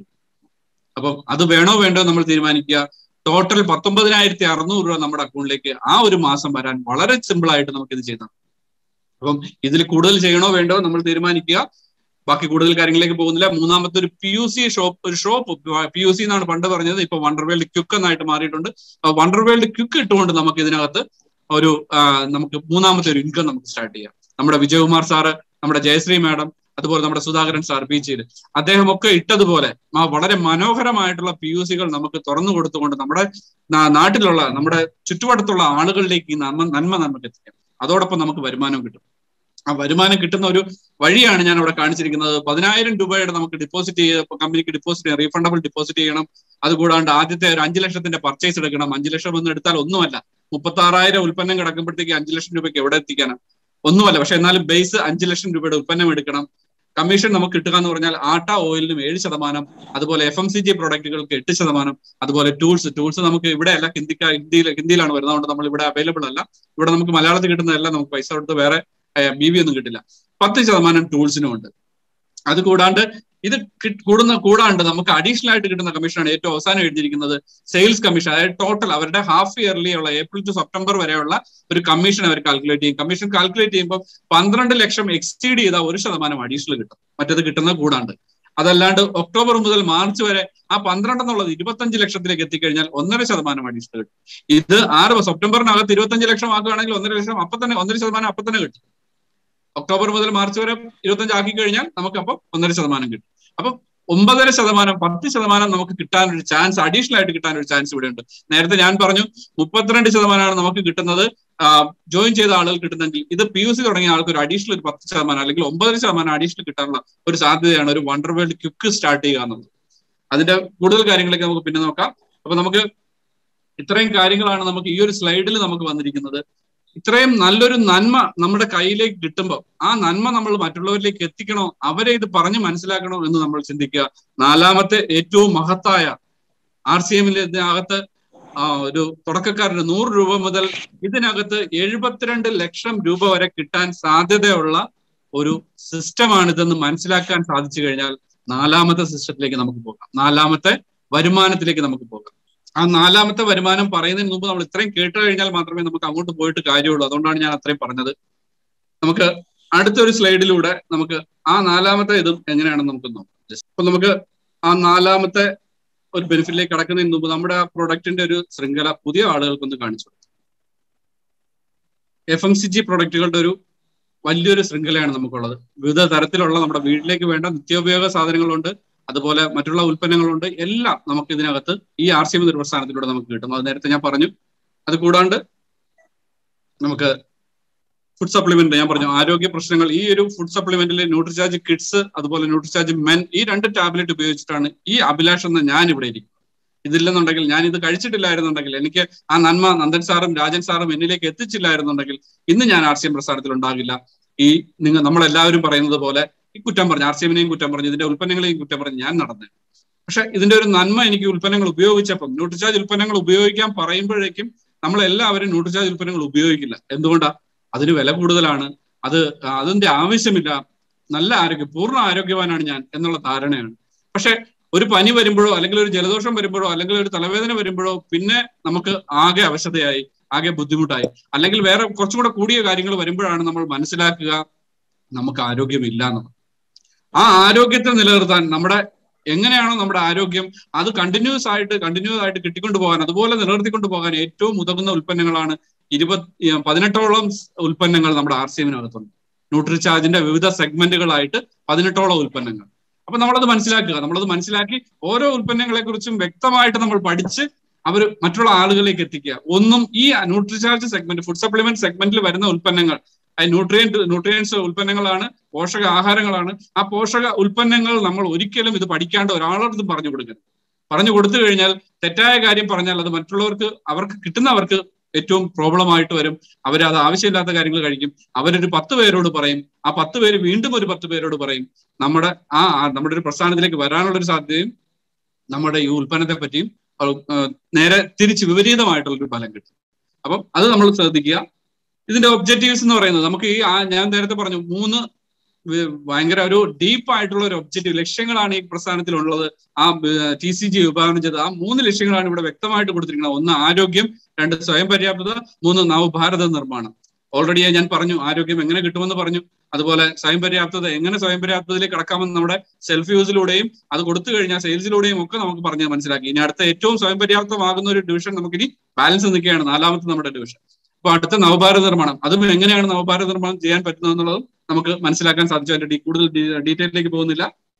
അപ്പം അത് വേണോ വേണ്ടോ നമ്മൾ തീരുമാനിക്കുക ടോട്ടൽ പത്തൊമ്പതിനായിരത്തി അറുന്നൂറ് രൂപ നമ്മുടെ അക്കൗണ്ടിലേക്ക് ആ ഒരു മാസം വരാൻ വളരെ സിമ്പിൾ ആയിട്ട് നമുക്ക് ഇത് ചെയ്താൽ അപ്പം ഇതിൽ കൂടുതൽ ചെയ്യണോ വേണ്ടോ നമ്മൾ തീരുമാനിക്കുക ബാക്കി കൂടുതൽ കാര്യങ്ങളിലേക്ക് പോകുന്നില്ല മൂന്നാമത്തെ ഒരു പി യു സി ഷോപ്പ് ഒരു ഷോപ്പ് പി യു സി എന്നാണ് പണ്ട് പറഞ്ഞത് ഇപ്പൊ വണ്ടർ വേൾഡ് ക്യുക്ക് എന്നായിട്ട് മാറിയിട്ടുണ്ട് വണ്ടർ വേൾഡ് ക്യുക്ക് ഇട്ടുകൊണ്ട് നമുക്ക് ഇതിനകത്ത് ഒരു നമുക്ക് മൂന്നാമത്തെ ഒരു ഇൻകം നമുക്ക് സ്റ്റാർട്ട് ചെയ്യാം നമ്മുടെ വിജയകുമാർ സാറ് നമ്മുടെ ജയശ്രീ മാഡം അതുപോലെ നമ്മുടെ സുധാകരൻ സാർ ബീച്ചിൽ അദ്ദേഹം ഒക്കെ ഇട്ടതുപോലെ വളരെ മനോഹരമായിട്ടുള്ള പി യു സികൾ നമുക്ക് തുറന്നു കൊടുത്തുകൊണ്ട് നമ്മുടെ നാട്ടിലുള്ള നമ്മുടെ ചുറ്റുവട്ടത്തുള്ള ആളുകളിലേക്ക് ഈ നന്മ നന്മ നമുക്ക് എത്തിക്കാം അതോടൊപ്പം നമുക്ക് വരുമാനം കിട്ടും ആ വരുമാനം കിട്ടുന്ന ഒരു വഴിയാണ് ഞാൻ അവിടെ കാണിച്ചിരിക്കുന്നത് പതിനായിരം രൂപയുടെ നമുക്ക് ഡെപ്പോസിറ്റ് ചെയ്ത് കമ്പനിക്ക് ഡെപ്പോസിറ്റ് ചെയ്യാം റീഫണ്ടബിൾ ഡെപ്പോസിറ്റ് ചെയ്യണം അതുകൂടാണ്ട് ആദ്യത്തെ ഒരു അഞ്ച് ലക്ഷത്തിന്റെ പർച്ചേസ് എടുക്കണം അഞ്ച് ലക്ഷം എന്ന് എടുത്താൽ ഒന്നുമല്ല മുപ്പത്തി ആറായിരം ഉൽപ്പന്നം കിടക്കുമ്പോഴത്തേക്ക് അഞ്ച് ലക്ഷം രൂപയ്ക്ക് എവിടെ എത്തിക്കാനാണ് ഒന്നുമല്ല പക്ഷെ എന്നാലും ബേസ് അഞ്ച് ലക്ഷം രൂപയുടെ ഉൽപ്പന്നം എടുക്കണം കമ്മീഷൻ നമുക്ക് കിട്ടുക എന്ന് പറഞ്ഞാൽ ആട്ട ഓയിലിനും ഏഴ് ശതമാനം അതുപോലെ എഫ് എം സി ജി പ്രൊഡക്റ്റുകൾക്ക് എട്ട് ശതമാനം അതുപോലെ ടൂൾസ് ടൂൾസ് നമുക്ക് ഇവിടെ അല്ല ഹിന്ദിക്ക ഹിന്ദിയിൽ ഹിന്ദിയിലാണ് വരുന്നത് അതുകൊണ്ട് നമ്മൾ ഇവിടെ അവൈലബിൾ അല്ല ഇവിടെ നമുക്ക് മലയാളത്തിൽ കിട്ടുന്നതല്ല നമുക്ക് പൈസ കൊടുത്ത് വേറെ ബി വി ഒന്നും കിട്ടില്ല പത്ത് ശതമാനം ടൂൾസിനും ഉണ്ട് അത് കൂടാണ്ട് ഇത് കൂടുന്ന കൂടാണ്ട് നമുക്ക് അഡീഷണൽ ആയിട്ട് കിട്ടുന്ന കമ്മീഷനാണ് ഏറ്റവും അവസാനം എഴുതിയിരിക്കുന്നത് സെയിൽസ് കമ്മീഷൻ അതായത് ടോട്ടൽ അവരുടെ ഹാഫ് ഇയർലി ഉള്ള ഏപ്രിൽ ടു സെപ്റ്റംബർ വരെയുള്ള ഒരു കമ്മീഷൻ അവർ കാൽക്കുലേറ്റ് ചെയ്യും കമ്മീഷൻ കാൽക്കുലേറ്റ് ചെയ്യുമ്പോൾ പന്ത്രണ്ട് ലക്ഷം എക്സീഡ് ചെയ്താൽ ഒരു ശതമാനം അഡീഷണൽ കിട്ടും മറ്റത് കിട്ടുന്ന കൂടാണ്ട് അതല്ലാണ്ട് ഒക്ടോബർ മുതൽ മാർച്ച് വരെ ആ പന്ത്രണ്ട് എന്നുള്ളത് ഇരുപത്തഞ്ച് ലക്ഷത്തിലേക്ക് എത്തിക്കഴിഞ്ഞാൽ ഒന്നര ശതമാനം അഡീഷണൽ കിട്ടും ഇത് ആറ് സെപ്റ്റംബറിനകത്ത് ഇരുപത്തഞ്ച് ലക്ഷം ആക്കുകയാണെങ്കിൽ ഒന്നര ലക്ഷം അപ്പൊ തന്നെ ഒന്നര ശതമാനം അപ്പൊ തന്നെ കിട്ടും ഒക്ടോബർ മുതൽ മാർച്ച് വരെ ഇരുപത്തഞ്ച് ആക്കി കഴിഞ്ഞാൽ നമുക്ക് അപ്പം ഒന്നര ശതമാനം കിട്ടും അപ്പം ഒമ്പതര ശതമാനം പത്ത് ശതമാനം നമുക്ക് കിട്ടാൻ ഒരു ചാൻസ് അഡീഷണൽ ആയിട്ട് കിട്ടാൻ ഒരു ചാൻസ് ഇവിടെ ഉണ്ട് നേരത്തെ ഞാൻ പറഞ്ഞു മുപ്പത്തിരണ്ട് ശതമാനമാണ് നമുക്ക് കിട്ടുന്നത് ജോയിൻ ചെയ്ത ആളുകൾ കിട്ടുന്നെങ്കിൽ ഇത് പി യു സി തുടങ്ങിയ ആൾക്ക് ഒരു അഡീഷണൽ ഒരു പത്ത് ശതമാനം അല്ലെങ്കിൽ ഒമ്പതര ശതമാനം അഡീഷണൽ കിട്ടാനുള്ള ഒരു സാധ്യതയാണ് ഒരു വണ്ടർ വേൾഡ് ക്യുക്ക് സ്റ്റാർട്ട് ചെയ്യുക എന്നുള്ളത് അതിന്റെ കൂടുതൽ കാര്യങ്ങളൊക്കെ നമുക്ക് പിന്നെ നോക്കാം അപ്പൊ നമുക്ക് ഇത്രയും കാര്യങ്ങളാണ് നമുക്ക് ഈ ഒരു സ്ലൈഡിൽ നമുക്ക് വന്നിരിക്കുന്നത് ഇത്രയും നല്ലൊരു നന്മ നമ്മുടെ കയ്യിലേക്ക് കിട്ടുമ്പോൾ ആ നന്മ നമ്മൾ മറ്റുള്ളവരിലേക്ക് എത്തിക്കണോ അവരെ ഇത് പറഞ്ഞ് മനസ്സിലാക്കണോ എന്ന് നമ്മൾ ചിന്തിക്കുക നാലാമത്തെ ഏറ്റവും മഹത്തായ ആർ സി എമ്മിൽ ഇതിനകത്ത് ആ ഒരു തുടക്കക്കാരന് നൂറ് രൂപ മുതൽ ഇതിനകത്ത് എഴുപത്തിരണ്ട് ലക്ഷം രൂപ വരെ കിട്ടാൻ സാധ്യതയുള്ള ഒരു സിസ്റ്റമാണിതെന്ന് മനസ്സിലാക്കാൻ സാധിച്ചു കഴിഞ്ഞാൽ നാലാമത്തെ സിസ്റ്റത്തിലേക്ക് നമുക്ക് പോകാം നാലാമത്തെ വരുമാനത്തിലേക്ക് നമുക്ക് പോകാം ആ നാലാമത്തെ വരുമാനം പറയുന്നതിന് മുമ്പ് നമ്മൾ ഇത്രയും കേട്ട് കഴിഞ്ഞാൽ മാത്രമേ നമുക്ക് അങ്ങോട്ട് പോയിട്ട് കാര്യമുള്ളൂ അതുകൊണ്ടാണ് ഞാൻ അത്രയും പറഞ്ഞത് നമുക്ക് അടുത്തൊരു സ്ലൈഡിലൂടെ നമുക്ക് ആ നാലാമത്തെ ഇതും എങ്ങനെയാണെന്ന് നമുക്ക് നോക്കാം അപ്പൊ നമുക്ക് ആ നാലാമത്തെ ഒരു ബെനിഫിറ്റിലേക്ക് കടക്കുന്നതിന് മുമ്പ് നമ്മുടെ ആ പ്രൊഡക്റ്റിന്റെ ഒരു ശൃംഖല പുതിയ ആളുകൾക്കൊന്ന് കാണിച്ചു കൊടുക്കും എഫ് എം സി ജി പ്രൊഡക്റ്റുകളുടെ ഒരു വലിയൊരു ശൃംഖലയാണ് നമുക്കുള്ളത് വിവിധ തരത്തിലുള്ള നമ്മുടെ വീട്ടിലേക്ക് വേണ്ട നിത്യോപയോഗ സാധനങ്ങളുണ്ട് അതുപോലെ മറ്റുള്ള ഉൽപ്പന്നങ്ങളുണ്ട് എല്ലാം നമുക്ക് ഇതിനകത്ത് ഈ ആർ സി എം എന്നൊരു പ്രസ്ഥാനത്തിലൂടെ നമുക്ക് കിട്ടും അത് നേരത്തെ ഞാൻ പറഞ്ഞു അത് കൂടാണ്ട് നമുക്ക് ഫുഡ് സപ്ലിമെന്റ് ഞാൻ പറഞ്ഞു ആരോഗ്യ പ്രശ്നങ്ങൾ ഈ ഒരു ഫുഡ് സപ്ലിമെന്റിൽ ന്യൂട്രിചാർജ് കിഡ്സ് അതുപോലെ ന്യൂട്രിചാർജ് മെൻ ഈ രണ്ട് ടാബ്ലറ്റ് ഉപയോഗിച്ചിട്ടാണ് ഈ അഭിലാഷ് എന്ന ഞാൻ ഇവിടെ ഇരിക്കുന്നത് ഇതില്ലെന്നുണ്ടെങ്കിൽ ഞാൻ ഇത് കഴിച്ചിട്ടില്ലായിരുന്നുണ്ടെങ്കിൽ എനിക്ക് ആ നന്മ നന്ദൻ സാറും രാജൻ സാറും എന്നിലേക്ക് എത്തിച്ചില്ലായിരുന്നുണ്ടെങ്കിൽ ഇന്ന് ഞാൻ ആർ സി എം പ്രസ്ഥാനത്തിൽ ഉണ്ടാകില്ല ഈ നിങ്ങൾ നമ്മളെല്ലാവരും പറയുന്നത് പോലെ ഈ കുറ്റം പറഞ്ഞു ആർ സി എമ്മിനെയും കുറ്റം പറഞ്ഞു ഇതിന്റെ ഉൽപ്പന്നങ്ങളെയും കുറ്റം പറഞ്ഞു ഞാൻ നടന്നത് പക്ഷെ ഇതിന്റെ ഒരു നന്മ എനിക്ക് ഉൽപ്പന്നങ്ങൾ ഉപയോഗിച്ചപ്പം ന്യൂട്രിചാർജ് ഉൽപ്പന്നങ്ങൾ ഉപയോഗിക്കാൻ പറയുമ്പോഴേക്കും നമ്മളെല്ലാവരും ന്യൂട്രിചാർജ് ഉൽപ്പന്നങ്ങൾ ഉപയോഗിക്കില്ല എന്തുകൊണ്ടാ അതിന് വില കൂടുതലാണ് അത് അതിന്റെ ആവശ്യമില്ല നല്ല ആരോഗ്യം പൂർണ്ണ ആരോഗ്യവാനാണ് ഞാൻ എന്നുള്ള ധാരണയാണ് പക്ഷെ ഒരു പനി വരുമ്പോഴോ അല്ലെങ്കിൽ ഒരു ജലദോഷം വരുമ്പോഴോ അല്ലെങ്കിൽ ഒരു തലവേദന വരുമ്പോഴോ പിന്നെ നമുക്ക് ആകെ അവശതയായി ആകെ ബുദ്ധിമുട്ടായി അല്ലെങ്കിൽ വേറെ കുറച്ചും കൂടെ കൂടിയ കാര്യങ്ങൾ വരുമ്പോഴാണ് നമ്മൾ മനസ്സിലാക്കുക നമുക്ക് ആരോഗ്യമില്ല എന്നുള്ളത് ആ ആരോഗ്യത്തെ നിലനിർത്താൻ നമ്മുടെ എങ്ങനെയാണോ നമ്മുടെ ആരോഗ്യം അത് കണ്ടിന്യൂസ് ആയിട്ട് കണ്ടിന്യൂസ് ആയിട്ട് കിട്ടിക്കൊണ്ടു പോകാൻ അതുപോലെ നിലനിർത്തിക്കൊണ്ടു പോകാൻ ഏറ്റവും ഉതകുന്ന ഉൽപ്പന്നങ്ങളാണ് ഇരുപത്തി പതിനെട്ടോളം ഉൽപ്പന്നങ്ങൾ നമ്മുടെ ആർ സി എമ്മിനകത്തുണ്ട് ന്യൂട്രിചാർജിന്റെ വിവിധ സെഗ്മെന്റുകളായിട്ട് പതിനെട്ടോളം ഉൽപ്പന്നങ്ങൾ അപ്പൊ നമ്മളത് മനസ്സിലാക്കുക നമ്മളത് മനസ്സിലാക്കി ഓരോ ഉൽപ്പന്നങ്ങളെ കുറിച്ചും വ്യക്തമായിട്ട് നമ്മൾ പഠിച്ച് അവർ മറ്റുള്ള ആളുകളിലേക്ക് എത്തിക്കുക ഒന്നും ഈ ന്യൂട്രിചാർജ് സെഗ്മെന്റ് ഫുഡ് സപ്ലിമെന്റ് സെഗ്മെന്റിൽ വരുന്ന ഉൽപ്പന്നങ്ങൾ ന്യൂട്രിയൻ ന്യൂട്രിയൻസ് ഉൽപ്പന്നങ്ങളാണ് പോഷക ആഹാരങ്ങളാണ് ആ പോഷക ഉൽപ്പന്നങ്ങൾ നമ്മൾ ഒരിക്കലും ഇത് പഠിക്കാണ്ട് ഒരാളടുത്ത് പറഞ്ഞു കൊടുക്കരുത് പറഞ്ഞു കൊടുത്തു കഴിഞ്ഞാൽ തെറ്റായ കാര്യം പറഞ്ഞാൽ അത് മറ്റുള്ളവർക്ക് അവർക്ക് കിട്ടുന്നവർക്ക് ഏറ്റവും പ്രോബ്ലം ആയിട്ട് വരും അവർ അത് ആവശ്യമില്ലാത്ത കാര്യങ്ങൾ കഴിക്കും അവരൊരു പത്ത് പേരോട് പറയും ആ പത്ത് പേര് വീണ്ടും ഒരു പത്ത് പേരോട് പറയും നമ്മുടെ ആ നമ്മുടെ ഒരു പ്രസ്ഥാനത്തിലേക്ക് വരാനുള്ള ഒരു സാധ്യതയും നമ്മുടെ ഈ ഉൽപ്പന്നത്തെ പറ്റിയും നേരെ തിരിച്ച് വിപരീതമായിട്ടുള്ള ഒരു ഫലം കിട്ടും അപ്പം അത് നമ്മൾ ശ്രദ്ധിക്കുക ഇതിന്റെ ഒബ്ജക്റ്റീവ്സ് എന്ന് പറയുന്നത് നമുക്ക് ഈ ഞാൻ നേരത്തെ പറഞ്ഞു മൂന്ന് ഭയങ്കര ഒരു ഡീപ്പ് ആയിട്ടുള്ള ഒരു ഒബ്ജക്റ്റീവ് ലക്ഷ്യങ്ങളാണ് ഈ പ്രസ്ഥാനത്തിലുള്ളത് ആ ടി സി ജി വിഭാവനം ചെയ്തത് ആ മൂന്ന് ലക്ഷ്യങ്ങളാണ് ഇവിടെ വ്യക്തമായിട്ട് കൊടുത്തിരിക്കുന്നത് ഒന്ന് ആരോഗ്യം രണ്ട് സ്വയം പര്യാപ്തത മൂന്ന് നവഭാരത നിർമ്മാണം ഓൾറെഡി ഞാൻ പറഞ്ഞു ആരോഗ്യം എങ്ങനെ കിട്ടുമെന്ന് പറഞ്ഞു അതുപോലെ സ്വയം പര്യാപ്തത എങ്ങനെ സ്വയം പര്യാപ്തതയിലേക്ക് കടക്കാമെന്ന് നമ്മുടെ സെൽഫ് യൂസിലൂടെയും അത് കൊടുത്തു കഴിഞ്ഞാൽ സെയിൽസിലൂടെയും ഒക്കെ നമുക്ക് പറഞ്ഞ് മനസ്സിലാക്കി ഇനി അടുത്ത ഏറ്റവും സ്വയം പര്യാപ്തമാകുന്ന ഒരു ഡിവിഷൻ നമുക്കിനി ബാലൻസ് നിൽക്കുകയാണ് നാലാമത്തെ നമ്മുടെ ഡിവിഷൻ അപ്പൊ അടുത്ത നവഭാരത നിർമ്മാണം അതും എങ്ങനെയാണ് നവഭാരത നിർമ്മാണം ചെയ്യാൻ പറ്റുന്നത് എന്നുള്ളതും നമുക്ക് മനസ്സിലാക്കാൻ സാധിച്ചു അതിന്റെ കൂടുതൽ ഡീറ്റെയിലേക്ക് പോകുന്നില്ല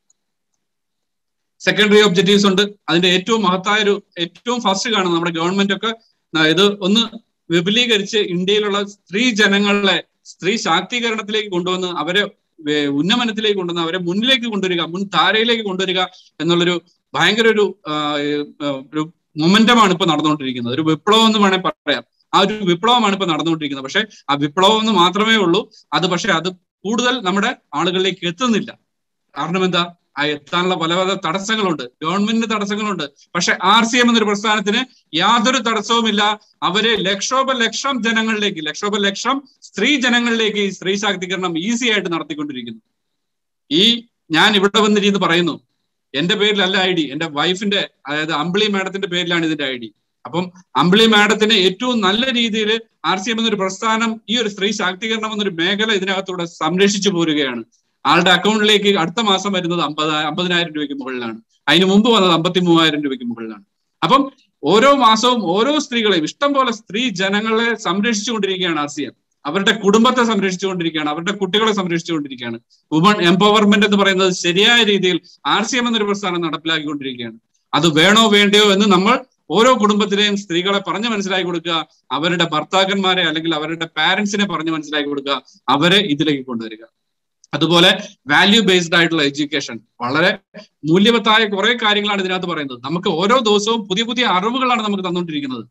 സെക്കൻഡറി ഒബ്ജക്റ്റീവ്സ് ഉണ്ട് അതിന്റെ ഏറ്റവും മഹത്തായ ഒരു ഏറ്റവും ഫസ്റ്റ് കാണുന്നത് നമ്മുടെ ഗവൺമെന്റ് ഒക്കെ ഇത് ഒന്ന് വിപുലീകരിച്ച് ഇന്ത്യയിലുള്ള സ്ത്രീ ജനങ്ങളെ സ്ത്രീ ശാക്തീകരണത്തിലേക്ക് കൊണ്ടുവന്ന് അവരെ ഉന്നമനത്തിലേക്ക് കൊണ്ടുവന്ന് അവരെ മുന്നിലേക്ക് കൊണ്ടുവരിക മുൻ ധാരയിലേക്ക് കൊണ്ടുവരിക എന്നുള്ളൊരു ഭയങ്കര ഒരു ഒരു മൊമെന്റമാണ് ഇപ്പൊ നടന്നുകൊണ്ടിരിക്കുന്നത് ഒരു വിപ്ലവം എന്ന് വേണേൽ പറയാം ആ ഒരു വിപ്ലവമാണ് ഇപ്പൊ നടന്നുകൊണ്ടിരിക്കുന്നത് പക്ഷെ ആ വിപ്ലവം എന്ന് മാത്രമേ ഉള്ളൂ അത് പക്ഷെ അത് കൂടുതൽ നമ്മുടെ ആളുകളിലേക്ക് എത്തുന്നില്ല കാരണം എന്താ ആ എത്താനുള്ള പല പല തടസ്സങ്ങളുണ്ട് ഗവൺമെന്റിന് തടസ്സങ്ങളുണ്ട് പക്ഷെ ആർ സി എം എന്നൊരു പ്രസ്ഥാനത്തിന് യാതൊരു തടസ്സവുമില്ല അവരെ ലക്ഷോപലക്ഷം ജനങ്ങളിലേക്ക് ലക്ഷോപലക്ഷം സ്ത്രീ ജനങ്ങളിലേക്ക് ഈ സ്ത്രീ ശാക്തീകരണം ഈസി ആയിട്ട് നടത്തിക്കൊണ്ടിരിക്കുന്നു ഈ ഞാൻ ഇവിടെ വന്നിരുന്ന് പറയുന്നു എന്റെ പേരിലല്ല ഐ ഡി എന്റെ വൈഫിന്റെ അതായത് അമ്പിളി മാഡത്തിന്റെ പേരിലാണ് ഇതിന്റെ ഐ ഡി അപ്പം അമ്പിളി മാഡത്തിന് ഏറ്റവും നല്ല രീതിയിൽ ആർ സി എം എന്നൊരു പ്രസ്ഥാനം ഈ ഒരു സ്ത്രീ ശാക്തീകരണം എന്നൊരു മേഖല ഇതിനകത്തൂടെ സംരക്ഷിച്ചു പോരുകയാണ് ആളുടെ അക്കൗണ്ടിലേക്ക് അടുത്ത മാസം വരുന്നത് അമ്പത് അമ്പതിനായിരം രൂപയ്ക്ക് മുകളിലാണ് അതിന് മുമ്പ് വന്നത് അമ്പത്തി മൂവായിരം രൂപയ്ക്ക് മുകളിലാണ് അപ്പം ഓരോ മാസവും ഓരോ സ്ത്രീകളെയും ഇഷ്ടം പോലെ സ്ത്രീ ജനങ്ങളെ സംരക്ഷിച്ചുകൊണ്ടിരിക്കുകയാണ് ആർ സി എം അവരുടെ കുടുംബത്തെ സംരക്ഷിച്ചുകൊണ്ടിരിക്കുകയാണ് അവരുടെ കുട്ടികളെ സംരക്ഷിച്ചുകൊണ്ടിരിക്കുകയാണ് വുമൺ എംപവർമെന്റ് എന്ന് പറയുന്നത് ശരിയായ രീതിയിൽ ആർ സി എം എന്നൊരു പ്രസ്ഥാനം നടപ്പിലാക്കിക്കൊണ്ടിരിക്കുകയാണ് അത് വേണോ വേണ്ടയോ എന്ന് നമ്മൾ ഓരോ കുടുംബത്തിലെയും സ്ത്രീകളെ പറഞ്ഞ് മനസ്സിലാക്കി കൊടുക്കുക അവരുടെ ഭർത്താക്കന്മാരെ അല്ലെങ്കിൽ അവരുടെ പാരന്റ്സിനെ പറഞ്ഞ് മനസ്സിലാക്കി കൊടുക്കുക അവരെ ഇതിലേക്ക് കൊണ്ടുവരിക അതുപോലെ വാല്യൂ ബേസ്ഡ് ആയിട്ടുള്ള എഡ്യൂക്കേഷൻ വളരെ മൂല്യവത്തായ കുറെ കാര്യങ്ങളാണ് ഇതിനകത്ത് പറയുന്നത് നമുക്ക് ഓരോ ദിവസവും പുതിയ പുതിയ അറിവുകളാണ് നമുക്ക് തന്നുകൊണ്ടിരിക്കുന്നത്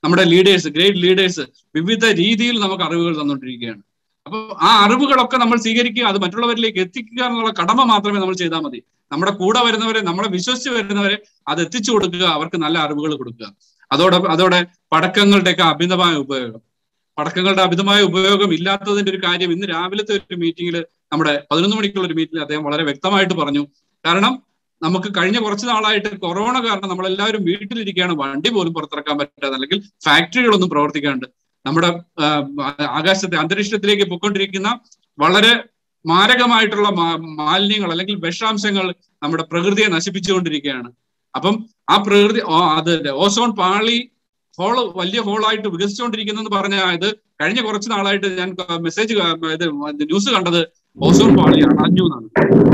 നമ്മുടെ ലീഡേഴ്സ് ഗ്രേറ്റ് ലീഡേഴ്സ് വിവിധ രീതിയിൽ നമുക്ക് അറിവുകൾ തന്നുകൊണ്ടിരിക്കുകയാണ് അപ്പോൾ ആ അറിവുകളൊക്കെ നമ്മൾ സ്വീകരിക്കുക അത് മറ്റുള്ളവരിലേക്ക് എത്തിക്കുക എന്നുള്ള കടമ മാത്രമേ നമ്മൾ ചെയ്താൽ മതി നമ്മുടെ കൂടെ വരുന്നവരെ നമ്മളെ വിശ്വസിച്ച് വരുന്നവരെ അത് എത്തിച്ചു കൊടുക്കുക അവർക്ക് നല്ല അറിവുകൾ കൊടുക്കുക അതോടെ അതോടെ പടക്കങ്ങളുടെയൊക്കെ അമിതമായ ഉപയോഗം പടക്കങ്ങളുടെ അമിതമായ ഉപയോഗം ഇല്ലാത്തതിന്റെ ഒരു കാര്യം ഇന്ന് രാവിലത്തെ ഒരു മീറ്റിംഗിൽ നമ്മുടെ പതിനൊന്ന് മണിക്കുള്ള ഒരു മീറ്റിംഗിൽ അദ്ദേഹം വളരെ വ്യക്തമായിട്ട് പറഞ്ഞു കാരണം നമുക്ക് കഴിഞ്ഞ കുറച്ച് നാളായിട്ട് കൊറോണ കാരണം നമ്മളെല്ലാവരും വീട്ടിലിരിക്കുകയാണ് വണ്ടി പോലും പുറത്തിറക്കാൻ പറ്റാതെ അല്ലെങ്കിൽ ഫാക്ടറികളൊന്നും പ്രവർത്തിക്കാണ്ട് നമ്മുടെ ആകാശത്തെ അന്തരീക്ഷത്തിലേക്ക് പൊയ്ക്കൊണ്ടിരിക്കുന്ന വളരെ മാരകമായിട്ടുള്ള മാലിന്യങ്ങൾ അല്ലെങ്കിൽ വിഷാംശങ്ങൾ നമ്മുടെ പ്രകൃതിയെ നശിപ്പിച്ചുകൊണ്ടിരിക്കുകയാണ് അപ്പം ആ പ്രകൃതി അത് ഓസോൺ പാളി ഹോള് വലിയ ഹോളായിട്ട് വികസിച്ചുകൊണ്ടിരിക്കുന്നെന്ന് പറഞ്ഞ ഇത് കഴിഞ്ഞ കുറച്ച് നാളായിട്ട് ഞാൻ മെസ്സേജ് ഇത് ന്യൂസ് കണ്ടത് ഓസോൺ പാളി അണഞ്ഞു എന്നാണ്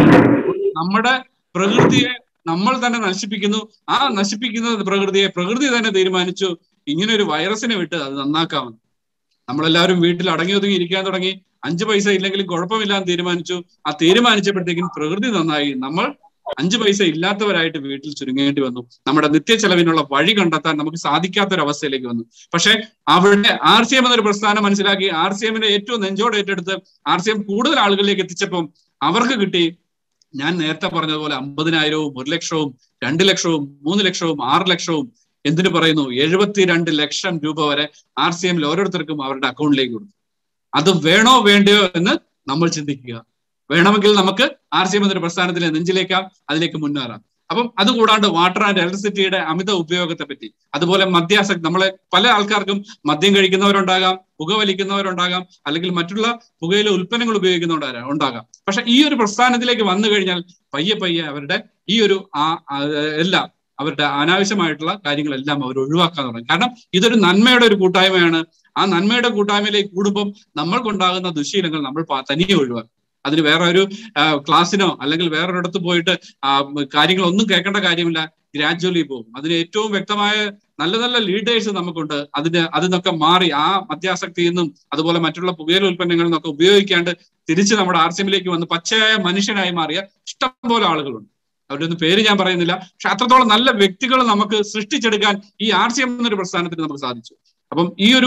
നമ്മുടെ പ്രകൃതിയെ നമ്മൾ തന്നെ നശിപ്പിക്കുന്നു ആ നശിപ്പിക്കുന്ന പ്രകൃതിയെ പ്രകൃതി തന്നെ തീരുമാനിച്ചു ഇങ്ങനെ ഒരു വൈറസിനെ വിട്ട് അത് നന്നാക്കാമെന്ന് നമ്മളെല്ലാവരും വീട്ടിൽ അടങ്ങി ഒതുങ്ങി ഇരിക്കാൻ തുടങ്ങി അഞ്ച് പൈസ ഇല്ലെങ്കിലും കുഴപ്പമില്ലാന്ന് തീരുമാനിച്ചു ആ തീരുമാനിച്ചപ്പോഴത്തേക്കും പ്രകൃതി നന്നായി നമ്മൾ അഞ്ച് പൈസ ഇല്ലാത്തവരായിട്ട് വീട്ടിൽ ചുരുങ്ങേണ്ടി വന്നു നമ്മുടെ നിത്യ ചെലവിനുള്ള വഴി കണ്ടെത്താൻ നമുക്ക് സാധിക്കാത്തൊരവസ്ഥയിലേക്ക് വന്നു പക്ഷെ അവിടെ ആർ സി എം എന്നൊരു പ്രസ്ഥാനം മനസ്സിലാക്കി ആർ സി എമ്മിനെ ഏറ്റവും നെഞ്ചോട് ഏറ്റെടുത്ത് ആർ സി എം കൂടുതൽ ആളുകളിലേക്ക് എത്തിച്ചപ്പം അവർക്ക് കിട്ടി ഞാൻ നേരത്തെ പറഞ്ഞതുപോലെ അമ്പതിനായിരവും ഒരു ലക്ഷവും രണ്ട് ലക്ഷവും മൂന്ന് ലക്ഷവും ആറ് ലക്ഷവും എന്തിനു പറയുന്നു എഴുപത്തിരണ്ട് ലക്ഷം രൂപ വരെ ആർ സി എമ്മിൽ ഓരോരുത്തർക്കും അവരുടെ അക്കൗണ്ടിലേക്ക് കൊടുത്തു അത് വേണോ വേണ്ടയോ എന്ന് നമ്മൾ ചിന്തിക്കുക വേണമെങ്കിൽ നമുക്ക് ആർ സി എം എന്നൊരു പ്രസ്ഥാനത്തിലെ നെഞ്ചിലേക്കാം അതിലേക്ക് മുന്നേറാം അപ്പം അതുകൂടാണ്ട് വാട്ടർ ആൻഡ് ഇലക്ട്രിസിറ്റിയുടെ അമിത ഉപയോഗത്തെ പറ്റി അതുപോലെ മദ്യാസക്തി നമ്മളെ പല ആൾക്കാർക്കും മദ്യം കഴിക്കുന്നവരുണ്ടാകാം പുകവലിക്കുന്നവരുണ്ടാകാം അല്ലെങ്കിൽ മറ്റുള്ള പുകയില ഉൽപ്പന്നങ്ങൾ ഉപയോഗിക്കുന്നവർ ഉണ്ടാകാം പക്ഷെ ഈ ഒരു പ്രസ്ഥാനത്തിലേക്ക് വന്നു കഴിഞ്ഞാൽ പയ്യെ പയ്യെ അവരുടെ ഈ ഒരു ആ എല്ലാം അവരുടെ അനാവശ്യമായിട്ടുള്ള കാര്യങ്ങളെല്ലാം അവർ ഒഴിവാക്കാൻ തുടങ്ങി കാരണം ഇതൊരു നന്മയുടെ ഒരു കൂട്ടായ്മയാണ് ആ നന്മയുടെ കൂട്ടായ്മയിലേക്ക് കൂടുമ്പം നമ്മൾക്കുണ്ടാകുന്ന ദുശീലങ്ങൾ നമ്മൾ തനിയെ ഒഴിവാക്കും അതിന് വേറെ ഒരു ക്ലാസ്സിനോ അല്ലെങ്കിൽ വേറൊരിടത്ത് പോയിട്ട് കാര്യങ്ങളൊന്നും കേൾക്കേണ്ട കാര്യമില്ല ഗ്രാജുവലി പോകും അതിന് ഏറ്റവും വ്യക്തമായ നല്ല നല്ല ലീഡേഴ്സ് നമുക്കുണ്ട് അതിന് അതിനൊക്കെ മാറി ആ മദ്യാസക്തിയിൽ നിന്നും അതുപോലെ മറ്റുള്ള പുകയില ഉൽപ്പന്നങ്ങളിൽ നിന്നൊക്കെ ഉപയോഗിക്കാണ്ട് തിരിച്ച് നമ്മുടെ ആർ സി എമ്മിലേക്ക് വന്ന് പച്ചയായ മനുഷ്യനായി മാറിയ ഇഷ്ടംപോലെ ആളുകളുണ്ട് അവരുടെ ഒന്നും പേര് ഞാൻ പറയുന്നില്ല പക്ഷെ അത്രത്തോളം നല്ല വ്യക്തികൾ നമുക്ക് സൃഷ്ടിച്ചെടുക്കാൻ ഈ ആർ സി എം എന്നൊരു പ്രസ്ഥാനത്തിന് നമുക്ക് സാധിച്ചു അപ്പം ഈ ഒരു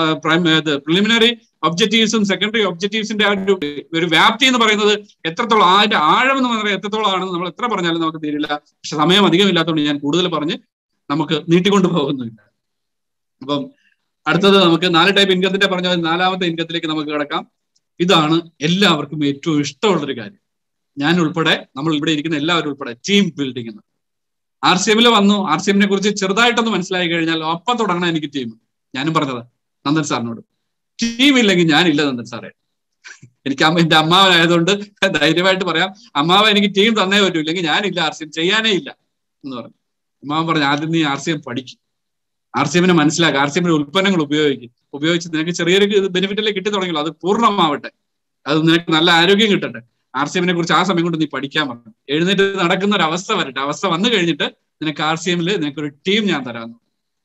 പ്രിലിമിനറി ഒബ്ജക്റ്റീവ്സും സെക്കൻഡറി ഒബ്ജക്റ്റീവ്സിന്റെ ആ ഒരു ഒരു വ്യാപ്തി എന്ന് പറയുന്നത് എത്രത്തോളം അതിന്റെ ആഴം എന്ന് പറയുന്നത് എത്രത്തോളം ആണെന്ന് നമ്മൾ എത്ര പറഞ്ഞാലും നമുക്ക് തീരില്ല പക്ഷെ സമയം അധികം ഇല്ലാത്തതുകൊണ്ട് ഞാൻ കൂടുതൽ പറഞ്ഞ് നമുക്ക് നീട്ടിക്കൊണ്ടു പോകുന്നില്ല അപ്പം അടുത്തത് നമുക്ക് നാല് ടൈപ്പ് ഇൻകത്തിന്റെ പറഞ്ഞ നാലാമത്തെ ഇൻകത്തിലേക്ക് നമുക്ക് കിടക്കാം ഇതാണ് എല്ലാവർക്കും ഏറ്റവും ഇഷ്ടമുള്ളൊരു കാര്യം ഞാൻ ഉൾപ്പെടെ നമ്മൾ ഇവിടെ ഇരിക്കുന്ന എല്ലാവരും ഉൾപ്പെടെ ടീം ബിൽഡിംഗ് എന്ന് ആർ സി എമ്മിൽ വന്നു ആർ സി എമ്മിനെ കുറിച്ച് ചെറുതായിട്ടൊന്ന് മനസ്സിലായി കഴിഞ്ഞാൽ ഒപ്പം തുടങ്ങണം എനിക്ക് ടീം ഞാനും പറഞ്ഞത് നന്ദൻ സാറിനോട് ടീം ഇല്ലെങ്കിൽ ഞാനില്ല നന്ദൻ സാറേ എനിക്ക് അമ്മ എന്റെ അമ്മാവനായതുകൊണ്ട് ധൈര്യമായിട്ട് പറയാം അമ്മാവ എനിക്ക് ടീം തന്നേ പറ്റൂ ഇല്ലെങ്കിൽ ഞാനില്ല ആർ സി എം ചെയ്യാനേ ഇല്ല എന്ന് പറഞ്ഞു അമ്മാവൻ പറഞ്ഞു ആദ്യം നീ ആർ സി എം പഠിക്കും ആർ സി എമ്മിനെ മനസ്സിലാക്കുക ആർ സി എമ്മിന്റെ ഉൽപ്പന്നങ്ങൾ ഉപയോഗിക്കും ഉപയോഗിച്ച് നിനക്ക് ചെറിയൊരു ബെനിഫിറ്റല്ലേ കിട്ടി തുടങ്ങിയല്ലോ അത് പൂർണ്ണമാവട്ടെ അത് നിനക്ക് നല്ല ആരോഗ്യം കിട്ടട്ടെ ആർ സി എമ്മിനെ കുറിച്ച് ആ സമയം കൊണ്ട് നീ പഠിക്കാൻ പറഞ്ഞു എഴുന്നേറ്റ് നടക്കുന്ന ഒരു അവസ്ഥ വരട്ടെ അവസ്ഥ വന്നു കഴിഞ്ഞിട്ട് നിനക്ക് ആർ സി എമ്മിൽ നിനക്കൊരു ടീം ഞാൻ തരാമെന്ന്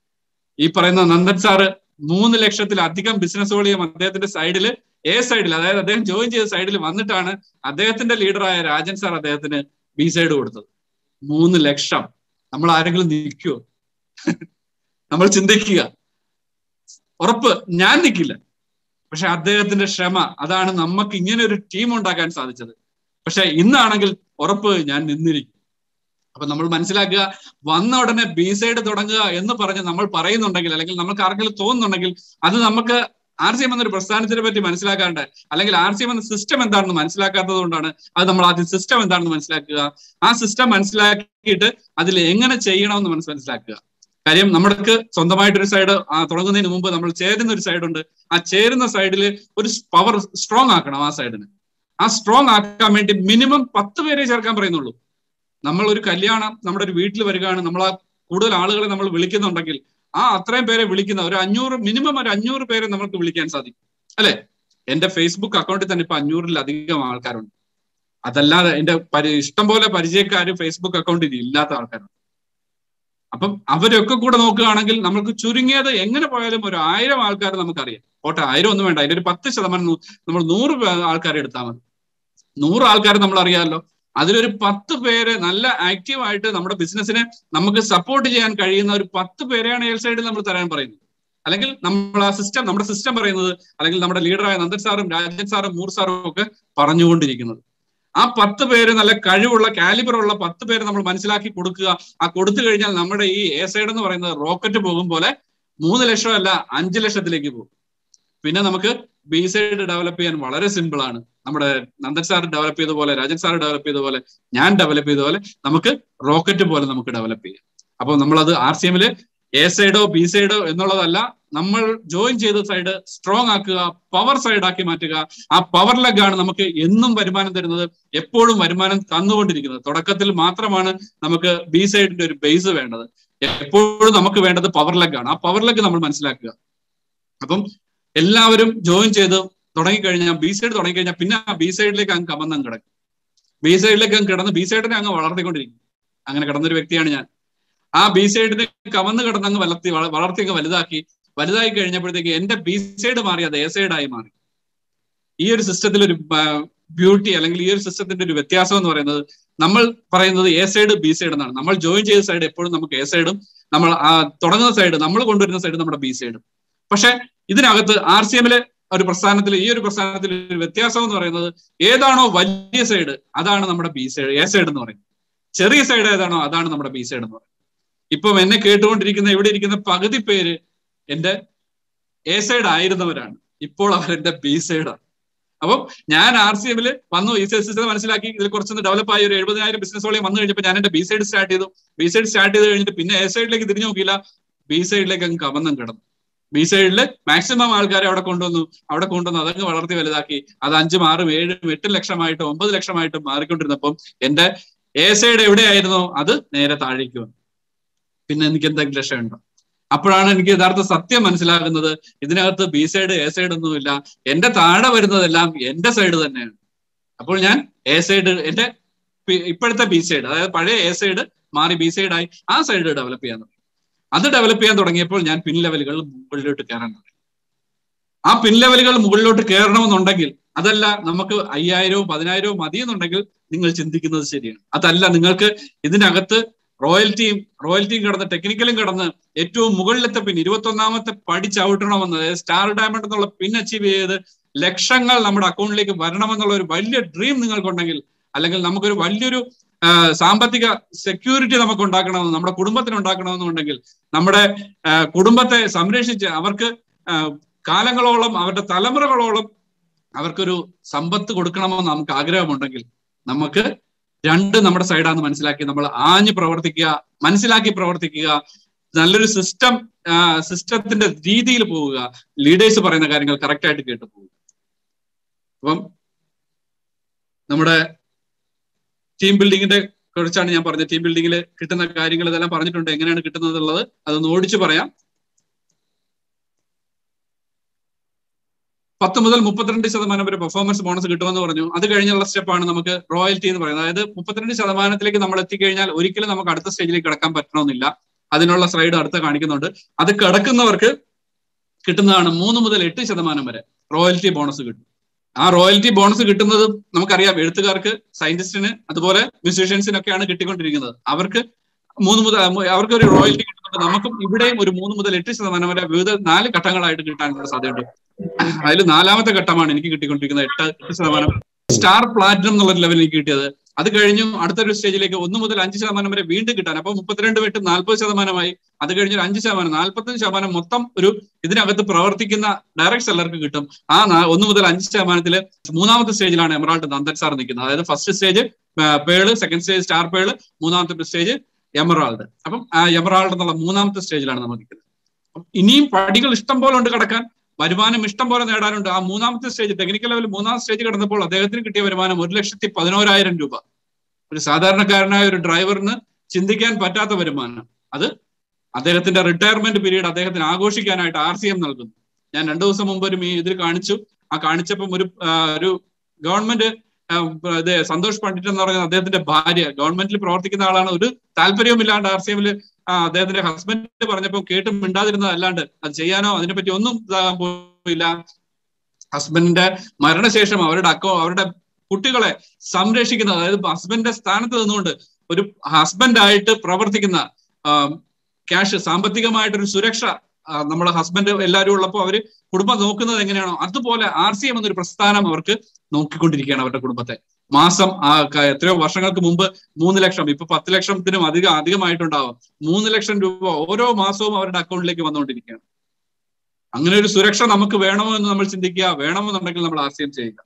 ഈ പറയുന്ന നന്ദൻ സാറ് മൂന്ന് ലക്ഷത്തിലധികം ബിസിനസ് വോളിയം അദ്ദേഹത്തിന്റെ സൈഡിൽ എ സൈഡിൽ അതായത് അദ്ദേഹം ജോയിൻ ചെയ്ത സൈഡിൽ വന്നിട്ടാണ് അദ്ദേഹത്തിന്റെ ലീഡറായ രാജൻ സാർ അദ്ദേഹത്തിന് ബി സൈഡ് കൊടുത്തത് മൂന്ന് ലക്ഷം നമ്മൾ ആരെങ്കിലും നിൽക്കുവോ നമ്മൾ ചിന്തിക്കുക ഉറപ്പ് ഞാൻ നിൽക്കില്ല പക്ഷെ അദ്ദേഹത്തിന്റെ ക്ഷമ അതാണ് നമുക്ക് ഇങ്ങനെ ഒരു ടീം ഉണ്ടാക്കാൻ സാധിച്ചത് പക്ഷെ ഇന്നാണെങ്കിൽ ഉറപ്പ് ഞാൻ നിന്നിരിക്കും അപ്പൊ നമ്മൾ മനസ്സിലാക്കുക വന്ന ഉടനെ ബി സൈഡ് തുടങ്ങുക എന്ന് പറഞ്ഞ് നമ്മൾ പറയുന്നുണ്ടെങ്കിൽ അല്ലെങ്കിൽ നമുക്ക് ആർക്കെങ്കിലും തോന്നുന്നുണ്ടെങ്കിൽ അത് നമുക്ക് ആർ സി എം എന്നൊരു പ്രസ്ഥാനത്തിനെ പറ്റി മനസ്സിലാക്കാണ്ട് അല്ലെങ്കിൽ ആർ സി എം എന്ന സിസ്റ്റം എന്താണെന്ന് മനസ്സിലാക്കാത്തത് കൊണ്ടാണ് അത് നമ്മൾ ആദ്യം സിസ്റ്റം എന്താണെന്ന് മനസ്സിലാക്കുക ആ സിസ്റ്റം മനസ്സിലാക്കിയിട്ട് അതിൽ എങ്ങനെ ചെയ്യണമെന്ന് മനസ്സിലാക്കുക കാര്യം നമ്മൾക്ക് സ്വന്തമായിട്ടൊരു സൈഡ് തുടങ്ങുന്നതിന് മുമ്പ് നമ്മൾ ചേരുന്ന ഒരു സൈഡുണ്ട് ആ ചേരുന്ന സൈഡിൽ ഒരു പവർ സ്ട്രോങ് ആക്കണം ആ സൈഡിന് ആ സ്ട്രോങ് ആക്കാൻ വേണ്ടി മിനിമം പത്ത് പേരെ ചേർക്കാൻ പറയുന്നുള്ളൂ നമ്മൾ ഒരു കല്യാണം നമ്മുടെ ഒരു വീട്ടിൽ വരികയാണ് നമ്മൾ ആ കൂടുതൽ ആളുകളെ നമ്മൾ വിളിക്കുന്നുണ്ടെങ്കിൽ ആ അത്രയും പേരെ വിളിക്കുന്ന ഒരു അഞ്ഞൂറ് മിനിമം ഒരു അഞ്ഞൂറ് പേരെ നമുക്ക് വിളിക്കാൻ സാധിക്കും അല്ലെ എന്റെ ഫേസ്ബുക്ക് അക്കൗണ്ടിൽ തന്നെ ഇപ്പൊ അഞ്ഞൂറിലധികം ആൾക്കാരുണ്ട് അതല്ലാതെ എന്റെ ഇഷ്ടം പോലെ പരിചയക്കാര് ഫേസ്ബുക്ക് അക്കൗണ്ടിൽ ഇല്ലാത്ത ആൾക്കാരുണ്ട് അപ്പം അവരൊക്കെ കൂടെ നോക്കുകയാണെങ്കിൽ നമുക്ക് ചുരുങ്ങിയത് എങ്ങനെ പോയാലും ഒരു ആയിരം ആൾക്കാർ നമുക്കറിയാം പോട്ടെ ആയിരം ഒന്നും വേണ്ട അതിന്റെ ഒരു പത്ത് ശതമാനം നമ്മൾ നൂറ് ആൾക്കാരെ എടുത്താൽ മതി നൂറ് ആൾക്കാർ നമ്മൾ അറിയാമല്ലോ അതിലൊരു പത്ത് പേര് നല്ല ആക്റ്റീവായിട്ട് നമ്മുടെ ബിസിനസ്സിനെ നമുക്ക് സപ്പോർട്ട് ചെയ്യാൻ കഴിയുന്ന ഒരു പത്ത് പേരെയാണ് എൽ സൈഡിൽ നമ്മൾ തരാൻ പറയുന്നത് അല്ലെങ്കിൽ നമ്മൾ ആ സിസ്റ്റം നമ്മുടെ സിസ്റ്റം പറയുന്നത് അല്ലെങ്കിൽ നമ്മുടെ ലീഡറായ നന്ദൻ സാറും രാജൻ സാറും മൂർ സാറും ഒക്കെ പറഞ്ഞുകൊണ്ടിരിക്കുന്നത് ആ പത്ത് പേര് നല്ല കഴിവുള്ള കാലിബറുള്ള പത്ത് പേര് നമ്മൾ മനസ്സിലാക്കി കൊടുക്കുക ആ കൊടുത്തു കഴിഞ്ഞാൽ നമ്മുടെ ഈ എ സൈഡ് എന്ന് പറയുന്നത് റോക്കറ്റ് പോകും പോലെ മൂന്ന് ലക്ഷം അല്ല അഞ്ച് ലക്ഷത്തിലേക്ക് പോകും പിന്നെ നമുക്ക് ബി സൈഡ് ഡെവലപ്പ് ചെയ്യാൻ വളരെ സിമ്പിൾ ആണ് നമ്മുടെ നന്ദൻ സാർ ഡെവലപ്പ് ചെയ്ത പോലെ രാജൻ സാർ ഡെവലപ്പ് ചെയ്ത പോലെ ഞാൻ ഡെവലപ്പ് ചെയ്ത പോലെ നമുക്ക് റോക്കറ്റ് പോലെ നമുക്ക് ഡെവലപ്പ് ചെയ്യാം അപ്പോൾ നമ്മളത് ആർ സി എമ്മില് എ സൈഡോ ബി സൈഡോ എന്നുള്ളതല്ല നമ്മൾ ജോയിൻ ചെയ്ത സൈഡ് സ്ട്രോങ് ആക്കുക പവർ സൈഡ് ആക്കി മാറ്റുക ആ പവർ ലെഗ് ആണ് നമുക്ക് എന്നും വരുമാനം തരുന്നത് എപ്പോഴും വരുമാനം തന്നുകൊണ്ടിരിക്കുന്നത് തുടക്കത്തിൽ മാത്രമാണ് നമുക്ക് ബി സൈഡിന്റെ ഒരു ബേസ് വേണ്ടത് എപ്പോഴും നമുക്ക് വേണ്ടത് പവർ ലെഗ് ആണ് ആ പവർ ലെഗ് നമ്മൾ മനസ്സിലാക്കുക അപ്പം എല്ലാവരും ജോയിൻ ചെയ്ത് തുടങ്ങിക്കഴിഞ്ഞാൽ ബി സൈഡ് തുടങ്ങിക്കഴിഞ്ഞാൽ പിന്നെ ആ ബി സൈഡിലേക്ക് അങ്ങ് കമന്നം കിടക്കും ബി സൈഡിലേക്ക് അങ്ങ് കിടന്ന് ബി സൈഡിനെ അങ്ങ് വളർത്തിക്കൊണ്ടിരിക്കും അങ്ങനെ കിടന്നൊരു വ്യക്തിയാണ് ഞാൻ ആ ബി സൈഡിനെ കമന്ന് കിടന്ന് അങ്ങ് വളർത്തി വളർത്തി അങ്ങ് വലുതാക്കി വലുതായി കഴിഞ്ഞപ്പോഴത്തേക്ക് എന്റെ ബി സൈഡ് മാറി അത് എ സൈഡായി മാറി ഈ ഒരു സിസ്റ്റത്തിൽ ഒരു ബ്യൂട്ടി അല്ലെങ്കിൽ ഈ ഒരു സിസ്റ്റത്തിന്റെ ഒരു വ്യത്യാസം എന്ന് പറയുന്നത് നമ്മൾ പറയുന്നത് എ സൈഡ് ബി സൈഡ് എന്നാണ് നമ്മൾ ജോയിൻ ചെയ്ത സൈഡ് എപ്പോഴും നമുക്ക് എ സൈഡും നമ്മൾ ആ തുടങ്ങുന്ന സൈഡ് നമ്മൾ കൊണ്ടുവരുന്ന സൈഡ് നമ്മുടെ ബി സൈഡും പക്ഷെ ഇതിനകത്ത് ആർ സി എമ്മിലെ ഒരു പ്രസ്ഥാനത്തിൽ ഈ ഒരു പ്രസ്ഥാനത്തിൽ ഒരു വ്യത്യാസം എന്ന് പറയുന്നത് ഏതാണോ വലിയ സൈഡ് അതാണ് നമ്മുടെ ബി സൈഡ് എ സൈഡ് എന്ന് പറയുന്നത് ചെറിയ സൈഡ് ഏതാണോ അതാണ് നമ്മുടെ ബി സൈഡ് എന്ന് പറയുന്നത് ഇപ്പം എന്നെ കേട്ടുകൊണ്ടിരിക്കുന്ന ഇവിടെ ഇരിക്കുന്ന പകുതി പേര് എന്റെ എ സൈഡ് ആയിരുന്നവരാണ് ഇപ്പോൾ അവർ എന്റെ ബി സൈഡാണ് അപ്പം ഞാൻ ആർ സി എമ്മിൽ വന്നു ഈ സിസ്റ്റം മനസ്സിലാക്കി ഇതിൽ കുറച്ചൊന്ന് ഡെവലപ്പ് ആയി ഒരു എഴുപതിനായിരം ബിസിനസ്സോളം വന്നു കഴിഞ്ഞപ്പോൾ ഞാൻ എന്റെ ബി സൈഡ് സ്റ്റാർട്ട് ചെയ്തു ബി സൈഡ് സ്റ്റാർട്ട് ചെയ്ത് കഴിഞ്ഞിട്ട് പിന്നെ എ സൈഡിലേക്ക് തിരിഞ്ഞു നോക്കിയില്ല ബി സൈഡിലേക്ക് അങ്ങ് കവന്നം കിടന്നു ബി സൈഡിൽ മാക്സിമം ആൾക്കാരെ അവിടെ കൊണ്ടുവന്നു അവിടെ കൊണ്ടുവന്ന് അതങ്ങ് വളർത്തി വലുതാക്കി അത് അഞ്ചും ആറും ഏഴും എട്ട് ലക്ഷമായിട്ടും ഒമ്പത് ലക്ഷമായിട്ടും മാറിക്കൊണ്ടിരുന്നപ്പം എന്റെ എ സൈഡ് എവിടെയായിരുന്നോ അത് നേരെ താഴേക്ക് വന്നു പിന്നെ എനിക്ക് എന്തെങ്കിലും രക്ഷയുണ്ടോ അപ്പോഴാണ് എനിക്ക് യഥാർത്ഥ സത്യം മനസ്സിലാകുന്നത് ഇതിനകത്ത് ബി സൈഡ് എ സൈഡ് ഒന്നുമില്ല എന്റെ താഴെ വരുന്നതെല്ലാം എന്റെ സൈഡ് തന്നെയാണ് അപ്പോൾ ഞാൻ എ സൈഡ് എന്റെ ഇപ്പോഴത്തെ ബി സൈഡ് അതായത് പഴയ എ സൈഡ് മാറി ബി സൈഡായി ആ സൈഡ് ഡെവലപ്പ് ചെയ്യാൻ തുടങ്ങി അത് ഡെവലപ്പ് ചെയ്യാൻ തുടങ്ങിയപ്പോൾ ഞാൻ പിൻ ലെവലുകൾ മുകളിലോട്ട് കയറാൻ തുടങ്ങി ആ പിൻ ലെവലുകൾ മുകളിലോട്ട് കയറണമെന്നുണ്ടെങ്കിൽ അതല്ല നമുക്ക് അയ്യായിരവും പതിനായിരവും മതിയെന്നുണ്ടെങ്കിൽ നിങ്ങൾ ചിന്തിക്കുന്നത് ശരിയാണ് അതല്ല നിങ്ങൾക്ക് ഇതിനകത്ത് റോയൽറ്റിയും റോയൽറ്റിയും കടന്ന് ടെക്നിക്കലും കടന്ന് ഏറ്റവും മുകളിലത്തെ പിൻ ഇരുപത്തൊന്നാമത്തെ പടി ചവിട്ടണമെന്ന് അതായത് സ്റ്റാർ ഡയമണ്ട് എന്നുള്ള പിൻ അച്ചീവ് ചെയ്ത് ലക്ഷങ്ങൾ നമ്മുടെ അക്കൗണ്ടിലേക്ക് വരണമെന്നുള്ള ഒരു വലിയ ഡ്രീം നിങ്ങൾക്കുണ്ടെങ്കിൽ അല്ലെങ്കിൽ നമുക്കൊരു വലിയൊരു സാമ്പത്തിക സെക്യൂരിറ്റി നമുക്ക് ഉണ്ടാക്കണമെന്ന് നമ്മുടെ കുടുംബത്തിന് ഉണ്ടാക്കണമെന്നുണ്ടെങ്കിൽ നമ്മുടെ കുടുംബത്തെ സംരക്ഷിച്ച് അവർക്ക് കാലങ്ങളോളം അവരുടെ തലമുറകളോളം അവർക്കൊരു സമ്പത്ത് കൊടുക്കണമെന്ന് നമുക്ക് ആഗ്രഹമുണ്ടെങ്കിൽ നമുക്ക് രണ്ട് നമ്മുടെ സൈഡാന്ന് മനസ്സിലാക്കി നമ്മൾ ആഞ്ഞ് പ്രവർത്തിക്കുക മനസ്സിലാക്കി പ്രവർത്തിക്കുക നല്ലൊരു സിസ്റ്റം സിസ്റ്റത്തിന്റെ രീതിയിൽ പോവുക ലീഡേഴ്സ് പറയുന്ന കാര്യങ്ങൾ കറക്റ്റ് ആയിട്ട് കേട്ട് പോവുക അപ്പം നമ്മുടെ ടീം ബിൽഡിങ്ങിന്റെ കുറിച്ചാണ് ഞാൻ പറഞ്ഞത് ടീം ബിൽഡിങ്ങിൽ കിട്ടുന്ന കാര്യങ്ങൾ ഇതെല്ലാം പറഞ്ഞിട്ടുണ്ട് എങ്ങനെയാണ് കിട്ടുന്നത് എന്നുള്ളത് അതൊന്ന് ഓടിച്ചു പറയാം പത്ത് മുതൽ മുപ്പത്തിരണ്ട് ശതമാനം വരെ പെർഫോമൻസ് ബോണസ് കിട്ടുമെന്ന് പറഞ്ഞു അത് കഴിഞ്ഞുള്ള സ്റ്റെപ്പാണ് നമുക്ക് റോയൽറ്റി എന്ന് പറയുന്നത് അതായത് മുപ്പത്തിരണ്ട് ശതമാനത്തിലേക്ക് നമ്മൾ എത്തിക്കഴിഞ്ഞാൽ ഒരിക്കലും നമുക്ക് അടുത്ത സ്റ്റേജിലേക്ക് കിടക്കാൻ പറ്റണമെന്നില്ല അതിനുള്ള സ്ലൈഡ് അടുത്ത കാണിക്കുന്നുണ്ട് അത് കിടക്കുന്നവർക്ക് കിട്ടുന്നതാണ് മൂന്ന് മുതൽ എട്ട് ശതമാനം വരെ റോയൽറ്റി ബോണസ് കിട്ടും ആ റോയൽറ്റി ബോണസ് കിട്ടുന്നത് നമുക്കറിയാം എഴുത്തുകാർക്ക് സയന്റിസ്റ്റിന് അതുപോലെ മ്യൂസീഷ്യൻസിനൊക്കെയാണ് കിട്ടിക്കൊണ്ടിരിക്കുന്നത് അവർക്ക് മൂന്ന് മുതൽ അവർക്ക് ഒരു റോയൽറ്റി കിട്ടുന്നുണ്ട് നമുക്കും ഇവിടെയും ഒരു മൂന്ന് മുതൽ എട്ട് ശതമാനം വരെ വിവിധ നാല് ഘട്ടങ്ങളായിട്ട് കിട്ടാനുള്ള സാധ്യതയുണ്ട് അതിൽ നാലാമത്തെ ഘട്ടമാണ് എനിക്ക് കിട്ടിക്കൊണ്ടിരിക്കുന്നത് എട്ട് എട്ട് ശതമാനം സ്റ്റാർ പ്ലാറ്റിനം എന്നുള്ള ലെവലിൽ എനിക്ക് കിട്ടിയത് അത് കഴിഞ്ഞു അടുത്തൊരു സ്റ്റേജിലേക്ക് ഒന്ന് മുതൽ അഞ്ച് ശതമാനം വരെ വീണ്ടും കിട്ടാൻ അപ്പൊ മുപ്പത്തിരണ്ട് വിട്ട് നാൽപ്പത് ശതമാനമായി അത് കഴിഞ്ഞ് ഒരു അഞ്ച് ശതമാനം നാൽപ്പത്തഞ്ച് ശതമാനം മൊത്തം ഒരു ഇതിനകത്ത് പ്രവർത്തിക്കുന്ന ഡയറക്ട് സെല്ലർക്ക് കിട്ടും ആ ഒന്ന് മുതൽ അഞ്ച് ശതമാനത്തില് മൂന്നാമത്തെ സ്റ്റേജിലാണ് എമറാൾഡ് നന്ദൻ സാർ നിൽക്കുന്നത് അതായത് first stage pearl second stage star pearl മൂന്നാമത്തെ സ്റ്റേജ് എമറാൾഡ് അപ്പം ആ എമറാൾഡ് എന്നുള്ള മൂന്നാമത്തെ സ്റ്റേജിലാണ് നമ്മൾ നിൽക്കുന്നത് ഇനിയും പടികൾ ഇഷ്ടം പോലെ ഉണ്ട് കിടക്കാൻ വരുമാനം ഇഷ്ടം പോലെ നേടാനുണ്ട് ആ മൂന്നാമത്തെ സ്റ്റേജ് ടെക്നിക്കൽ ലെവൽ മൂന്നാം സ്റ്റേജ് കടന്നപ്പോൾ അദ്ദേഹത്തിന് കിട്ടിയ വരുമാനം ഒരു ലക്ഷത്തി പതിനോരായിരം രൂപ ഒരു സാധാരണക്കാരനായ ഒരു ഡ്രൈവറിന് ചിന്തിക്കാൻ പറ്റാത്ത വരുമാനം അത് അദ്ദേഹത്തിന്റെ റിട്ടയർമെന്റ് പീരീഡ് അദ്ദേഹത്തിന് ആഘോഷിക്കാനായിട്ട് ആർ സി എം നൽകുന്നു ഞാൻ രണ്ടു ദിവസം മുമ്പ് ഒരു ഇതിൽ കാണിച്ചു ആ കാണിച്ചപ്പം ഒരു ഒരു ഗവൺമെന്റ് ഇത് സന്തോഷ് പണ്ഡിറ്റ് എന്ന് പറയുന്ന അദ്ദേഹത്തിന്റെ ഭാര്യ ഗവൺമെന്റിൽ പ്രവർത്തിക്കുന്ന ആളാണ് ഒരു താല്പര്യവുമില്ലാണ്ട് ആർ സി എമ്മില് അദ്ദേഹത്തിന്റെ ഹസ്ബൻഡ് പറഞ്ഞപ്പോൾ കേട്ട് മിണ്ടാതിരുന്നത് അല്ലാണ്ട് അത് ചെയ്യാനോ അതിനെപ്പറ്റി ഒന്നും ഇതാകാൻ പോയില്ല ഹസ്ബൻഡിന്റെ മരണശേഷം അവരുടെ അക്കോ അവരുടെ കുട്ടികളെ സംരക്ഷിക്കുന്ന അതായത് ഹസ്ബൻഡിന്റെ സ്ഥാനത്ത് നിന്നുകൊണ്ട് ഒരു ഹസ്ബൻഡായിട്ട് പ്രവർത്തിക്കുന്ന ക്യാഷ് സാമ്പത്തികമായിട്ടൊരു സുരക്ഷ നമ്മുടെ ഹസ്ബൻഡ് എല്ലാവരും ഉള്ളപ്പോൾ അവര് കുടുംബം നോക്കുന്നത് എങ്ങനെയാണോ അതുപോലെ ആർ സി എം എന്നൊരു പ്രസ്ഥാനം അവർക്ക് നോക്കിക്കൊണ്ടിരിക്കുകയാണ് അവരുടെ കുടുംബത്തെ മാസം എത്രയോ വർഷങ്ങൾക്ക് മുമ്പ് മൂന്ന് ലക്ഷം ഇപ്പൊ പത്ത് ലക്ഷത്തിനും അധികം അധികമായിട്ടുണ്ടാവും മൂന്ന് ലക്ഷം രൂപ ഓരോ മാസവും അവരുടെ അക്കൗണ്ടിലേക്ക് വന്നുകൊണ്ടിരിക്കുകയാണ് അങ്ങനെ ഒരു സുരക്ഷ നമുക്ക് വേണമോ എന്ന് നമ്മൾ ചിന്തിക്കുക വേണമെന്നുണ്ടെങ്കിൽ നമ്മൾ ആർ സി എം ചെയ്യുക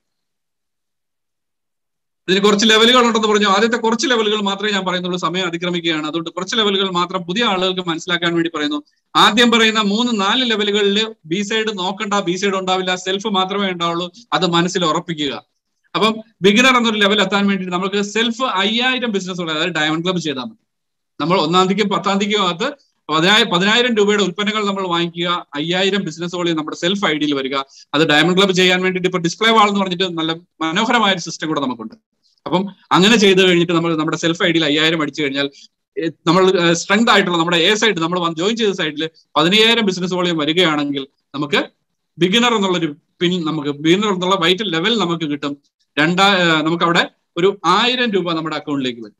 ഇതിന് കുറച്ച് ലെവലുകൾ ഉണ്ടെന്ന് പറഞ്ഞു ആദ്യത്തെ കുറച്ച് ലെവലുകൾ മാത്രമേ ഞാൻ പറയുന്നുള്ളൂ സമയം അതിക്രമിക്കുകയാണ് അതുകൊണ്ട് കുറച്ച് ലെവലുകൾ മാത്രം പുതിയ ആളുകൾക്ക് മനസ്സിലാക്കാൻ വേണ്ടി പറയുന്നു ആദ്യം പറയുന്ന മൂന്ന് നാല് ലെവലുകളിൽ ബി സൈഡ് നോക്കണ്ട ബി സൈഡ് ഉണ്ടാവില്ല സെൽഫ് മാത്രമേ ഉണ്ടാവുള്ളൂ അത് മനസ്സിൽ ഉറപ്പിക്കുക അപ്പം ബിഗിനർ എന്നൊരു ലെവൽ എത്താൻ വേണ്ടി നമുക്ക് സെൽഫ് അയ്യായിരം ബിസിനസ് ഉള്ളത് അതായത് ഡയമണ്ട് ക്ലബ് ചെയ്താൽ മതി നമ്മൾ ഒന്നാം തീയതിക്കും പത്താം തീയതിക്കും അകത്ത് പതിനായിരം പതിനായിരം രൂപയുടെ ഉൽപ്പന്നങ്ങൾ നമ്മൾ വാങ്ങിക്കുക അയ്യായിരം ബിസിനസ്സുകളിൽ നമ്മുടെ സെൽഫ് ഐ ഡിയിൽ വരിക അത് ഡയമണ്ട് ക്ലബ് ചെയ്യാൻ വേണ്ടിയിട്ട് ഇപ്പൊ ഡിസ്പ്ലേ വാൾ എന്ന് പറഞ്ഞിട്ട് നല്ല മനോഹരമായ ഒരു സിസ്റ്റം കൂടെ നമുക്കുണ്ട് അപ്പം അങ്ങനെ ചെയ്ത് കഴിഞ്ഞിട്ട് നമ്മൾ നമ്മുടെ സെൽഫ് ഐ ഡിയിൽ അയ്യായിരം അടിച്ചു കഴിഞ്ഞാൽ നമ്മൾ സ്ട്രെങ്ത് ആയിട്ടുള്ള നമ്മുടെ എ സൈഡ് നമ്മൾ ജോയിൻ ചെയ്ത സൈഡിൽ പതിനയ്യായിരം ബിസിനസ് വോളിയം വരികയാണെങ്കിൽ നമുക്ക് ബിഗിനർ എന്നുള്ളൊരു പിൻ നമുക്ക് ബിഗിനർ എന്നുള്ള വൈറ്റ് ലെവൽ നമുക്ക് കിട്ടും രണ്ടാ നമുക്ക് അവിടെ ഒരു ആയിരം രൂപ നമ്മുടെ അക്കൗണ്ടിലേക്ക് വരും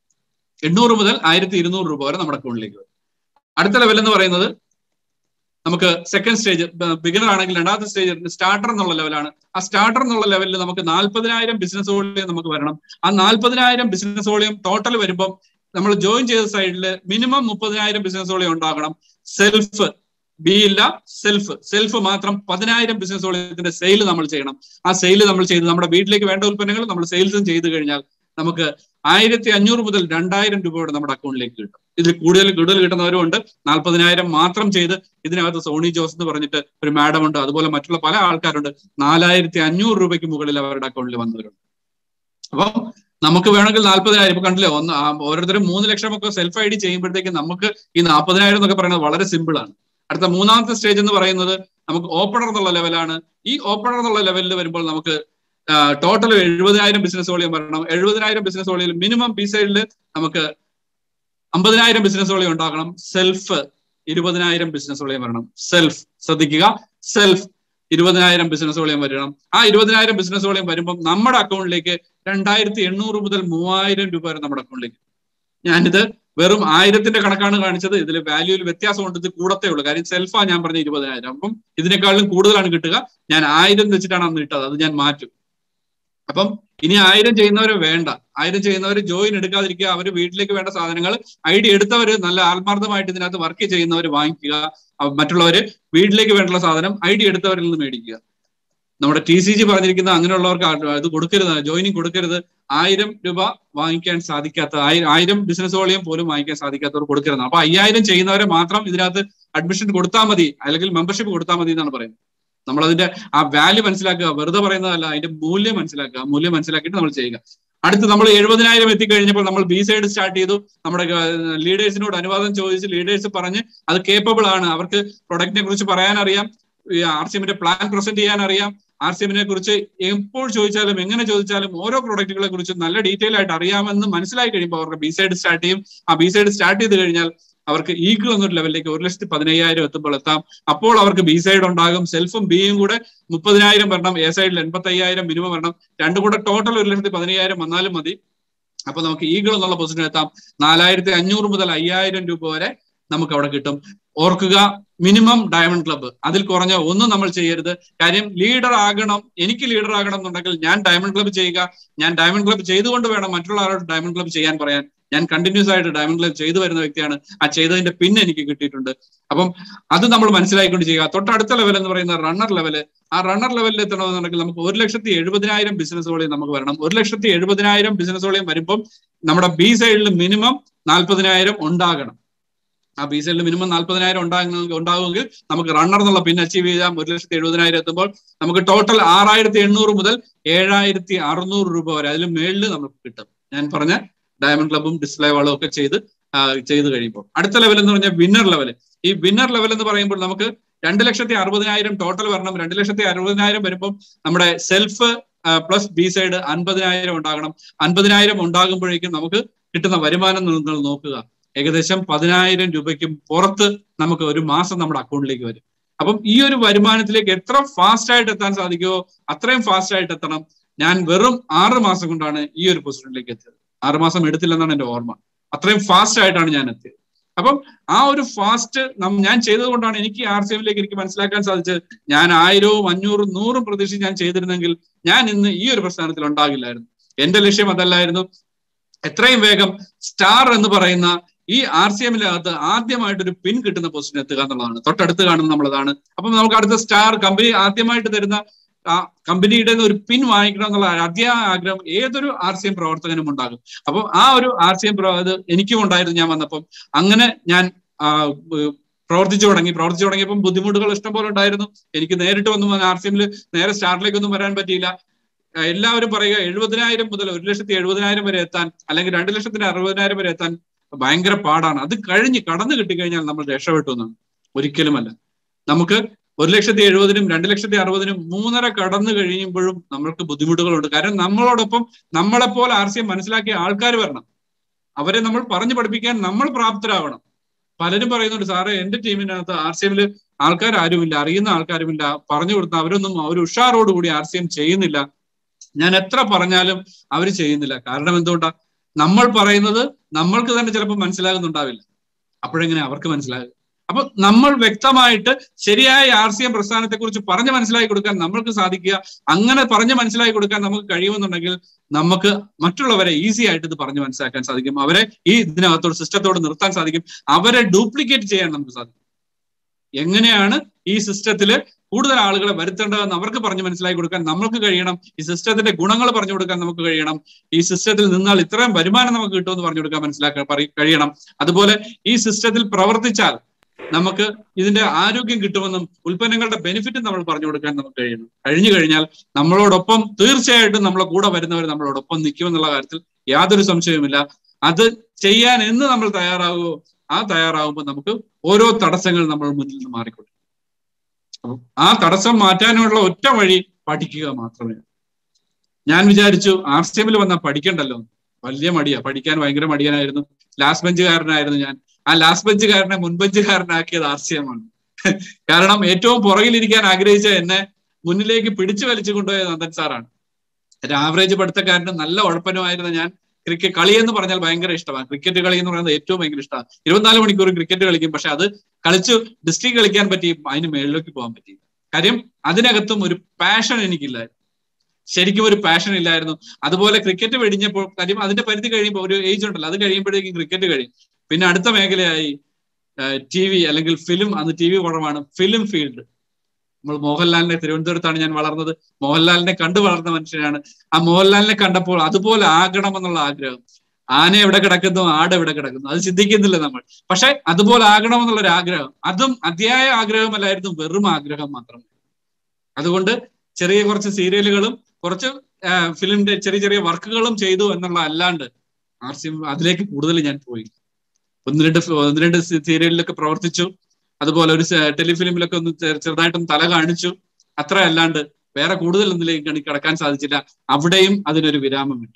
എണ്ണൂറ് മുതൽ ആയിരത്തി ഇരുന്നൂറ് രൂപ വരെ നമ്മുടെ അക്കൗണ്ടിലേക്ക് വരും അടുത്ത ലെവൽ എന്ന് പറയുന്നത് നമുക്ക് സെക്കൻഡ് സ്റ്റേജ് ബിഗിനർ ആണെങ്കിൽ രണ്ടാമത്തെ സ്റ്റേജ് സ്റ്റാർട്ടർ എന്നുള്ള ലെവലാണ് ആ സ്റ്റാർട്ടർ എന്നുള്ള ലെവലിൽ നമുക്ക് നാൽപ്പതിനായിരം ബിസിനസ് വോളിയം നമുക്ക് വരണം ആ നാൽപ്പതിനായിരം ബിസിനസ് വോളിയം ടോട്ടൽ വരുമ്പം നമ്മൾ ജോയിൻ ചെയ്ത സൈഡിൽ മിനിമം മുപ്പതിനായിരം ബിസിനസ് വോളിയം ഉണ്ടാകണം സെൽഫ് ബി ഇല്ല സെൽഫ് സെൽഫ് മാത്രം പതിനായിരം ബിസിനസ് വോളിയത്തിന്റെ സെയിൽ നമ്മൾ ചെയ്യണം ആ സെയിൽ നമ്മൾ ചെയ്ത് നമ്മുടെ വീട്ടിലേക്ക് വേണ്ട ഉൽപ്പന്നങ്ങൾ നമ്മൾ സെയിൽസും ചെയ്ത് കഴിഞ്ഞാൽ നമുക്ക് ആയിരത്തി അഞ്ഞൂറ് മുതൽ രണ്ടായിരം രൂപയോടെ നമ്മുടെ അക്കൗണ്ടിലേക്ക് കിട്ടും ഇതിൽ കൂടുതൽ കൂടുതൽ കിട്ടുന്നവരും ഉണ്ട് നാൽപ്പതിനായിരം മാത്രം ചെയ്ത് ഇതിനകത്ത് സോണി ജോസ് എന്ന് പറഞ്ഞിട്ട് ഒരു മാഡം ഉണ്ട് അതുപോലെ മറ്റുള്ള പല ആൾക്കാരുണ്ട് നാലായിരത്തി അഞ്ഞൂറ് രൂപയ്ക്ക് മുകളിൽ അവരുടെ അക്കൗണ്ടിൽ വന്നവരുണ്ട് അപ്പം നമുക്ക് വേണമെങ്കിൽ നാൽപ്പതിനായിരം ഇപ്പൊ കണ്ടില്ലേ ഒന്ന് ഓരോരുത്തരും മൂന്ന് ലക്ഷം ഒക്കെ സെൽഫ് ഐ ഡി ചെയ്യുമ്പോഴത്തേക്ക് നമുക്ക് ഈ നാൽപ്പതിനായിരം എന്നൊക്കെ പറയുന്നത് വളരെ സിമ്പിൾ ആണ് അടുത്ത മൂന്നാമത്തെ സ്റ്റേജ് എന്ന് പറയുന്നത് നമുക്ക് ഓപ്പണർ എന്നുള്ള ലെവലാണ് ഈ ഓപ്പണർ എന്നുള്ള ലെവലിൽ വരുമ്പോൾ നമുക്ക് ടോട്ടൽ എഴുപതിനായിരം ബിസിനസ് വോളിയം വരണം എഴുപതിനായിരം ബിസിനസ് വോളിയം മിനിമം ബി സൈഡിൽ നമുക്ക് അമ്പതിനായിരം ബിസിനസ് വോളിയം ഉണ്ടാകണം സെൽഫ് ഇരുപതിനായിരം ബിസിനസ് വോളിയം വരണം സെൽഫ് ശ്രദ്ധിക്കുക സെൽഫ് ഇരുപതിനായിരം ബിസിനസ് വോളിയം വരണം ആ ഇരുപതിനായിരം ബിസിനസ് വോളിയം വരുമ്പോൾ നമ്മുടെ അക്കൗണ്ടിലേക്ക് രണ്ടായിരത്തി എണ്ണൂറ് മുതൽ മൂവായിരം രൂപ വരെ നമ്മുടെ അക്കൗണ്ടിലേക്ക് ഞാനിത് വെറും ആയിരത്തിന്റെ കണക്കാണ് കാണിച്ചത് ഇതിൽ വാല്യൂവിൽ വ്യത്യാസമുണ്ട് ഇത് കൂടത്തേ ഉള്ളൂ കാര്യം സെൽഫാ ഞാൻ പറഞ്ഞ ഇരുപതിനായിരം അപ്പം ഇതിനേക്കാളും കൂടുതലാണ് കിട്ടുക ഞാൻ ആയിരം വെച്ചിട്ടാണ് അന്ന് ഇട്ടത് അത് ഞാൻ മാറ്റും അപ്പം ഇനി ആയിരം ചെയ്യുന്നവര് വേണ്ട ആയിരം ചെയ്യുന്നവർ ജോയിൻ എടുക്കാതിരിക്കുക അവർ വീട്ടിലേക്ക് വേണ്ട സാധനങ്ങൾ ഐ ഡി എടുത്തവർ നല്ല ആത്മാർത്ഥമായിട്ട് ഇതിനകത്ത് വർക്ക് ചെയ്യുന്നവർ വാങ്ങിക്കുക മറ്റുള്ളവര് വീട്ടിലേക്ക് വേണ്ടുള്ള സാധനം ഐ ഡി എടുത്തവരിൽ നിന്ന് മേടിക്കുക നമ്മുടെ ടി സി ജി പറഞ്ഞിരിക്കുന്ന അങ്ങനെയുള്ളവർക്ക് ഇത് കൊടുക്കരുത് ജോയിനിങ് കൊടുക്കരുത് ആയിരം രൂപ വാങ്ങിക്കാൻ സാധിക്കാത്ത ആയിരം ബിസിനസ് വോളിയം പോലും വാങ്ങിക്കാൻ സാധിക്കാത്തവർ കൊടുക്കരുത് അപ്പൊ അയ്യായിരം ചെയ്യുന്നവരെ മാത്രം ഇതിനകത്ത് അഡ്മിഷൻ കൊടുത്താൽ മതി അല്ലെങ്കിൽ മെമ്പർഷിപ്പ് കൊടുത്താൽ മതി എന്നാണ് പറയുന്നത് നമ്മൾ അതിന്റെ ആ വാല്യൂ മനസ്സിലാക്കുക വെറുതെ പറയുന്നതല്ല അതിന്റെ മൂല്യം മനസ്സിലാക്കുക മൂല്യം മനസ്സിലാക്കിയിട്ട് നമ്മൾ ചെയ്യുക അടുത്ത് നമ്മൾ എഴുപതിനായിരം എത്തിക്കഴിഞ്ഞപ്പോൾ നമ്മൾ ബി സൈഡ് സ്റ്റാർട്ട് ചെയ്തു നമ്മുടെ ലീഡേഴ്സിനോട് അനുവാദം ചോദിച്ച് ലീഡേഴ്സ് പറഞ്ഞ് അത് കേപ്പബിൾ ആണ് അവർക്ക് പ്രൊഡക്റ്റിനെ കുറിച്ച് പറയാൻ അറിയാം ആർ സി എമ്മിന്റെ പ്ലാൻ പ്രസന്റ് ചെയ്യാൻ അറിയാം ആർ സി എമ്മിനെ കുറിച്ച് എപ്പോൾ ചോദിച്ചാലും എങ്ങനെ ചോദിച്ചാലും ഓരോ പ്രോഡക്റ്റുകളെ കുറിച്ച് നല്ല ഡീറ്റെയിൽ ആയിട്ട് അറിയാമെന്ന് മനസ്സിലായി കഴിയുമ്പോൾ അവർക്ക് ബി സൈഡ് സ്റ്റാർട്ട് ചെയ്യും ആ ബി സൈഡ് സ്റ്റാർട്ട് ചെയ്ത് കഴിഞ്ഞാൽ അവർക്ക് ഈഗിൾ എന്നൊരു ലെവലിലേക്ക് ഒരു ലക്ഷത്തി പതിനയ്യായിരം എത്തുമ്പോൾ എത്താം അപ്പോൾ അവർക്ക് ബി സൈഡ് ഉണ്ടാകും സെൽഫും ബിയും കൂടെ മുപ്പതിനായിരം വരണം എ സൈഡിൽ എൺപത്തി അയ്യായിരം മിനിമം വരണം രണ്ടും കൂടെ ടോട്ടൽ ഒരു ലക്ഷത്തി പതിനയ്യായിരം വന്നാലും മതി അപ്പൊ നമുക്ക് ഈഗിൾ എന്നുള്ള പൊസിഷൻ എത്താം നാലായിരത്തി അഞ്ഞൂറ് മുതൽ അയ്യായിരം രൂപ വരെ നമുക്ക് അവിടെ കിട്ടും ഓർക്കുക മിനിമം ഡയമണ്ട് ക്ലബ്ബ് അതിൽ കുറഞ്ഞ ഒന്നും നമ്മൾ ചെയ്യരുത് കാര്യം ലീഡർ ആകണം എനിക്ക് ലീഡർ ആകണം എന്നുണ്ടെങ്കിൽ ഞാൻ ഡയമണ്ട് ക്ലബ്ബ് ചെയ്യുക ഞാൻ ഡയമണ്ട് ക്ലബ്ബ് ചെയ്തുകൊണ്ട് വേണം മറ്റുള്ള ആളോട് ഡയമണ്ട് ക്ലബ്ബ് ചെയ്യാൻ പറയാൻ ഞാൻ കണ്ടിന്യൂസ് ആയിട്ട് ഡയമണ്ട് ക്ലബ് ചെയ്തു വരുന്ന വ്യക്തിയാണ് ആ ചെയ്തതിന്റെ പിൻ എനിക്ക് കിട്ടിയിട്ടുണ്ട് അപ്പം അത് നമ്മൾ മനസ്സിലാക്കിക്കൊണ്ട് ചെയ്യുക തൊട്ടടുത്ത ലെവൽ എന്ന് പറയുന്ന റണ്ണർ ലെവല് ആ റണ്ണർ ലെവലിൽ എത്തണമെന്നുണ്ടെങ്കിൽ നമുക്ക് ഒരു ലക്ഷത്തി എഴുപതിനായിരം ബിസിനസ്സുകളെയും നമുക്ക് വരണം ഒരു ലക്ഷത്തി എഴുപതിനായിരം ബിസിനസ്സുകളെയും വരുമ്പം നമ്മുടെ ബി സൈഡിൽ മിനിമം നാൽപ്പതിനായിരം ഉണ്ടാകണം ആ ബി സൈഡിൽ മിനിമം നാൽപ്പതിനായിരം ഉണ്ടാകുന്ന ഉണ്ടാകുമെങ്കിൽ നമുക്ക് റണ്ണർ എന്നുള്ള പിൻ അച്ചീവ് ചെയ്യാം ഒരു ലക്ഷത്തി എഴുപതിനായിരം എത്തുമ്പോൾ നമുക്ക് ടോട്ടൽ ആറായിരത്തി എണ്ണൂറ് മുതൽ ഏഴായിരത്തി അറുന്നൂറ് രൂപ വരെ അതിൽ മേളിൽ നമുക്ക് കിട്ടും ഞാൻ പറഞ്ഞ ഡയമണ്ട് ക്ലബും ഡിസ്പ്ലേ വാളും ഒക്കെ ചെയ്ത് ചെയ്ത് കഴിയുമ്പോൾ അടുത്ത ലെവൽ എന്ന് പറഞ്ഞാൽ വിന്നർ ലെവൽ ഈ വിന്നർ ലെവൽ എന്ന് പറയുമ്പോൾ നമുക്ക് രണ്ട് ലക്ഷത്തി അറുപതിനായിരം ടോട്ടൽ വരണം രണ്ട് ലക്ഷത്തി അറുപതിനായിരം വരുമ്പോൾ നമ്മുടെ സെൽഫ് പ്ലസ് ബി സൈഡ് അൻപതിനായിരം ഉണ്ടാകണം അൻപതിനായിരം ഉണ്ടാകുമ്പോഴേക്കും നമുക്ക് കിട്ടുന്ന വരുമാനം നിങ്ങൾ നോക്കുക ഏകദേശം പതിനായിരം രൂപയ്ക്കും പുറത്ത് നമുക്ക് ഒരു മാസം നമ്മുടെ അക്കൗണ്ടിലേക്ക് വരും അപ്പം ഈ ഒരു വരുമാനത്തിലേക്ക് എത്ര ഫാസ്റ്റ് ആയിട്ട് എത്താൻ സാധിക്കുമോ അത്രയും ഫാസ്റ്റ് ആയിട്ട് എത്തണം ഞാൻ വെറും ആറ് മാസം കൊണ്ടാണ് ഈ ഒരു പൊസിഷനിലേക്ക് എത്തിയത് ആറ് മാസം എടുത്തില്ലെന്നാണ് എന്റെ ഓർമ്മ അത്രയും ഫാസ്റ്റ് ആയിട്ടാണ് ഞാൻ എത്തിയത് അപ്പം ആ ഒരു ഫാസ്റ്റ് ഞാൻ ചെയ്തതുകൊണ്ടാണ് എനിക്ക് ആർ സി എമ്മിലേക്ക് എനിക്ക് മനസ്സിലാക്കാൻ സാധിച്ചത് ഞാൻ ആയിരവും അഞ്ഞൂറും നൂറും പ്രതീക്ഷിച്ച് ഞാൻ ചെയ്തിരുന്നെങ്കിൽ ഞാൻ ഇന്ന് ഈ ഒരു പ്രസ്ഥാനത്തിൽ ഉണ്ടാകില്ലായിരുന്നു എന്റെ ലക്ഷ്യം അതല്ലായിരുന്നു എത്രയും വേഗം സ്റ്റാർ എന്ന് പറയുന്ന ഈ ആർ സി എമ്മിനകത്ത് ആദ്യമായിട്ട് ഒരു പിൻ കിട്ടുന്ന പൊസിഷൻ എത്തുക എന്നുള്ളതാണ് തൊട്ടടുത്ത് കാണുന്ന നമ്മളതാണ് അപ്പം നമുക്ക് അടുത്ത സ്റ്റാർ കമ്പനി ആദ്യമായിട്ട് തരുന്ന ആ കമ്പനിയുടെ ഒരു പിൻ വാങ്ങിക്കണം എന്നുള്ള അതിയായ ആഗ്രഹം ഏതൊരു ആർ സി എം പ്രവർത്തകനും ഉണ്ടാകും അപ്പൊ ആ ഒരു ആർ സി എം ഇത് എനിക്കും ഉണ്ടായിരുന്നു ഞാൻ വന്നപ്പം അങ്ങനെ ഞാൻ പ്രവർത്തിച്ചു തുടങ്ങി പ്രവർത്തിച്ചു തുടങ്ങിയപ്പം ബുദ്ധിമുട്ടുകൾ ഇഷ്ടംപോലെ ഉണ്ടായിരുന്നു എനിക്ക് നേരിട്ട് വന്നു ആർ സി എമ്മിൽ നേരെ സ്റ്റാർട്ടിലേക്കൊന്നും വരാൻ പറ്റിയില്ല എല്ലാവരും പറയുക എഴുപതിനായിരം മുതൽ ഒരു ലക്ഷത്തി എഴുപതിനായിരം വരെ എത്താൻ അല്ലെങ്കിൽ രണ്ട് ലക്ഷത്തിന് അറുപതിനായിരം വരെ എത്താൻ ഭയങ്കര പാടാണ് അത് കഴിഞ്ഞ് കടന്നു കിട്ടിക്കഴിഞ്ഞാൽ നമ്മൾ രക്ഷപ്പെട്ടു എന്നാണ് ഒരിക്കലുമല്ല നമുക്ക് ഒരു ലക്ഷത്തി എഴുപതിനും രണ്ട് ലക്ഷത്തി അറുപതിനും മൂന്നര കടന്നു കഴിയുമ്പോഴും നമ്മൾക്ക് ബുദ്ധിമുട്ടുകളുണ്ട് കാരണം നമ്മളോടൊപ്പം നമ്മളെപ്പോലെ ആർ സി എം മനസ്സിലാക്കിയ ആൾക്കാർ വരണം അവരെ നമ്മൾ പറഞ്ഞു പഠിപ്പിക്കാൻ നമ്മൾ പ്രാപ്തരാവണം പലരും പറയുന്നുണ്ട് സാറേ എന്റെ ടീമിനകത്ത് ആർ സി എമ്മിൽ ആൾക്കാർ ആരുമില്ല അറിയുന്ന ആൾക്കാരുമില്ല പറഞ്ഞു കൊടുത്ത അവരൊന്നും അവർ ഉഷാറോടുകൂടി ആർ സി എം ചെയ്യുന്നില്ല ഞാൻ എത്ര പറഞ്ഞാലും അവർ ചെയ്യുന്നില്ല കാരണം എന്തുകൊണ്ടാ നമ്മൾ പറയുന്നത് നമ്മൾക്ക് തന്നെ ചിലപ്പോൾ മനസ്സിലാകുന്നുണ്ടാവില്ല അപ്പോഴെങ്ങനെ അവർക്ക് മനസ്സിലാകും അപ്പൊ നമ്മൾ വ്യക്തമായിട്ട് ശരിയായ ആർ സി എം പ്രസ്ഥാനത്തെ കുറിച്ച് പറഞ്ഞ് മനസ്സിലാക്കി കൊടുക്കാൻ നമ്മൾക്ക് സാധിക്കുക അങ്ങനെ പറഞ്ഞ് മനസ്സിലാക്കി കൊടുക്കാൻ നമുക്ക് കഴിയുമെന്നുണ്ടെങ്കിൽ നമുക്ക് മറ്റുള്ളവരെ ഈസി ആയിട്ട് ഇത് പറഞ്ഞ് മനസ്സിലാക്കാൻ സാധിക്കും അവരെ ഈ ഇതിനകത്തോട് സിസ്റ്റത്തോട് നിർത്താൻ സാധിക്കും അവരെ ഡ്യൂപ്ലിക്കേറ്റ് ചെയ്യാൻ നമുക്ക് സാധിക്കും എങ്ങനെയാണ് ഈ സിസ്റ്റത്തില് കൂടുതൽ ആളുകളെ വരുത്തേണ്ടതെന്ന് അവർക്ക് പറഞ്ഞ് മനസ്സിലാക്കി കൊടുക്കാൻ നമുക്ക് കഴിയണം ഈ സിസ്റ്റത്തിന്റെ ഗുണങ്ങൾ പറഞ്ഞു കൊടുക്കാൻ നമുക്ക് കഴിയണം ഈ സിസ്റ്റത്തിൽ നിന്നാൽ ഇത്രയും വരുമാനം നമുക്ക് കിട്ടുമെന്ന് പറഞ്ഞു കൊടുക്കാൻ മനസ്സിലാക്കാൻ കഴിയണം അതുപോലെ ഈ സിസ്റ്റത്തിൽ പ്രവർത്തിച്ചാൽ നമുക്ക് ഇതിന്റെ ആരോഗ്യം കിട്ടുമെന്നും ഉൽപ്പന്നങ്ങളുടെ ബെനിഫിറ്റും നമ്മൾ പറഞ്ഞു കൊടുക്കാൻ നമുക്ക് കഴിയണം കഴിഞ്ഞു കഴിഞ്ഞാൽ നമ്മളോടൊപ്പം തീർച്ചയായിട്ടും നമ്മളെ കൂടെ വരുന്നവർ നമ്മളോടൊപ്പം നിൽക്കുമെന്നുള്ള കാര്യത്തിൽ യാതൊരു സംശയവുമില്ല അത് ചെയ്യാൻ എന്ന് നമ്മൾ തയ്യാറാകുമോ ആ തയ്യാറാകുമ്പോൾ നമുക്ക് ഓരോ തടസ്സങ്ങൾ നമ്മൾ മുന്നിൽ നിന്ന് മാറിക്കൊടുക്കും അപ്പം ആ തടസ്സം മാറ്റാനുള്ള ഒറ്റ വഴി പഠിക്കുക മാത്രമേ ഞാൻ വിചാരിച്ചു ആർ സി എമ്മിൽ വന്നാൽ പഠിക്കണ്ടല്ലോ വലിയ മടിയാ പഠിക്കാൻ ഭയങ്കര മടിയനായിരുന്നു ലാസ്റ്റ് ബെഞ്ചുകാരനായിരുന്നു ഞാൻ ആ ലാസ്റ്റ് ബെഞ്ചുകാരനെ മുൻബെഞ്ചുകാരനാക്കിയത് ആർ സി എം ആണ് കാരണം ഏറ്റവും പുറകിലിരിക്കാൻ ആഗ്രഹിച്ച എന്നെ മുന്നിലേക്ക് പിടിച്ചു വലിച്ചു കൊണ്ടുപോയ നന്ദൻ സാറാണ് ഒരു ആവറേജ് പഠിത്തക്കാരനും നല്ല ഉഴപ്പനുമായിരുന്ന ഞാൻ ക്രിക്കറ്റ് കളി എന്ന് പറഞ്ഞാൽ ഭയങ്കര ഇഷ്ടമാണ് ക്രിക്കറ്റ് കളി എന്ന് പറയുന്നത് ഏറ്റവും ഭയങ്കര ഇഷ്ടമാണ് ഇരുപത്തിനാല് മണിക്കൂർ ക്രിക്കറ്റ് കളിക്കും പക്ഷെ അത് കളിച്ചു ഡിസ്ട്രിക്ട് കളിക്കാൻ പറ്റി അതിന് മേളിലേക്ക് പോകാൻ പറ്റി കാര്യം അതിനകത്തും ഒരു പാഷൻ എനിക്കില്ലായിരുന്നു ശരിക്കും ഒരു പാഷൻ ഇല്ലായിരുന്നു അതുപോലെ ക്രിക്കറ്റ് വെടിഞ്ഞപ്പോൾ കാര്യം അതിന്റെ പരിധി കഴിയുമ്പോൾ ഒരു ഏജ് ഉണ്ടല്ലോ അത് കഴിയുമ്പോഴേക്കും ക്രിക്കറ്റ് കഴിയും പിന്നെ അടുത്ത മേഖലയായി ടി വി അല്ലെങ്കിൽ ഫിലിം അന്ന് ടി വി കുറവാണ് ഫിലിം ഫീൽഡ് നമ്മൾ മോഹൻലാലിനെ തിരുവനന്തപുരത്താണ് ഞാൻ വളർന്നത് മോഹൻലാലിനെ കണ്ടു വളർന്ന മനുഷ്യനാണ് ആ മോഹൻലാലിനെ കണ്ടപ്പോൾ അതുപോലെ ആകണമെന്നുള്ള ആഗ്രഹം ആന എവിടെ കിടക്കുന്നു ആട് എവിടെ കിടക്കുന്നു അത് ചിന്തിക്കുന്നില്ല നമ്മൾ പക്ഷെ അതുപോലെ ആകണമെന്നുള്ള ഒരു ആഗ്രഹം അതും അതിയായ ആഗ്രഹമല്ലായിരുന്നു വെറും ആഗ്രഹം മാത്രം അതുകൊണ്ട് ചെറിയ കുറച്ച് സീരിയലുകളും കുറച്ച് ഫിലിമിന്റെ ചെറിയ ചെറിയ വർക്കുകളും ചെയ്തു എന്നുള്ള അല്ലാണ്ട് ആർ സി അതിലേക്ക് കൂടുതൽ ഞാൻ പോയി ഒന്ന് രണ്ട് ഒന്ന് രണ്ട് സീരിയലിലൊക്കെ പ്രവർത്തിച്ചു അതുപോലെ ഒരു ടെലിഫിലിമിലൊക്കെ ഒന്ന് ചെറുതായിട്ടും തല കാണിച്ചു അത്ര അല്ലാണ്ട് വേറെ കൂടുതൽ ഒന്നിലേക്ക് എനിക്ക് കിടക്കാൻ സാധിച്ചില്ല അവിടെയും അതിനൊരു വിരാമം വിട്ടു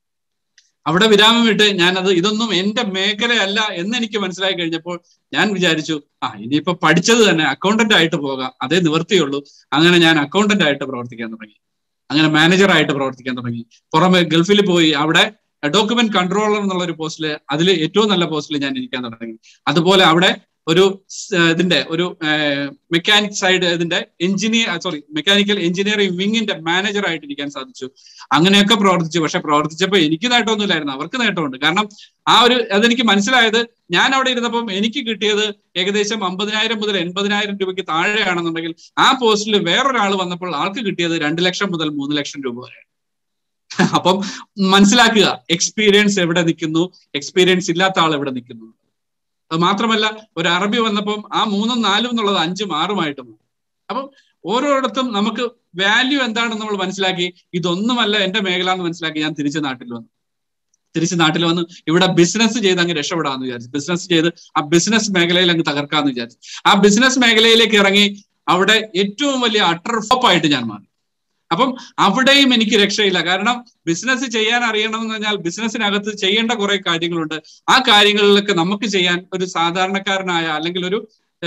അവിടെ വിരാമം വിട്ട് ഞാനത് ഇതൊന്നും എന്റെ മേഖലയല്ല എന്ന് എനിക്ക് മനസ്സിലായി കഴിഞ്ഞപ്പോൾ ഞാൻ വിചാരിച്ചു ആ ഇനിയിപ്പോ പഠിച്ചത് തന്നെ അക്കൗണ്ടന്റ് ആയിട്ട് പോകാം അതേ നിവർത്തിയുള്ളൂ അങ്ങനെ ഞാൻ അക്കൗണ്ടന്റ് ആയിട്ട് പ്രവർത്തിക്കാൻ തുടങ്ങി അങ്ങനെ മാനേജർ ആയിട്ട് പ്രവർത്തിക്കാൻ തുടങ്ങി പുറമെ ഗൾഫിൽ പോയി അവിടെ ഡോക്യുമെന്റ് കൺട്രോളർ എന്നുള്ള ഒരു പോസ്റ്റിൽ അതിൽ ഏറ്റവും നല്ല പോസ്റ്റിൽ ഞാൻ ഇരിക്കാൻ തുടങ്ങി അതുപോലെ അവിടെ ഒരു ഇതിന്റെ ഒരു മെക്കാനിക് സൈഡ് ഇതിന്റെ എഞ്ചിനീയർ സോറി മെക്കാനിക്കൽ എഞ്ചിനീയറിംഗ് വിങ്ങിന്റെ മാനേജർ ആയിട്ട് ഇരിക്കാൻ സാധിച്ചു അങ്ങനെയൊക്കെ പ്രവർത്തിച്ചു പക്ഷെ പ്രവർത്തിച്ചപ്പോൾ എനിക്ക് നേട്ടമൊന്നുമില്ലായിരുന്നു അവർക്ക് നേട്ടമുണ്ട് കാരണം ആ ഒരു അതെനിക്ക് മനസ്സിലായത് ഞാൻ അവിടെ ഇരുന്നപ്പം എനിക്ക് കിട്ടിയത് ഏകദേശം അമ്പതിനായിരം മുതൽ എൺപതിനായിരം രൂപയ്ക്ക് താഴെയാണെന്നുണ്ടെങ്കിൽ ആ പോസ്റ്റിൽ വേറൊരാൾ വന്നപ്പോൾ ആൾക്ക് കിട്ടിയത് രണ്ട് ലക്ഷം മുതൽ മൂന്ന് ലക്ഷം രൂപ വരെ അപ്പം മനസ്സിലാക്കുക എക്സ്പീരിയൻസ് എവിടെ നിൽക്കുന്നു എക്സ്പീരിയൻസ് ഇല്ലാത്ത ആൾ എവിടെ നിൽക്കുന്നു അത് മാത്രമല്ല ഒരു അറബി വന്നപ്പം ആ മൂന്നും നാലും എന്നുള്ളത് അഞ്ചും ആറുമായിട്ട് മാറി അപ്പം ഓരോരിടത്തും നമുക്ക് വാല്യൂ എന്താണെന്ന് നമ്മൾ മനസ്സിലാക്കി ഇതൊന്നുമല്ല എന്റെ മേഖല എന്ന് മനസ്സിലാക്കി ഞാൻ തിരിച്ച് നാട്ടിൽ വന്നു തിരിച്ച് നാട്ടിൽ വന്ന് ഇവിടെ ബിസിനസ് ചെയ്ത് അങ്ങ് രക്ഷപ്പെടാന്ന് വിചാരിച്ചു ബിസിനസ് ചെയ്ത് ആ ബിസിനസ് മേഖലയിൽ അങ്ങ് തകർക്കാന്ന് വിചാരിച്ചു ആ ബിസിനസ് മേഖലയിലേക്ക് ഇറങ്ങി അവിടെ ഏറ്റവും വലിയ അട്ടർ ഫ്ലോപ്പായിട്ട് ഞാൻ മാറി അപ്പം അവിടെയും എനിക്ക് രക്ഷയില്ല കാരണം ബിസിനസ് ചെയ്യാൻ അറിയണം എന്ന് പറഞ്ഞാൽ ബിസിനസ്സിനകത്ത് ചെയ്യേണ്ട കുറെ കാര്യങ്ങളുണ്ട് ആ കാര്യങ്ങളിലൊക്കെ നമുക്ക് ചെയ്യാൻ ഒരു സാധാരണക്കാരനായ അല്ലെങ്കിൽ ഒരു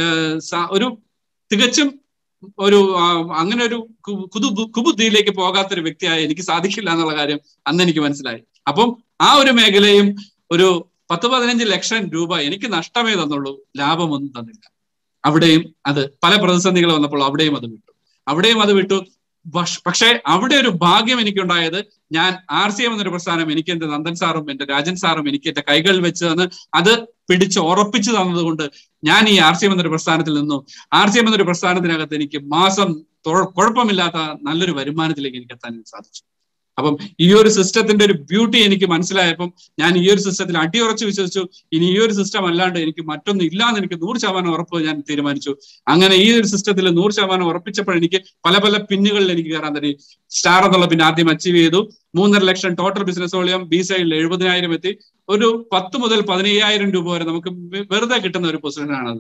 ഒരു തികച്ചും ഒരു അങ്ങനെ ഒരു കുതു കുബുദ്ധിയിലേക്ക് പോകാത്തൊരു വ്യക്തിയായ എനിക്ക് സാധിക്കില്ല എന്നുള്ള കാര്യം അന്ന് എനിക്ക് മനസ്സിലായി അപ്പം ആ ഒരു മേഖലയും ഒരു പത്ത് പതിനഞ്ച് ലക്ഷം രൂപ എനിക്ക് നഷ്ടമേ തന്നുള്ളൂ ലാഭമൊന്നും തന്നില്ല അവിടെയും അത് പല പ്രതിസന്ധികൾ വന്നപ്പോൾ അവിടെയും അത് വിട്ടു അവിടെയും അത് വിട്ടു പക്ഷേ അവിടെ ഒരു ഭാഗ്യം എനിക്കുണ്ടായത് ഞാൻ ആർ സി എം എന്നൊരു പ്രസ്ഥാനം എനിക്ക് എന്റെ നന്ദൻ സാറും എന്റെ രാജൻ സാറും എനിക്ക് എന്റെ കൈകളിൽ വെച്ച് തന്ന് അത് പിടിച്ച് ഉറപ്പിച്ചു തന്നതുകൊണ്ട് ഞാൻ ഈ ആർ സി എം എന്നൊരു പ്രസ്ഥാനത്തിൽ നിന്നു ആർ സി എം എന്നൊരു പ്രസ്ഥാനത്തിനകത്ത് എനിക്ക് മാസം കുഴപ്പമില്ലാത്ത നല്ലൊരു വരുമാനത്തിലേക്ക് എനിക്ക് എത്താൻ സാധിച്ചു അപ്പം ഈ ഒരു സിസ്റ്റത്തിന്റെ ഒരു ബ്യൂട്ടി എനിക്ക് മനസ്സിലായപ്പം ഞാൻ ഈ ഒരു സിസ്റ്റത്തിൽ അടിയുറച്ച് വിശ്വസിച്ചു ഇനി ഈ ഒരു സിസ്റ്റം അല്ലാണ്ട് എനിക്ക് മറ്റൊന്നും ഇല്ലാന്ന് എനിക്ക് നൂറ് ശതമാനം ഉറപ്പ് ഞാൻ തീരുമാനിച്ചു അങ്ങനെ ഈ ഒരു സിസ്റ്റത്തിൽ നൂറ് ശതമാനം ഉറപ്പിച്ചപ്പോൾ എനിക്ക് പല പല പിന്നുകളിൽ എനിക്ക് കയറാൻ തുടങ്ങി സ്റ്റാർ എന്നുള്ള പിന്നെ ആദ്യം അച്ചീവ് ചെയ്തു മൂന്നര lakh total business volume B സൈഡിൽ എഴുപതിനായിരം എത്തി ഒരു പത്ത് മുതൽ പതിനയ്യായിരം രൂപ വരെ നമുക്ക് വെറുതെ കിട്ടുന്ന ഒരു പൊസിഷനാണത്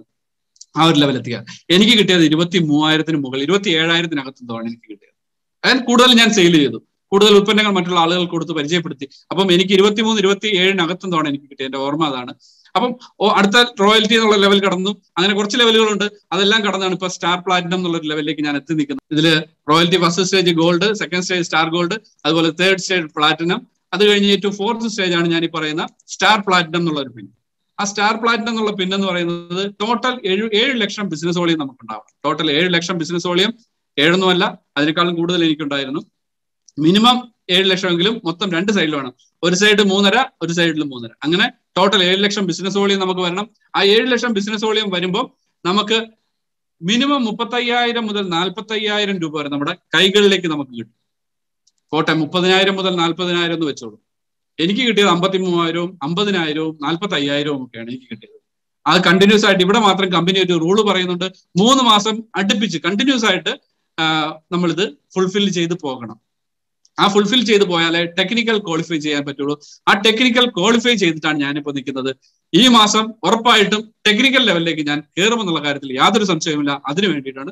ആ ഒരു ലെവൽ എത്തിക്കുക എനിക്ക് കിട്ടിയത് ഇരുപത്തി മൂവായിരത്തിന് മുകളിൽ ഇരുപത്തി ഏഴായിരത്തിനകത്താണ് എനിക്ക് കിട്ടിയത് അതായത് കൂടുതൽ ഞാൻ സെയിൽ ചെയ്തു കൂടുതൽ ഉൽപ്പന്നങ്ങൾ മറ്റുള്ള ആളുകൾ കൊടുത്ത് പരിചയപ്പെടുത്തി അപ്പം എനിക്ക് ഇരുപത്തിമൂന്ന് ഇരുപത്തി ഏഴിനകത്തും തവണ എനിക്ക് കിട്ടിയ എന്റെ ഓർമ്മ അതാണ് അപ്പം അടുത്ത റോയൽറ്റി എന്നുള്ള ലെവൽ കടന്നു അങ്ങനെ കുറച്ച് ലെവലുകളുണ്ട് അതെല്ലാം കടന്നാണ് ഇപ്പൊ സ്റ്റാർ പ്ലാറ്റിനം എന്നുള്ള ഒരു ലെവലിലേക്ക് ഞാൻ എത്തി നിൽക്കുന്നത് ഇതില് royalty first stage gold second stage star gold അതുപോലെ തേർഡ് സ്റ്റേജ് പ്ലാറ്റിനം അത് കഴിഞ്ഞ് ഏറ്റവും ഫോർത്ത് സ്റ്റേജ് ആണ് ഞാൻ ഈ പറയുന്ന സ്റ്റാർ പ്ലാറ്റിനം എന്നുള്ള ഒരു പിൻ ആ സ്റ്റാർ പ്ലാറ്റിനം എന്നുള്ള പിൻ എന്ന് പറയുന്നത് ടോട്ടൽ ഏഴ് ഏഴ് ലക്ഷം ബിസിനസ് വോളിയം നമുക്കുണ്ടാവും ടോട്ടൽ ഏഴ് ലക്ഷം ബിസിനസ് വോളിയം ഏഴൊന്നുമല്ല അതിനേക്കാളും കൂടുതൽ എനിക്കുണ്ടായിരുന്നു മിനിമം ഏഴ് ലക്ഷമെങ്കിലും മൊത്തം രണ്ട് സൈഡിൽ വേണം ഒരു സൈഡ് മൂന്നര ഒരു സൈഡിൽ മൂന്നര അങ്ങനെ ടോട്ടൽ ഏഴ് ലക്ഷം ബിസിനസ് വോളിയം നമുക്ക് വരണം ആ ഏഴ് ലക്ഷം ബിസിനസ് വോളിയം വരുമ്പോൾ നമുക്ക് മിനിമം മുപ്പത്തയ്യായിരം മുതൽ നാൽപ്പത്തയ്യായിരം രൂപ വരെ നമ്മുടെ കൈകളിലേക്ക് നമുക്ക് കിട്ടും കോട്ടെ മുപ്പതിനായിരം മുതൽ നാൽപ്പതിനായിരം എന്ന് വെച്ചോളൂ എനിക്ക് കിട്ടിയത് അമ്പത്തി മൂവായിരവും അമ്പതിനായിരവും നാൽപ്പത്തി അയ്യായിരവും ഒക്കെയാണ് എനിക്ക് കിട്ടിയത് അത് കണ്ടിന്യൂസ് ആയിട്ട് ഇവിടെ മാത്രം കമ്പനി ഒരു റൂള് പറയുന്നുണ്ട് മൂന്ന് മാസം അടുപ്പിച്ച് കണ്ടിന്യൂസ് ആയിട്ട് നമ്മളിത് ഫുൾഫിൽ ചെയ്ത് പോകണം ആ ഫുൾഫിൽ ചെയ്ത് പോയാലേ ടെക്നിക്കൽ ക്വാളിഫൈ ചെയ്യാൻ പറ്റുള്ളൂ ആ ടെക്നിക്കൽ ക്വാളിഫൈ ചെയ്തിട്ടാണ് ഞാനിപ്പോൾ നിൽക്കുന്നത് ഈ മാസം ഉറപ്പായിട്ടും ടെക്നിക്കൽ ലെവലിലേക്ക് ഞാൻ കയറുമെന്നുള്ള കാര്യത്തിൽ യാതൊരു സംശയവുമില്ല അതിനു വേണ്ടിയിട്ടാണ്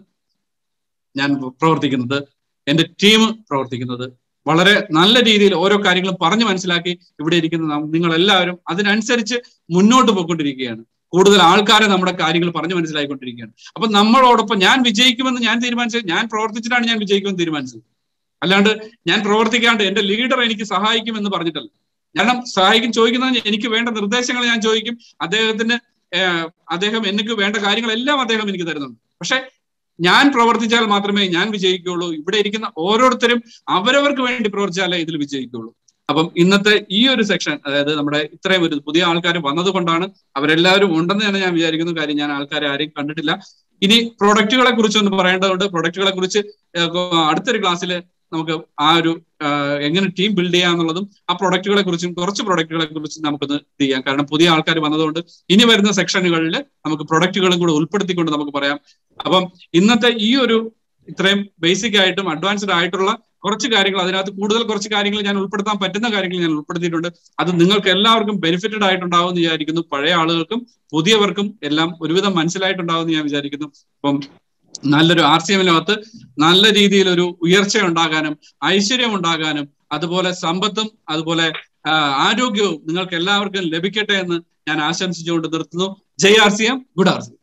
ഞാൻ പ്രവർത്തിക്കുന്നത് എന്റെ ടീം പ്രവർത്തിക്കുന്നത് വളരെ നല്ല രീതിയിൽ ഓരോ കാര്യങ്ങളും പറഞ്ഞു മനസ്സിലാക്കി ഇവിടെ ഇരിക്കുന്ന നിങ്ങൾ എല്ലാവരും അതിനനുസരിച്ച് മുന്നോട്ട് പോയിക്കൊണ്ടിരിക്കുകയാണ് കൂടുതൽ ആൾക്കാരെ നമ്മുടെ കാര്യങ്ങൾ പറഞ്ഞു മനസ്സിലാക്കിക്കൊണ്ടിരിക്കുകയാണ് അപ്പൊ നമ്മളോടൊപ്പം ഞാൻ വിജയിക്കുമെന്ന് ഞാൻ തീരുമാനിച്ചത് ഞാൻ പ്രവർത്തിച്ചിട്ടാണ് ഞാൻ വിജയിക്കുമെന്ന് തീരുമാനിച്ചത് അല്ലാണ്ട് ഞാൻ പ്രവർത്തിക്കാണ്ട് എന്റെ ലീഡർ എനിക്ക് സഹായിക്കും എന്ന് പറഞ്ഞിട്ടല്ല കാരണം സഹായിക്കും ചോദിക്കുന്നത് എനിക്ക് വേണ്ട നിർദ്ദേശങ്ങൾ ഞാൻ ചോദിക്കും അദ്ദേഹത്തിന് അദ്ദേഹം എനിക്ക് വേണ്ട കാര്യങ്ങളെല്ലാം അദ്ദേഹം എനിക്ക് തരുന്നുണ്ട് പക്ഷെ ഞാൻ പ്രവർത്തിച്ചാൽ മാത്രമേ ഞാൻ വിജയിക്കുകയുള്ളൂ ഇവിടെ ഇരിക്കുന്ന ഓരോരുത്തരും അവരവർക്ക് വേണ്ടി പ്രവർത്തിച്ചാലേ ഇതിൽ വിജയിക്കുകയുള്ളൂ അപ്പം ഇന്നത്തെ ഈ ഒരു സെക്ഷൻ അതായത് നമ്മുടെ ഇത്രയും ഒരു പുതിയ ആൾക്കാർ വന്നതുകൊണ്ടാണ് അവരെല്ലാവരും ഉണ്ടെന്ന് തന്നെ ഞാൻ വിചാരിക്കുന്ന കാര്യം ഞാൻ ആൾക്കാരെ ആരെയും കണ്ടിട്ടില്ല ഇനി പ്രൊഡക്റ്റുകളെ കുറിച്ച് ഒന്ന് പറയേണ്ടതുണ്ട് പ്രൊഡക്റ്റുകളെ കുറിച്ച് അടുത്തൊരു ക്ലാസ്സിൽ നമുക്ക് ആ ഒരു എങ്ങനെ ടീം ബിൽഡ് ചെയ്യാന്നുള്ളതും ആ പ്രൊഡക്റ്റുകളെ കുറിച്ചും കുറച്ച് പ്രൊഡക്റ്റുകളെ കുറിച്ചും നമുക്കൊന്ന് ചെയ്യാം കാരണം പുതിയ ആൾക്കാർ വന്നതുകൊണ്ട് ഇനി വരുന്ന സെക്ഷനുകളിൽ നമുക്ക് പ്രൊഡക്റ്റുകളും കൂടെ ഉൾപ്പെടുത്തിക്കൊണ്ട് നമുക്ക് പറയാം അപ്പം ഇന്നത്തെ ഈ ഒരു ഇത്രയും ബേസിക് ആയിട്ടും അഡ്വാൻസ്ഡ് ആയിട്ടുള്ള കുറച്ച് കാര്യങ്ങൾ അതിനകത്ത് കൂടുതൽ കുറച്ച് കാര്യങ്ങൾ ഞാൻ ഉൾപ്പെടുത്താൻ പറ്റുന്ന കാര്യങ്ങൾ ഞാൻ ഉൾപ്പെടുത്തിയിട്ടുണ്ട് അത് നിങ്ങൾക്ക് എല്ലാവർക്കും ബെനിഫിറ്റഡ് ആയിട്ടുണ്ടാവും എന്ന് വിചാരിക്കുന്നു പഴയ ആളുകൾക്കും പുതിയവർക്കും എല്ലാം ഒരുവിധം മനസ്സിലായിട്ടുണ്ടാവും എന്ന് ഞാൻ വിചാരിക്കുന്നു അപ്പം നല്ലൊരു ആർ സി എമ്മിനകത്ത് നല്ല രീതിയിൽ ഒരു ഉയർച്ച ഉണ്ടാകാനും ഐശ്വര്യം ഉണ്ടാകാനും അതുപോലെ സമ്പത്തും അതുപോലെ ആരോഗ്യവും നിങ്ങൾക്ക് എല്ലാവർക്കും ലഭിക്കട്ടെ എന്ന് ഞാൻ ആശംസിച്ചുകൊണ്ട് നിർത്തുന്നു ജയ് R C M good R C M